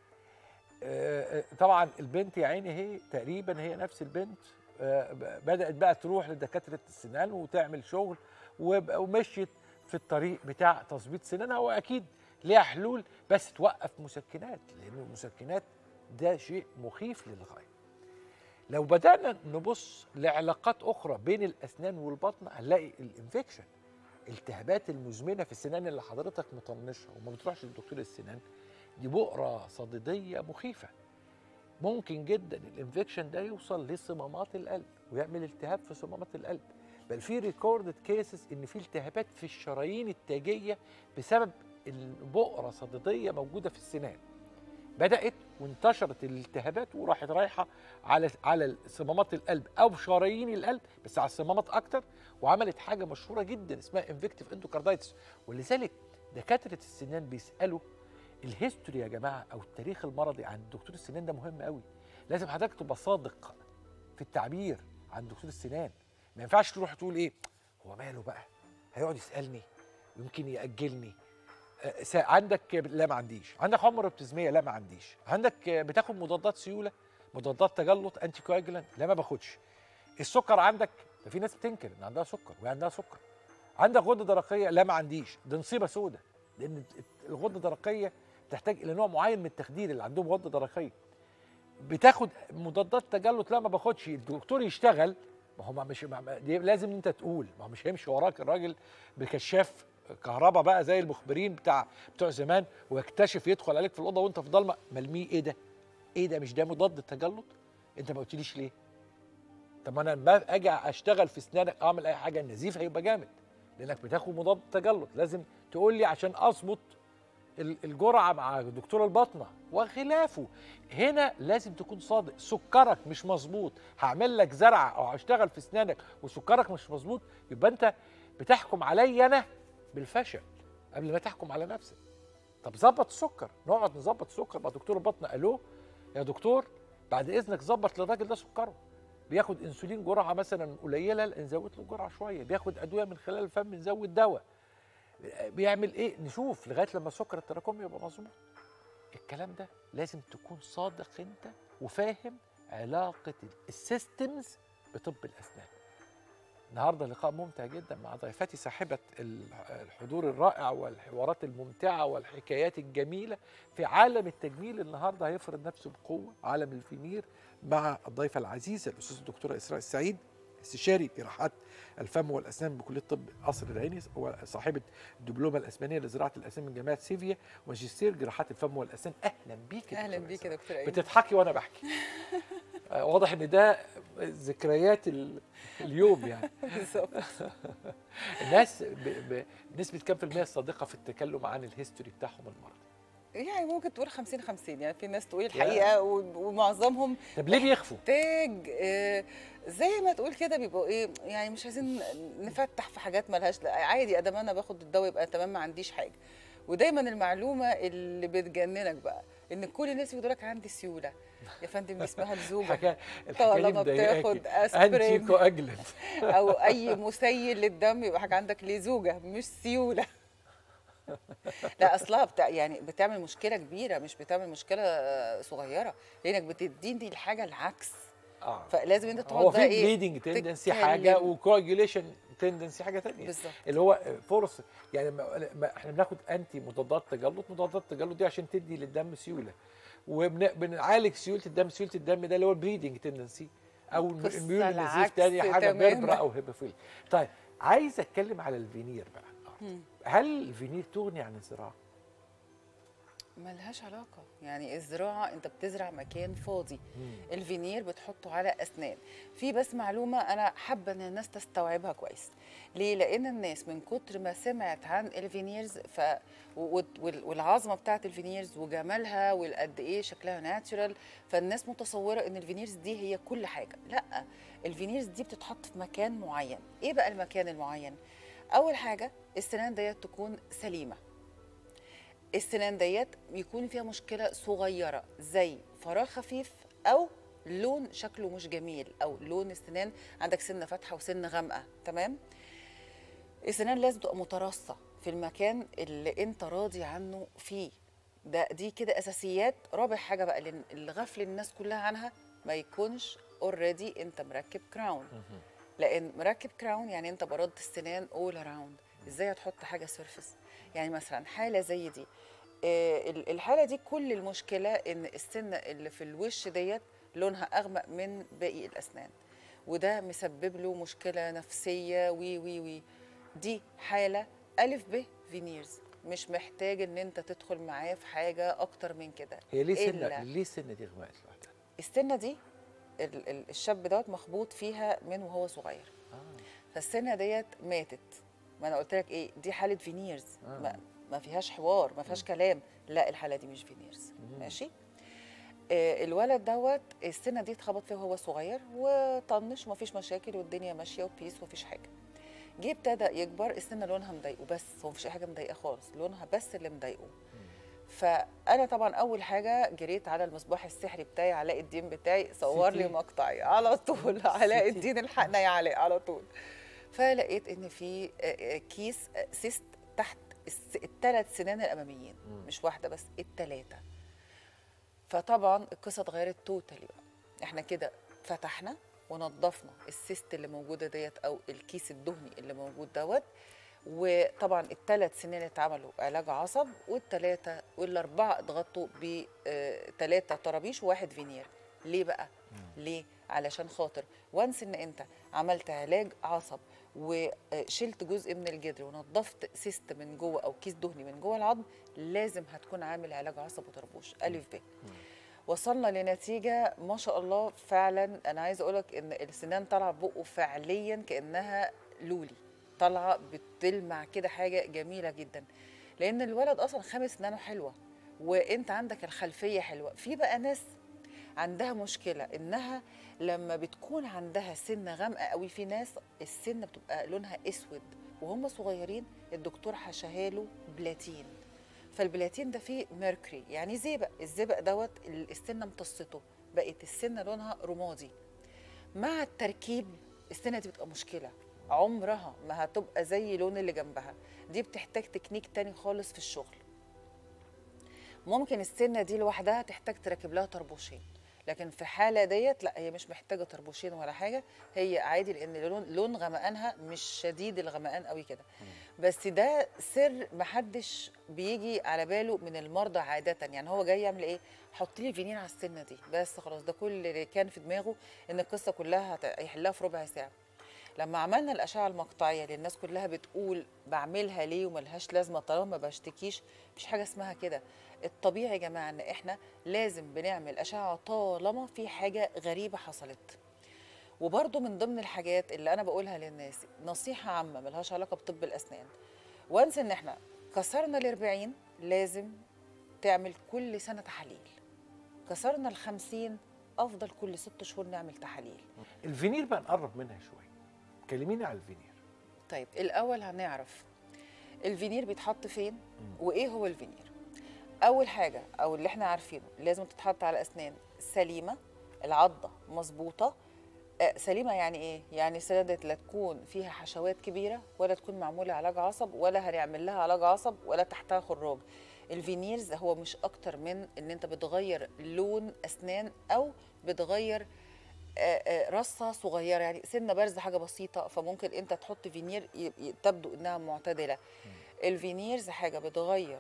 طبعا البنت يا عيني هي تقريبا هي نفس البنت بدات بقى تروح لدكاتره السنان وتعمل شغل ومشيت في الطريق بتاع تظبيط سنانها واكيد ليها حلول بس توقف مسكنات لان المسكنات ده شيء مخيف للغايه لو بدانا نبص لعلاقات اخرى بين الاسنان والبطن هنلاقي الانفكشن التهابات المزمنه في السنان اللي حضرتك مطنشها وما بتروحش لدكتور السنان دي بؤرة صديدية مخيفة ممكن جدا الانفكشن ده يوصل لصمامات القلب ويعمل التهاب في صمامات القلب بل في ريكوردد كيسز ان في التهابات في الشرايين التاجيه بسبب البؤره صديديه موجوده في السنان بدات وانتشرت الالتهابات وراحت رايحه على على صمامات القلب او شرايين القلب بس على الصمامات اكتر وعملت حاجه مشهوره جدا اسمها انفكتيف اندوكاردايتس ولذلك دكاتره السنان بيسالوا الهيستوري يا جماعه او التاريخ المرضي عند دكتور السنان ده مهم قوي لازم حضرتك تبقى صادق في التعبير عن دكتور السنان ما ينفعش تروح تقول ايه هو ماله بقى هيقعد يسالني يمكن ياجلني آه، سا- عندك لا ما عنديش عندك حمى روبتزميه لا ما عنديش عندك آه، بتاخد مضادات سيوله مضادات تجلط انتي كواجلانت لا ما باخدش السكر عندك ده في ناس بتنكر ان عندها سكر وهي عندها سكر عندك غده درقيه لا ما عنديش دي نصيبه سودة لان الغده الدرقيه تحتاج الى نوع معين من التخدير اللي عندهم غده درقيه بتاخد مضادات تجلط لا ما باخدش الدكتور يشتغل ما هو ما مش ما ما- دي لازم انت تقول ما هو مش هيمشي وراك الراجل بكشاف كهرباء بقى زي المخبرين بتاع بتوع زمان ويكتشف يدخل عليك في الاوضه وانت في ضلمه ملميه ايه ده؟ ايه ده مش ده مضاد التجلط؟ انت ما قلتليش ليه؟ طب ما انا لما اجي اشتغل في اسنانك اعمل اي حاجه النزيف هيبقى جامد لانك بتاخد مضاد تجلط لازم تقول لي عشان اظبط ال- الجرعه مع دكتور الباطنه وخلافه هنا لازم تكون صادق سكرك مش مظبوط هعمل لك زرعه او هشتغل في اسنانك وسكرك مش مظبوط يبقى انت بتحكم عليا انا بالفشل قبل ما تحكم على نفسك طب ظبط السكر نقعد نظبط السكر مع دكتور البطنه الو يا دكتور بعد اذنك ظبط للراجل ده سكره بياخد انسولين جرعه مثلا قليله لا نزود له الجرعه شويه بياخد ادويه من خلال الفم نزود دواء بيعمل ايه نشوف لغايه لما السكر التراكمي يبقى مظبوط الكلام ده لازم تكون صادق انت وفاهم علاقه السيستمز بطب الاسنان النهارده لقاء ممتع جدا مع ضيفتي صاحبه ال- الحضور الرائع والحوارات الممتعه والحكايات الجميله في عالم التجميل النهارده هيفرض نفسه بقوه عالم الفينير مع الضيفه العزيزه الاستاذ الدكتوره اسراء السعيد استشاري جراحات الفم والاسنان بكليه طب قصر العيني وصاحبه الدبلومه الاسبانيه لزراعه الاسنان من جامعه سيفيا وماجستير جراحات الفم والاسنان اهلا بيك يا اهلا دكتورة بيك إسراء. يا دكتور ايمن بتضحكي وانا بحكي آه، واضح ان ده ذكريات ال- اليوم يعني بالظبط الناس ب... ب... بنسبه كام في المية الصادقه في التكلم عن الهيستوري بتاعهم المرضي يعني ممكن تقول 50 50 يعني في ناس تقول الحقيقه و- ومعظمهم طب ليه بيخفوا؟ محتاج آه، زي ما تقول كده بيبقوا ايه يعني مش عايزين نفتح في حاجات ملهاش لا عادي ادام انا باخد الدواء يبقى تمام ما عنديش حاجه ودايما المعلومه اللي بتجننك بقى ان كل الناس بيقولوا لك عندي سيوله يا فندم دي اسمها الزوجه الحكايه الحكايه دي طالما بتاخد مضايقاكي اسبرين انتي كواجلنت او اي مسيل للدم يبقى حاجه عندك ليه زوجه مش سيوله لا اصلها بتاع يعني بتعمل مشكله كبيره مش بتعمل مشكله آه، صغيره لانك بتديني الحاجه العكس اه فلازم انت تقعد هو بقى في ايه بليدنج تندنسي تتكلم. حاجه وكواجوليشن تندنسي حاجه ثانيه بالظبط اللي هو فرص يعني ما ما احنا بناخد انتي مضادات تجلط مضادات التجلط دي عشان تدي للدم سيوله وبنعالج سيوله الدم سيوله الدم ده اللي هو البليدنج تندنسي او قصة الميول للنزيف العكس تاني حاجه تماماً. بيربرا او هيبوفيل طيب عايز اتكلم على الفينير بقى مم. هل الفينير تغني عن الزراعه؟ ملهاش علاقه يعني الزراعه انت بتزرع مكان فاضي الفينير بتحطه على اسنان في بس معلومه انا حابه ان الناس تستوعبها كويس ليه لان الناس من كتر ما سمعت عن الفينيرز ف و- وال- والعظمه بتاعت الفينيرز وجمالها والقد ايه شكلها ناتشورال فالناس متصوره ان الفينيرز دي هي كل حاجه لا الفينيرز دي بتتحط في مكان معين ايه بقى المكان المعين اول حاجه السنان ديت تكون سليمه السنان ديت يكون فيها مشكله صغيره زي فراغ خفيف او لون شكله مش جميل او لون السنان عندك سنه فاتحه وسنه غامقه تمام السنان لازم تبقى مترصه في المكان اللي انت راضي عنه فيه ده دي كده اساسيات رابع حاجه بقى اللي اللي غفل الناس كلها عنها ما يكونش اوريدي انت مركب كراون لان مركب كراون يعني انت بردت السنان اول اراوند ازاي هتحط حاجه سيرفيس يعني مثلا حاله زي دي آه، ال- الحاله دي كل المشكله ان السنه اللي في الوش ديت لونها اغمق من باقي الاسنان وده مسبب له مشكله نفسيه وي وي وي دي حاله الف ب فينيرز مش محتاج ان انت تدخل معاه في حاجه اكتر من كده هي ليه إلا- سنه ليه السنه دي غمقت لوحدها؟ السنه دي ال- ال- الشاب دوت مخبوط فيها من وهو صغير فالسنه ديت ماتت ما انا قلت لك ايه دي حاله فينيرز آه. ما, ما فيهاش حوار ما فيهاش كلام لا الحاله دي مش فينيرز ماشي آه الولد دوت السنه دي اتخبط فيها وهو صغير وطنش ومفيش مشاكل والدنيا ماشيه وبيس ومفيش حاجه جه ابتدى يكبر السنه لونها مضايقه بس هو مفيش اي حاجه مضايقه خالص لونها بس اللي مضايقه فانا طبعا اول حاجه جريت على المصباح السحري بتاعي علاء الدين بتاعي صور لي سيتي. مقطعي على طول علاء سيتي. الدين الحقنا يا علاء على طول فلقيت ان في آه، آه، كيس آه، سيست تحت الثلاث سنان الاماميين مش واحده بس الثلاثه فطبعا القصه اتغيرت توتالي بقى احنا كده فتحنا ونظفنا السيست اللي موجوده ديت او الكيس الدهني اللي موجود دوت وطبعا الثلاث سنين اتعملوا علاج عصب والثلاثه والاربعه اتغطوا بثلاثه طرابيش وواحد فينير ليه بقى؟ ليه؟ علشان خاطر وانس ان انت عملت علاج عصب وشلت جزء من الجدر ونظفت سيست من جوه او كيس دهني من جوه العظم لازم هتكون عامل علاج عصب وطربوش الف ب وصلنا لنتيجه ما شاء الله فعلا انا عايزه اقولك ان السنان طالعه بقه فعليا كانها لولي طالعه بتلمع كده حاجه جميله جدا لان الولد اصلا خامس سنانه حلوه وانت عندك الخلفيه حلوه في بقى ناس عندها مشكله انها لما بتكون عندها سنه غامقه قوي في ناس السنه بتبقى لونها اسود وهم صغيرين الدكتور حشاها له بلاتين فالبلاتين ده فيه ميركوري يعني زئبق الزئبق دوت السنه امتصته بقت السنه لونها رمادي مع التركيب السنه دي بتبقى مشكله عمرها ما هتبقى زي لون اللي جنبها دي بتحتاج تكنيك تاني خالص في الشغل ممكن السنه دي لوحدها تحتاج تركب لها طربوشين لكن في حاله ديت لا هي مش محتاجه طربوشين ولا حاجه هي عادي لان لون لون غمقانها مش شديد الغمقان قوي كده بس ده سر محدش بيجي على باله من المرضى عاده يعني هو جاي يعمل ايه حط لي فينير على السنه دي بس خلاص ده كل اللي كان في دماغه ان القصه كلها هت- هيحلها في ربع ساعه لما عملنا الاشعه المقطعيه اللي الناس كلها بتقول بعملها ليه وملهاش لازمه طالما ما بشتكيش مفيش حاجه اسمها كده الطبيعي يا جماعه ان احنا لازم بنعمل اشعه طالما في حاجه غريبه حصلت وبرضه من ضمن الحاجات اللي انا بقولها للناس نصيحه عامه ملهاش علاقه بطب الاسنان وانس ان احنا كسرنا ال 40 لازم تعمل كل سنه تحاليل كسرنا ال 50 افضل كل ست شهور نعمل تحاليل الفينير بقى نقرب منها شويه كلميني على الفينير طيب الاول هنعرف الفينير بيتحط فين وايه هو الفينير اول حاجه او اللي احنا عارفينه لازم تتحط على اسنان سليمه العضه مظبوطه آه، سليمه يعني ايه يعني سنه لا تكون فيها حشوات كبيره ولا تكون معموله علاج عصب ولا هنعمل لها علاج عصب ولا تحتها خراج الفينيرز هو مش اكتر من ان انت بتغير لون اسنان او بتغير آه، آه، رصه صغيره يعني سنه بارزه حاجه بسيطه فممكن انت تحط فينير ي- ي- تبدو انها معتدله الفينيرز حاجه بتغير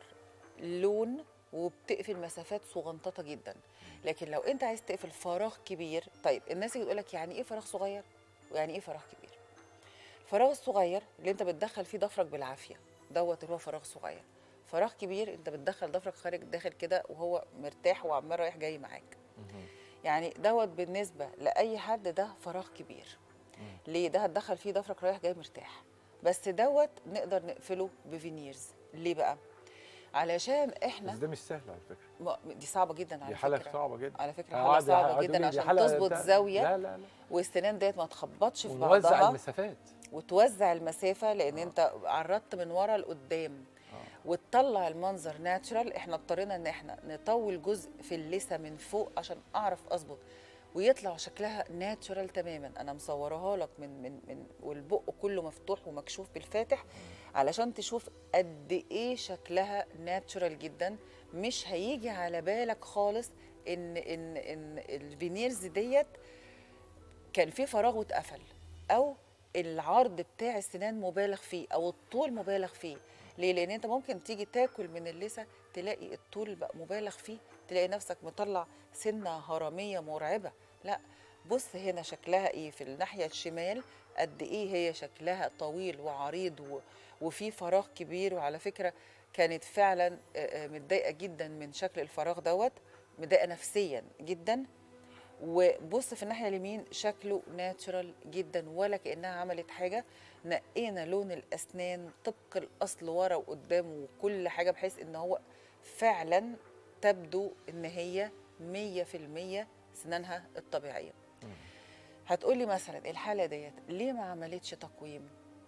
لون وبتقفل مسافات صغنططه جدا لكن لو انت عايز تقفل فراغ كبير طيب الناس بتقول لك يعني ايه فراغ صغير ويعني ايه فراغ كبير الفراغ الصغير اللي انت بتدخل فيه ضفرك بالعافيه دوت اللي هو فراغ صغير فراغ كبير انت بتدخل ضفرك خارج داخل كده وهو مرتاح وعمال رايح جاي معاك يعني دوت بالنسبه لاي حد ده فراغ كبير ليه ده هتدخل فيه ضفرك رايح جاي مرتاح بس دوت نقدر نقفله بفينيرز ليه بقى علشان بس احنا ده مش سهل على فكره ما- دي صعبه جدا على دي حالة فكره صعبة جدا على فكره آه، حاله عادي- صعبه عادي جدا دي عشان حالة تظبط بتاع- زاويه لا لا لا والسنان ديت ما تخبطش في ونوزع بعضها المسافات وتوزع المسافه لان انت عرضت من ورا لقدام وتطلع المنظر ناتشرال احنا اضطرينا ان احنا نطول جزء في اللثه من فوق عشان اعرف اظبط ويطلع شكلها ناتشرال تماما انا مصورها لك من من من والبق كله مفتوح ومكشوف بالفاتح علشان تشوف قد ايه شكلها ناتشرال جدا مش هيجي على بالك خالص ان ان ان الفينيرز ديت كان في فراغ واتقفل او العرض بتاع السنان مبالغ فيه او الطول مبالغ فيه ليه لان انت ممكن تيجي تاكل من اللثه تلاقي الطول بقى مبالغ فيه تلاقي نفسك مطلع سنه هرميه مرعبه لا بص هنا شكلها ايه في الناحيه الشمال قد ايه هي شكلها طويل وعريض و... وفي فراغ كبير وعلى فكره كانت فعلا آه، آه، متضايقه جدا من شكل الفراغ دوت متضايقه نفسيا جدا وبص في الناحيه اليمين شكله ناتشرال جدا ولا كانها عملت حاجه نقينا لون الاسنان طبق الاصل ورا وقدام وكل حاجه بحيث ان هو فعلا تبدو ان هي 100% سنانها الطبيعيه هتقولي مثلا الحاله ديت ليه ما عملتش تقويم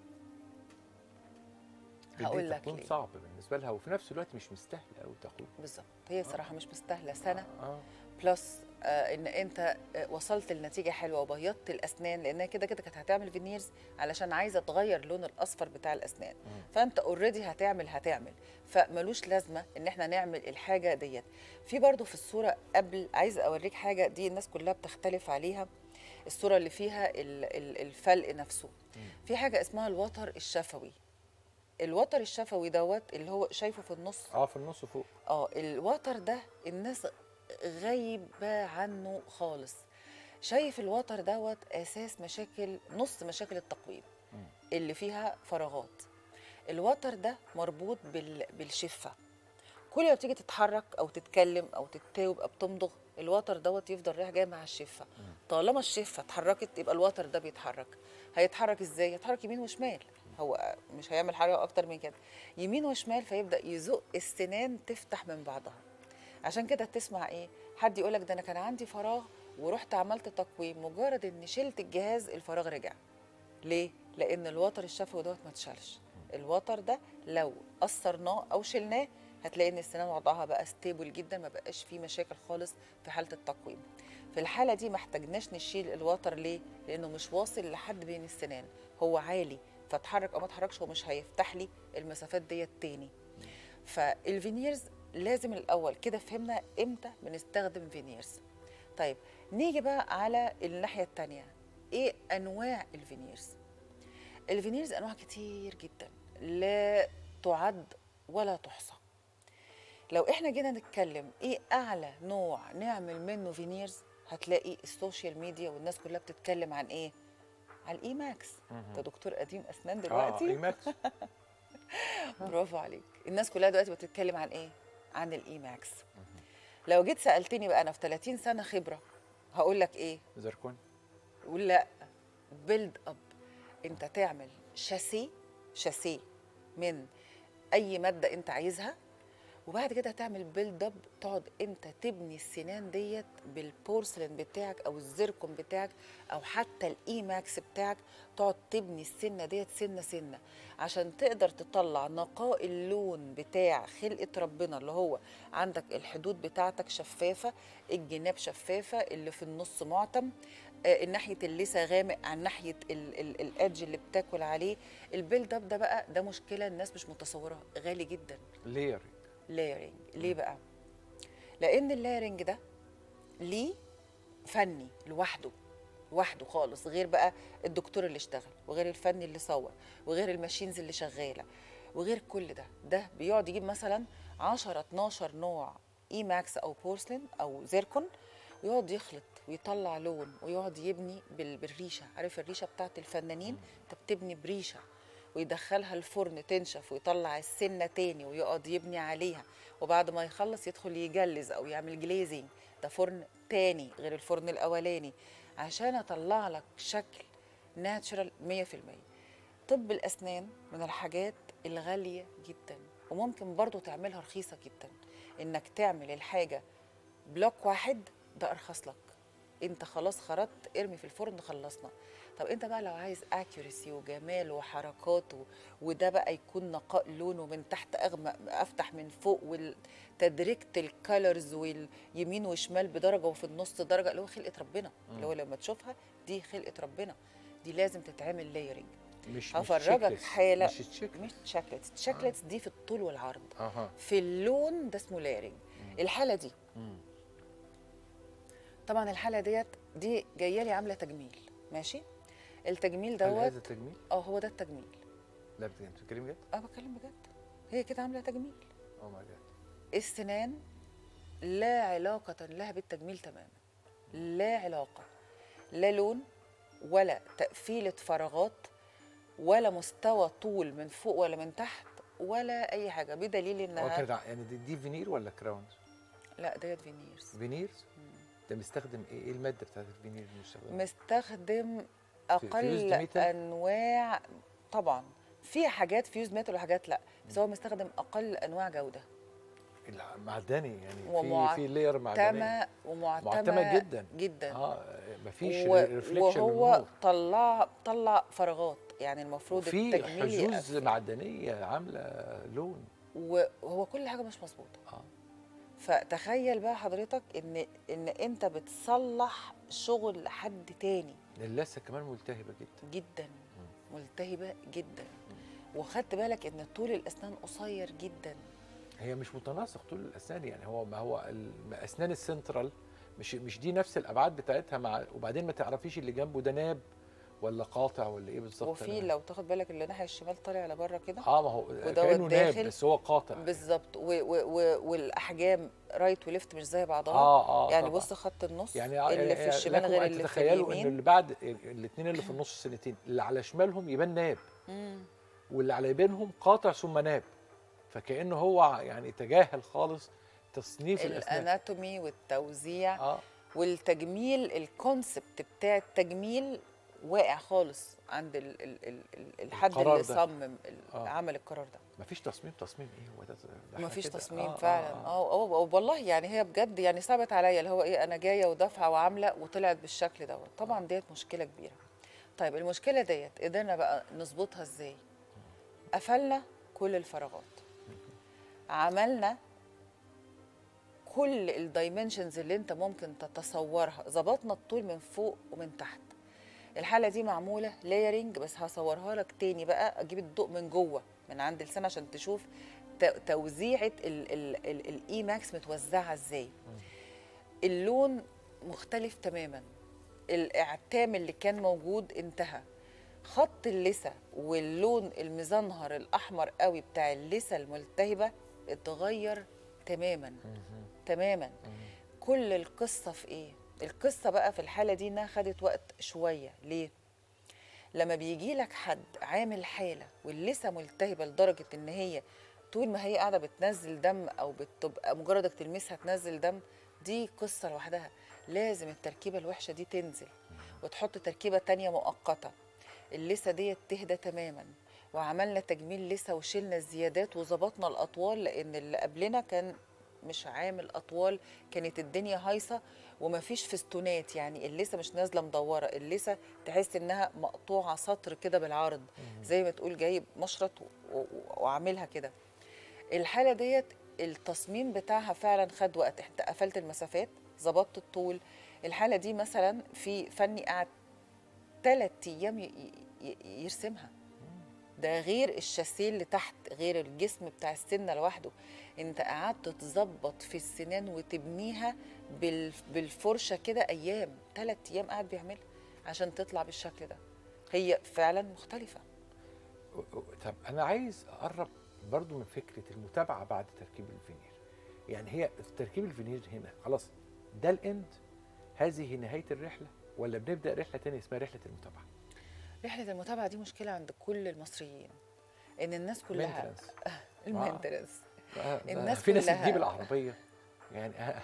هقول دي لك تكون ليه صعب بالنسبه لها وفي نفس الوقت مش مستاهله قوي تقويم بالظبط هي صراحه مش مستاهله سنه اه بلس آه ان انت آه وصلت لنتيجه حلوه وبيضت الاسنان لانها كده كده كانت هتعمل فينيرز علشان عايزه تغير لون الاصفر بتاع الاسنان فانت اوريدي هتعمل هتعمل فملوش لازمه ان احنا نعمل الحاجه ديت في برضو في الصوره قبل عايزه اوريك حاجه دي الناس كلها بتختلف عليها الصوره اللي فيها ال- ال- الفلق نفسه في حاجه اسمها الوتر الشفوي الوتر الشفوي دوت اللي هو شايفه في النص اه في النص فوق اه الوتر ده الناس غايبة عنه خالص شايف الوتر دوت اساس مشاكل نص مشاكل التقويم اللي فيها فراغات الوتر ده مربوط بال... بالشفه كل ما بتيجي تتحرك او تتكلم او تتاوب او تمضغ الوتر دوت يفضل رايح جاي مع الشفه طالما الشفه اتحركت يبقى الوتر ده بيتحرك هيتحرك ازاي هيتحرك يمين وشمال هو مش هيعمل حاجه اكتر من كده يمين وشمال فيبدا يزق السنان تفتح من بعضها عشان كده تسمع ايه حد يقولك ده انا كان عندي فراغ ورحت عملت تقويم مجرد ان شلت الجهاز الفراغ رجع ليه لان الوتر الشفوي دوت ما اتشالش الوتر ده لو قصرناه او شلناه هتلاقي ان السنان وضعها بقى ستيبل جدا ما بقاش فيه مشاكل خالص في حاله التقويم في الحاله دي ما احتاجناش نشيل الوتر ليه لانه مش واصل لحد بين السنان هو عالي فاتحرك او ما اتحركش هو مش هيفتح لي المسافات ديت تاني فالفينيرز لازم الاول كده فهمنا امتى بنستخدم فينيرز طيب نيجي بقى على الناحيه التانية ايه انواع الفينيرز الفينيرز انواع كتير جدا لا تعد ولا تحصى لو احنا جينا نتكلم ايه اعلى نوع نعمل منه فينيرز هتلاقي السوشيال ميديا والناس كلها بتتكلم عن ايه على الاي ماكس انت دكتور قديم اسنان اه دلوقتي ايماكس برافو عليك الناس كلها دلوقتي بتتكلم عن ايه عن الاي ماكس لو جيت سالتني بقى انا في 30 سنه خبره هقول لك ايه زركون قول لا بيلد اب انت تعمل شاسيه شاسيه من اي ماده انت عايزها وبعد كده هتعمل بيلد اب تقعد انت تبني السنان ديت بالبورسلين بتاعك او الزركون بتاعك او حتى الاي ماكس بتاعك تقعد تبني السنه ديت سنه سنه عشان تقدر تطلع نقاء اللون بتاع خلقه ربنا اللي هو عندك الحدود بتاعتك شفافه الجناب شفافه اللي في النص معتم آه، ناحيه اللثه غامق عن ناحيه ال- ال- الادج اللي بتاكل عليه البيلد اب ده بقى ده مشكله الناس مش متصوره غالي جدا لير لايرنج ليه بقى لان اللايرنج ده ليه فني لوحده لوحده خالص غير بقى الدكتور اللي اشتغل وغير الفني اللي صور وغير الماشينز اللي شغاله وغير كل ده ده بيقعد يجيب مثلا 10 12 نوع اي ماكس او بورسلين او زيركون ويقعد يخلط ويطلع لون ويقعد يبني بال- بالريشه عارف الريشه بتاعت الفنانين انت بتبني بريشه ويدخلها الفرن تنشف ويطلع السنه تاني ويقعد يبني عليها وبعد ما يخلص يدخل يجلز او يعمل جليزنج ده فرن تاني غير الفرن الاولاني عشان اطلع لك شكل ناتشرال 100% طب الاسنان من الحاجات الغاليه جدا وممكن برضو تعملها رخيصه جدا انك تعمل الحاجه بلوك واحد ده ارخص لك انت خلاص خرجت ارمي في الفرن خلصنا طب انت بقى لو عايز اكيورسي وجمال وحركات و- وده بقى يكون نقاء لونه من تحت اغمق افتح من فوق وتدريجه الكالرز واليمين وشمال بدرجه وفي النص درجه اللي هو خلقه ربنا اللي هو لما تشوفها دي خلقه ربنا دي لازم تتعمل لايرنج مش هفرجك مش حاله مش تشيك مش تشاكلتس التشاكلتس دي في الطول والعرض اها في اللون ده اسمه لايرنج الحاله دي طبعا الحاله ديت دي جايه لي عامله تجميل ماشي التجميل هل هذا دوت التجميل؟ اه هو ده التجميل لا بت- انت بتتكلمي جد؟ اه بتكلم بجد هي كده عامله تجميل او ماي جاد السنان لا علاقة لها بالتجميل تماما لا علاقة لا لون ولا تقفيلة فراغات ولا مستوى طول من فوق ولا من تحت ولا أي حاجة بدليل هو إنها كده يعني دي, دي فينير ولا كراونز؟ لا ديت فينيرز فينيرز؟ ده مستخدم ايه؟ ايه الماده بتاعت الفينير اللي مستخدمها؟ مستخدم فيوزد أقل ميتال؟ أنواع طبعا في حاجات فيوز ميتال وحاجات لا بس هو مستخدم أقل أنواع جودة معدني يعني في ومعتمة في لير معدنيه ومعتمة معتمة جدا. جدا اه مفيش و- ريفليكشن وهو طلع طلع فراغات يعني المفروض في التجميل حجوز يقفل. معدنيه عامله لون وهو كل حاجه مش مظبوطه اه فتخيل بقى حضرتك ان ان انت بتصلح شغل حد تاني اللثه كمان ملتهبه جدا جدا ملتهبه جدا وخدت بالك ان طول الاسنان قصير جدا هي مش متناسق طول الاسنان يعني هو ما هو ال- اسنان السنترال مش مش دي نفس الابعاد بتاعتها مع وبعدين ما تعرفيش اللي جنبه ده ناب ولا قاطع ولا ايه بالظبط وفي أنا- لو تاخد بالك اللي ناحيه الشمال طالع لبره كده اه ما هو ودوت كانه ناب داخل. بس هو قاطع بالظبط و- و- و- والاحجام رايت وليفت مش زي بعضها اه اه يعني طبعا. بص خط النص يعني اللي في الشمال لكم غير أن اللي في تتخيلوا ان اليمين اللي بعد الاثنين اللي في النص السنتين اللي على شمالهم يبان ناب مم. واللي على يمينهم قاطع ثم ناب فكانه هو يعني تجاهل خالص تصنيف الاسنان الاناتومي والتوزيع اه والتجميل الكونسبت بتاع التجميل واقع خالص عند ال ال ال ال الحد القرار اللي ده. صمم ال- آه. عمل القرار ده مفيش تصميم تصميم ايه هو ده ده إحنا مفيش كده- تصميم آه، فعلا آه، اه اه آه، والله يعني هي بجد يعني صعبت عليا اللي هو ايه انا جايه ودافعه وعامله وطلعت بالشكل دوت طبعا ديت مشكله كبيره طيب المشكله ديت قدرنا بقى نظبطها ازاي قفلنا كل الفراغات عملنا كل الدايمنشنز اللي انت ممكن تتصورها ظبطنا الطول من فوق ومن تحت الحاله دي معموله لايرنج بس هصورها لك تاني بقى اجيب الضوء من جوه من عند اللسان عشان تشوف ت- توزيعه الاي ماكس متوزعه ازاي اللون مختلف تماما الاعتام اللي كان موجود انتهى خط اللثه واللون المزنهر الاحمر قوي بتاع اللثه الملتهبه اتغير تماما تماما كل القصه في ايه القصه بقى في الحاله دي انها خدت وقت شويه ليه لما بيجي لك حد عامل حاله واللثه ملتهبه لدرجه ان هي طول ما هي قاعده بتنزل دم او بتبقى مجردك تلمسها تنزل دم دي قصه لوحدها لازم التركيبه الوحشه دي تنزل وتحط تركيبه تانية مؤقته اللثه ديت تهدى تماما وعملنا تجميل لثه وشلنا الزيادات وظبطنا الاطوال لان اللي قبلنا كان مش عامل اطوال كانت الدنيا هايصه ومفيش فستونات يعني اللثه مش نازله مدوره اللثه تحس انها مقطوعه سطر كده بالعرض زي ما تقول جايب مشرط و- و- وعاملها كده الحاله ديت التصميم بتاعها فعلا خد وقت انت قفلت المسافات ظبطت الطول الحاله دي مثلا في فني قعد ثلاث ايام ي- ي- يرسمها ده غير الشاسيه اللي تحت غير الجسم بتاع السنه لوحده انت قعدت تظبط في السنان وتبنيها بال- بالفرشه كده ايام ثلاث ايام قاعد بيعملها عشان تطلع بالشكل ده هي فعلا مختلفه طب انا عايز اقرب برضو من فكره المتابعه بعد تركيب الفينير يعني هي تركيب الفينير هنا خلاص ده الاند هذه نهايه الرحله ولا بنبدا رحله تانية اسمها رحله المتابعه رحله المتابعه دي مشكله عند كل المصريين ان الناس كلها Maintenance. المينتنس آه، ده الناس في ناس كلها- تجيب العربيه يعني آه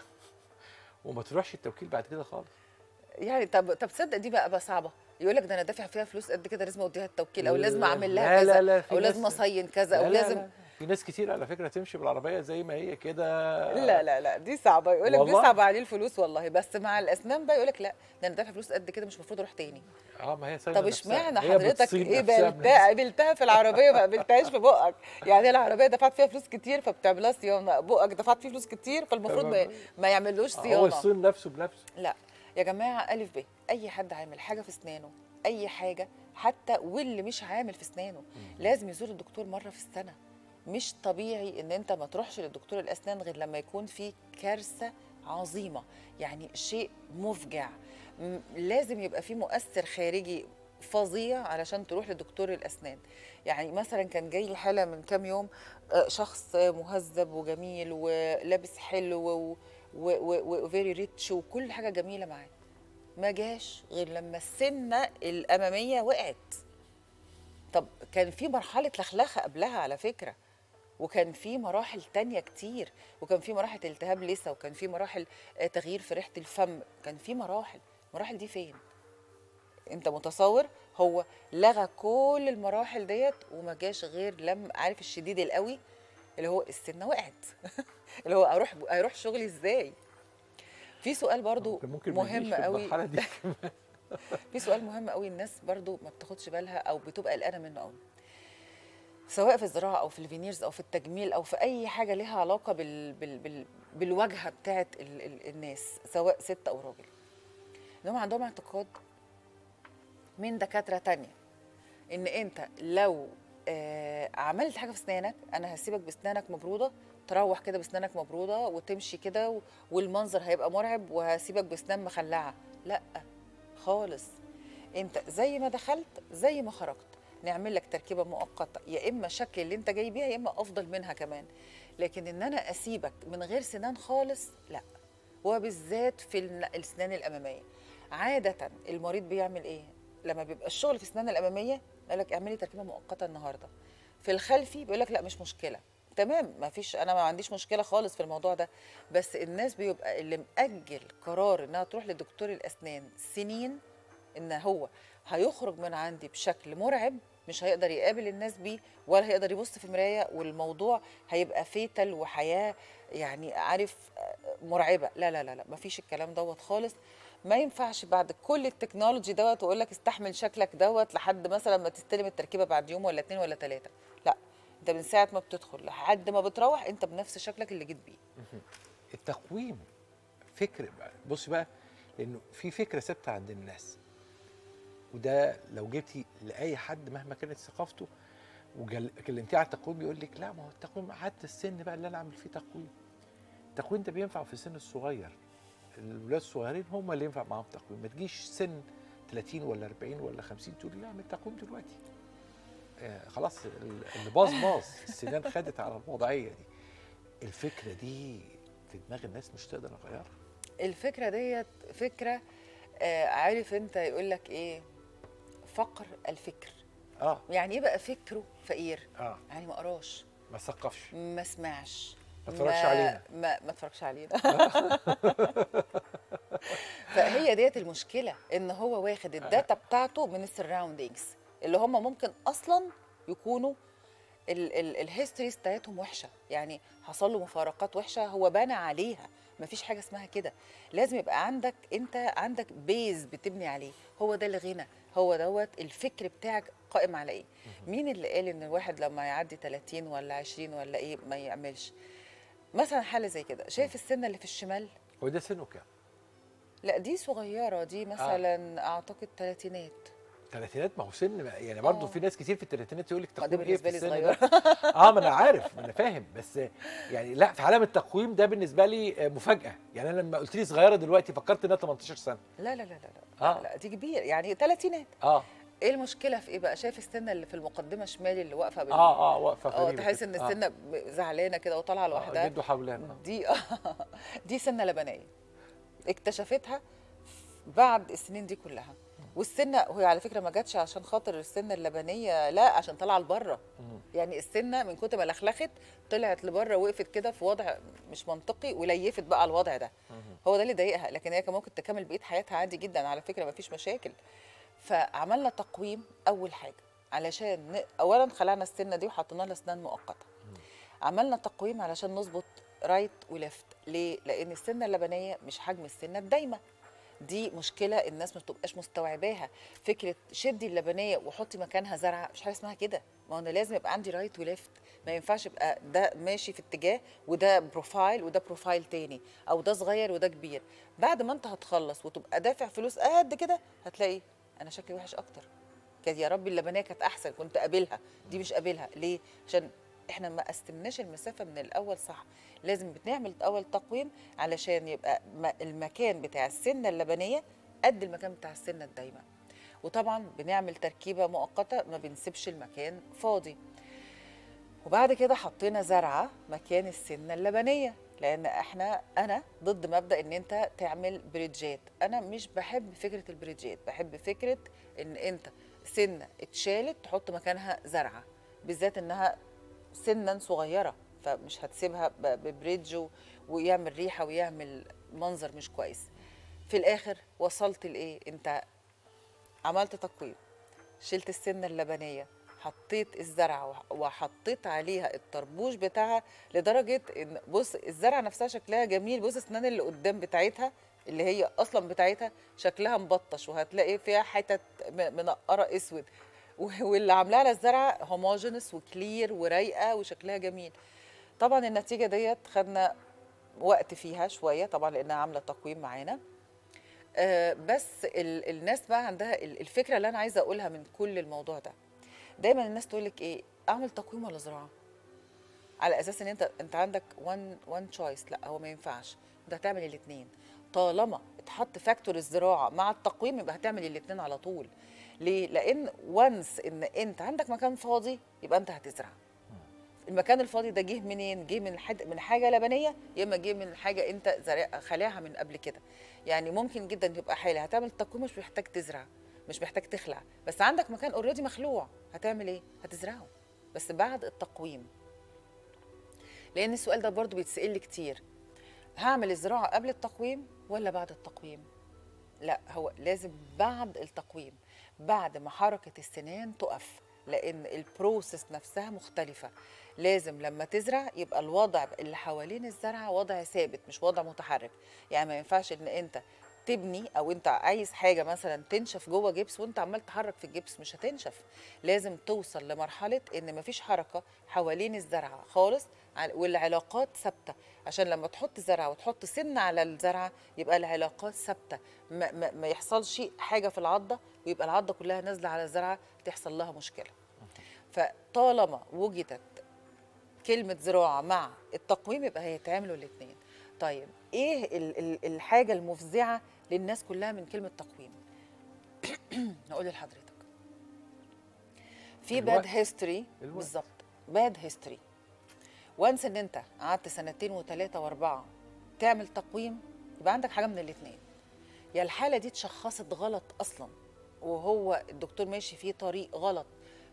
وما تروحش التوكيل بعد كده خالص يعني طب طب تصدق دي بقى بقى صعبه يقول لك ده انا دافع فيها فلوس قد كده لازم اوديها التوكيل او لازم لا، اعمل لها لا، كذا لا، لا، في او لازم ناس- اصين كذا او لا، لا، لازم لا. في ناس كتير على فكره تمشي بالعربيه زي ما هي كده لا لا لا دي صعبه يقول لك والله. بيصعب عليه الفلوس والله بس مع الاسنان بقى يقول لك لا ده انا دافع فلوس قد كده مش المفروض اروح تاني اه ما هي سايبه طب نفسها. اشمعنى هي حضرتك بتصين ايه نفسها قابلتها قابلتها في العربيه ما قابلتهاش في بقك يعني العربيه دفعت فيها فلوس كتير فبتعملها صيانه بقك دفعت فيه فلوس كتير فالمفروض ما, تمام. ما يعملوش هو صيانه الصين نفسه بنفسه لا يا جماعه الف ب اي حد عامل حاجه في اسنانه اي حاجه حتى واللي مش عامل في اسنانه لازم يزور الدكتور مره في السنه مش طبيعي ان انت ما تروحش للدكتور الاسنان غير لما يكون في كارثه عظيمه يعني شيء مفجع م- لازم يبقى في مؤثر خارجي فظيع علشان تروح لدكتور الاسنان يعني مثلا كان جاي لي حاله من كام يوم آه، شخص مهذب وجميل ولابس حلو وفيري ريتش وكل حاجه جميله معاه ما جاش غير لما السنه الاماميه وقعت طب كان في مرحله لخلخه قبلها على فكره وكان في مراحل تانية كتير وكان في مراحل التهاب لثه وكان في مراحل آه، تغيير في ريحه الفم كان في مراحل المراحل دي فين انت متصور هو لغى كل المراحل ديت وما جاش غير لما عارف الشديد القوي اللي هو السنه وقعت اللي هو اروح اروح شغلي ازاي في سؤال برضو ممكن ما يجيش مهم في قوي المرحله دي في سؤال مهم قوي الناس برضو ما بتاخدش بالها او بتبقى قلقانه منه قوي سواء في الزراعه او في الفينيرز او في التجميل او في اي حاجه ليها علاقه بال بال بال بالواجهه بتاعه ال ال الناس سواء ست او راجل انهم عندهم اعتقاد من دكاتره تانية ان انت لو آه عملت حاجه في اسنانك انا هسيبك باسنانك مبروده تروح كده باسنانك مبروده وتمشي كده و- والمنظر هيبقى مرعب وهسيبك باسنان مخلعه لا خالص انت زي ما دخلت زي ما خرجت نعمل لك تركيبه مؤقته يا اما شكل اللي انت جاي بيها يا اما افضل منها كمان لكن ان انا اسيبك من غير سنان خالص لا وبالذات في الن- السنان الاماميه عاده المريض بيعمل ايه لما بيبقى الشغل في السنان الاماميه يقول لك اعملي تركيبه مؤقته النهارده في الخلفي بيقول لك لا مش مشكله تمام ما فيش انا ما عنديش مشكله خالص في الموضوع ده بس الناس بيبقى اللي مأجل قرار انها تروح لدكتور الاسنان سنين ان هو هيخرج من عندي بشكل مرعب مش هيقدر يقابل الناس بيه ولا هيقدر يبص في مرايه والموضوع هيبقى فيتل وحياه يعني عارف آه، مرعبه لا لا لا لا مفيش الكلام دوت خالص ما ينفعش بعد كل التكنولوجي دوت واقول لك استحمل شكلك دوت لحد مثلا ما تستلم التركيبه بعد يوم ولا اتنين ولا تلاته لا انت من ساعه ما بتدخل لحد ما بتروح انت بنفس شكلك اللي جيت بيه التقويم فكر بقى بص بقى لانه في فكره ثابته عند الناس وده لو جبتي لاي حد مهما كانت ثقافته وكلمتيه على التقويم يقول لك لا ما هو التقويم حتى السن بقى اللي انا اعمل فيه تقويم التقويم ده بينفع في السن الصغير الولاد الصغيرين هم اللي ينفع معاهم تقويم ما تجيش سن 30 ولا 40 ولا 50 تقول لا اعمل تقويم دلوقتي آه خلاص ال- اللي باظ باظ السنان خدت على الوضعيه دي الفكره دي في دماغ الناس مش تقدر اغيرها الفكره ديت فكره آه عارف انت يقول لك ايه فقر الفكر اه يعني ايه بقى فكره فقير اه يعني ما قراش ما ثقفش ما سمعش ما اتفرجش علينا. ما ما اتفرجش علينا فهي ديت المشكله ان هو واخد الداتا بتاعته من السراوندينجز اللي هم ممكن اصلا يكونوا الهيستوريز بتاعتهم وحشه يعني حصل له مفارقات وحشه هو بنى عليها مفيش حاجه اسمها كده لازم يبقى عندك انت عندك بيز بتبني عليه هو ده الغنى هو دوت الفكر بتاعك قائم على ايه مين اللي قال ان الواحد لما يعدي 30 ولا 20 ولا ايه ما يعملش مثلا حاله زي كده شايف السنه اللي في الشمال هو ده سنه كام؟ لا دي صغيره دي مثلا آه. اعتقد ثلاثينات الثلاثينات ما هو سن يعني برضه آه. في ناس كتير في الثلاثينات يقول لك ما تقويم ده ايه في بالنسبة لي السن ده اه ما انا عارف ما انا فاهم بس يعني لا في عالم التقويم ده بالنسبه لي آه، مفاجاه يعني انا لما قلت لي صغيره دلوقتي فكرت انها 18 سنه لا لا لا لا لا, آه. لا, لا دي كبير يعني ثلاثينات اه ايه المشكله في ايه بقى شايف السنه اللي في المقدمه شمال اللي واقفه بال... اه اه واقفه اه غريبة تحس كده. ان آه. السنه ب- زعلانه كده وطالعه لوحدها آه جده حولان آه. دي دي سنه لبنيه اكتشفتها بعد السنين دي كلها والسنه وهي على فكره ما جاتش عشان خاطر السنه اللبنيه لا عشان طالعه لبره يعني السنه من كتر ما لخلخت طلعت لبره وقفت كده في وضع مش منطقي وليفت بقى على الوضع ده هو ده اللي ضايقها لكن هي كان ممكن تكمل بقيه حياتها عادي جدا على فكره ما فيش مشاكل فعملنا تقويم اول حاجه علشان ن... اولا خلعنا السنه دي وحطينا لها اسنان مؤقته عملنا تقويم علشان نظبط رايت وليفت ليه لان السنه اللبنيه مش حجم السنه الدايمه دي مشكله الناس ما بتبقاش مستوعباها فكره شدي اللبنيه وحطي مكانها زرعه مش حاجه اسمها كده ما هو انا لازم يبقى عندي رايت وليفت ما ينفعش يبقى ده ماشي في اتجاه وده بروفايل وده بروفايل تاني او ده صغير وده كبير بعد ما انت هتخلص وتبقى دافع فلوس قد كده هتلاقي انا شكلي وحش اكتر كانت يا ربي اللبنيه كانت احسن كنت قابلها دي مش قابلها ليه عشان احنا ما قسمناش المسافه من الاول صح لازم بنعمل اول تقويم علشان يبقى م- المكان بتاع السنه اللبنيه قد المكان بتاع السنه الدايمه وطبعا بنعمل تركيبه مؤقته ما بنسيبش المكان فاضي وبعد كده حطينا زرعه مكان السنه اللبنيه لان احنا انا ضد مبدا ان انت تعمل بريدجات انا مش بحب فكره البريدجات بحب فكره ان انت سنه اتشالت تحط مكانها زرعه بالذات انها سنا صغيره فمش هتسيبها ب- ببريدج و- ويعمل ريحه ويعمل منظر مش كويس في الاخر وصلت لايه انت عملت تقويم شلت السنه اللبنيه حطيت الزرعه وح- وحطيت عليها الطربوش بتاعها لدرجه ان بص الزرعه نفسها شكلها جميل بص السنان اللي قدام بتاعتها اللي هي اصلا بتاعتها شكلها مبطش وهتلاقي فيها حتت م- منقره اسود و- واللي عاملاها للزرعه هوموجينس وكلير ورايقه وشكلها جميل طبعا النتيجه ديت خدنا وقت فيها شويه طبعا لانها عامله تقويم معانا آه، بس ال- الناس بقى عندها ال- الفكره اللي انا عايزه اقولها من كل الموضوع ده دايما الناس تقول لك ايه اعمل تقويم ولا زراعه على اساس ان انت انت عندك وان وان تشويس لا هو ما ينفعش انت هتعمل الاثنين طالما اتحط فاكتور الزراعه مع التقويم يبقى هتعمل الاثنين على طول ليه لان وانس ان انت عندك مكان فاضي يبقى انت هتزرع المكان الفاضي ده جه منين جه من حد من حاجه لبنيه يا اما جه من حاجه انت زارع خلاها من قبل كده يعني ممكن جدا تبقى حاله هتعمل تقويم مش محتاج تزرع مش محتاج تخلع بس عندك مكان اوريدي مخلوع هتعمل ايه هتزرعه بس بعد التقويم لان السؤال ده برضو بيتسال لي كتير هعمل الزراعه قبل التقويم ولا بعد التقويم لا هو لازم بعد التقويم بعد ما حركه السنان تقف لان البروسيس نفسها مختلفه لازم لما تزرع يبقى الوضع اللي حوالين الزرعه وضع ثابت مش وضع متحرك يعني ما ينفعش ان انت تبني او انت عايز حاجه مثلا تنشف جوه جبس وانت عمال تحرك في الجبس مش هتنشف لازم توصل لمرحله ان مفيش حركه حوالين الزرعه خالص ع- والعلاقات ثابته عشان لما تحط زرعه وتحط سن على الزرعه يبقى العلاقات ثابته ما, ما, ما يحصلش حاجه في العضه ويبقى العضه كلها نازله على الزرعه تحصل لها مشكله فطالما وجدت كلمة زراعة مع التقويم يبقى هيتعملوا الاثنين طيب ايه ال- ال- الحاجة المفزعة للناس كلها من كلمة تقويم هقول لحضرتك في باد الوقت. هيستوري الوقت. بالظبط باد هيستوري وانس ان انت قعدت سنتين وثلاثة واربعة تعمل تقويم يبقى عندك حاجة من الاثنين يا الحالة دي اتشخصت غلط اصلا وهو الدكتور ماشي فيه طريق غلط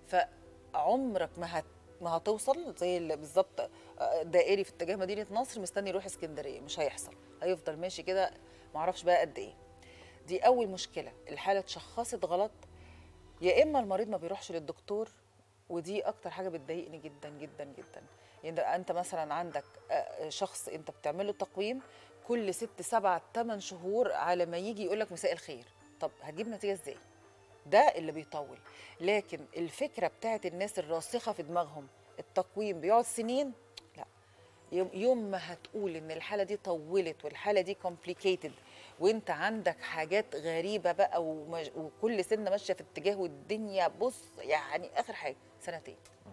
فعمرك ما هت ما هتوصل زي اللي بالظبط آه، دائري في اتجاه مدينه نصر مستني يروح اسكندريه مش هيحصل هيفضل ماشي كده معرفش بقى قد ايه دي اول مشكله الحاله اتشخصت غلط يا اما المريض ما بيروحش للدكتور ودي اكتر حاجه بتضايقني جدا جدا جدا يعني انت مثلا عندك آه، شخص انت بتعمله تقويم كل ست سبع ثمان شهور على ما يجي يقول لك مساء الخير طب هتجيب نتيجه ازاي ده اللي بيطول لكن الفكره بتاعت الناس الراسخه في دماغهم التقويم بيقعد سنين لا يوم, يوم ما هتقول ان الحاله دي طولت والحاله دي complicated وانت عندك حاجات غريبه بقى ومج... وكل سنه ماشيه في اتجاه والدنيا بص يعني اخر حاجه سنتين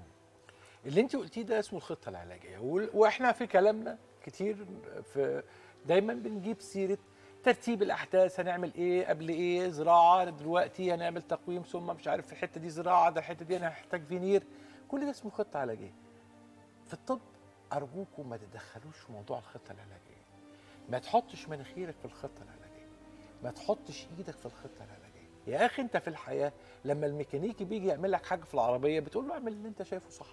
اللي انت قلتيه ده اسمه الخطه العلاجيه وال- واحنا في كلامنا كتير في دايما بنجيب سيره ترتيب الاحداث هنعمل ايه قبل ايه زراعه دلوقتي هنعمل تقويم ثم مش عارف في الحته دي زراعه ده الحته دي انا هحتاج فينير كل ده اسمه خطه علاجيه في الطب ارجوكم ما تتدخلوش في موضوع الخطه العلاجيه ما تحطش مناخيرك في الخطه العلاجيه ما تحطش ايدك في الخطه العلاجيه يا اخي انت في الحياه لما الميكانيكي بيجي يعمل لك حاجه في العربيه بتقول له اعمل اللي انت شايفه صح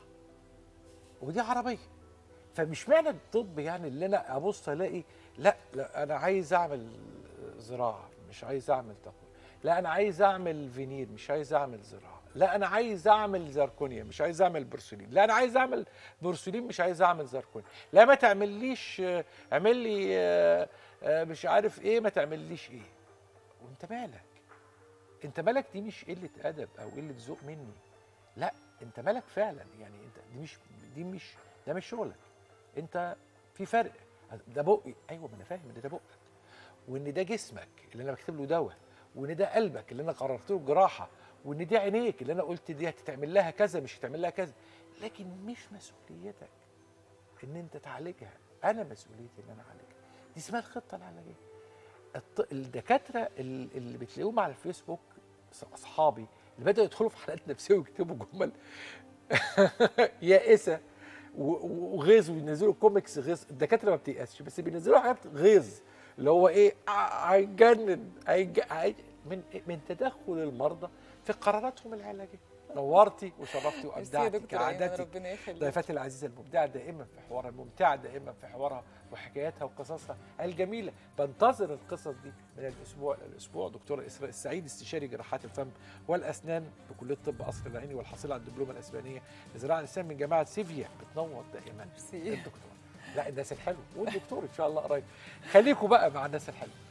ودي عربيه فمش معنى الطب يعني اللي انا ابص الاقي لا لا انا عايز اعمل زراعه مش عايز اعمل تقويم لا انا عايز اعمل فينير مش عايز اعمل زراعه لا انا عايز اعمل زركونيا مش عايز اعمل بورسلين لا انا عايز اعمل بورسلين مش عايز اعمل زركونيا لا ما تعمليش آه، اعمل لي آه، آه، مش عارف ايه ما تعمليش ايه وانت مالك انت مالك دي مش قله ادب او قله ذوق مني لا انت مالك فعلا يعني انت دي مش دي مش ده مش شغلك انت في فرق ده بقي ايوه ما انا فاهم ان ده بقك وان ده جسمك اللي انا بكتب له دواء وان ده قلبك اللي انا قررت له جراحه وان دي عينيك اللي انا قلت دي هتتعمل لها كذا مش هتعمل لها كذا لكن مش مسؤوليتك ان انت تعالجها انا مسؤوليتي ان انا اعالجها دي اسمها الخطه العلاجيه الط- الدكاتره ال- اللي بتلاقيهم على الفيسبوك أص- اصحابي اللي بداوا يدخلوا في حالات نفسيه ويكتبوا جمل يائسه و- وغيظ وينزلوا كوميكس غيظ الدكاتره ما بتيأسش بس بينزلوا حاجات غيظ اللي هو ايه ع- هيجنن هيج- هي- من من تدخل المرضى في قراراتهم العلاجيه نورتي وشرفتي ميرسي يا وابدعتي دكتور أيمن، كعادتك ربنا يخليك ضيفتي العزيزه المبدعه دائما في حوارها الممتعه دائما في حوارها وحكاياتها وقصصها الجميله بنتظر القصص دي من الاسبوع الى الاسبوع دكتوره اسراء السعيد استشاري جراحات الفم والاسنان بكليه طب قصر العيني والحاصله على الدبلومه الاسبانيه لزراعه الاسنان من جامعه سيفيا بتنور دائما ميرسي الدكتور لا الناس الحلو والدكتور ان شاء الله قريب خليكم بقى مع الناس الحلوه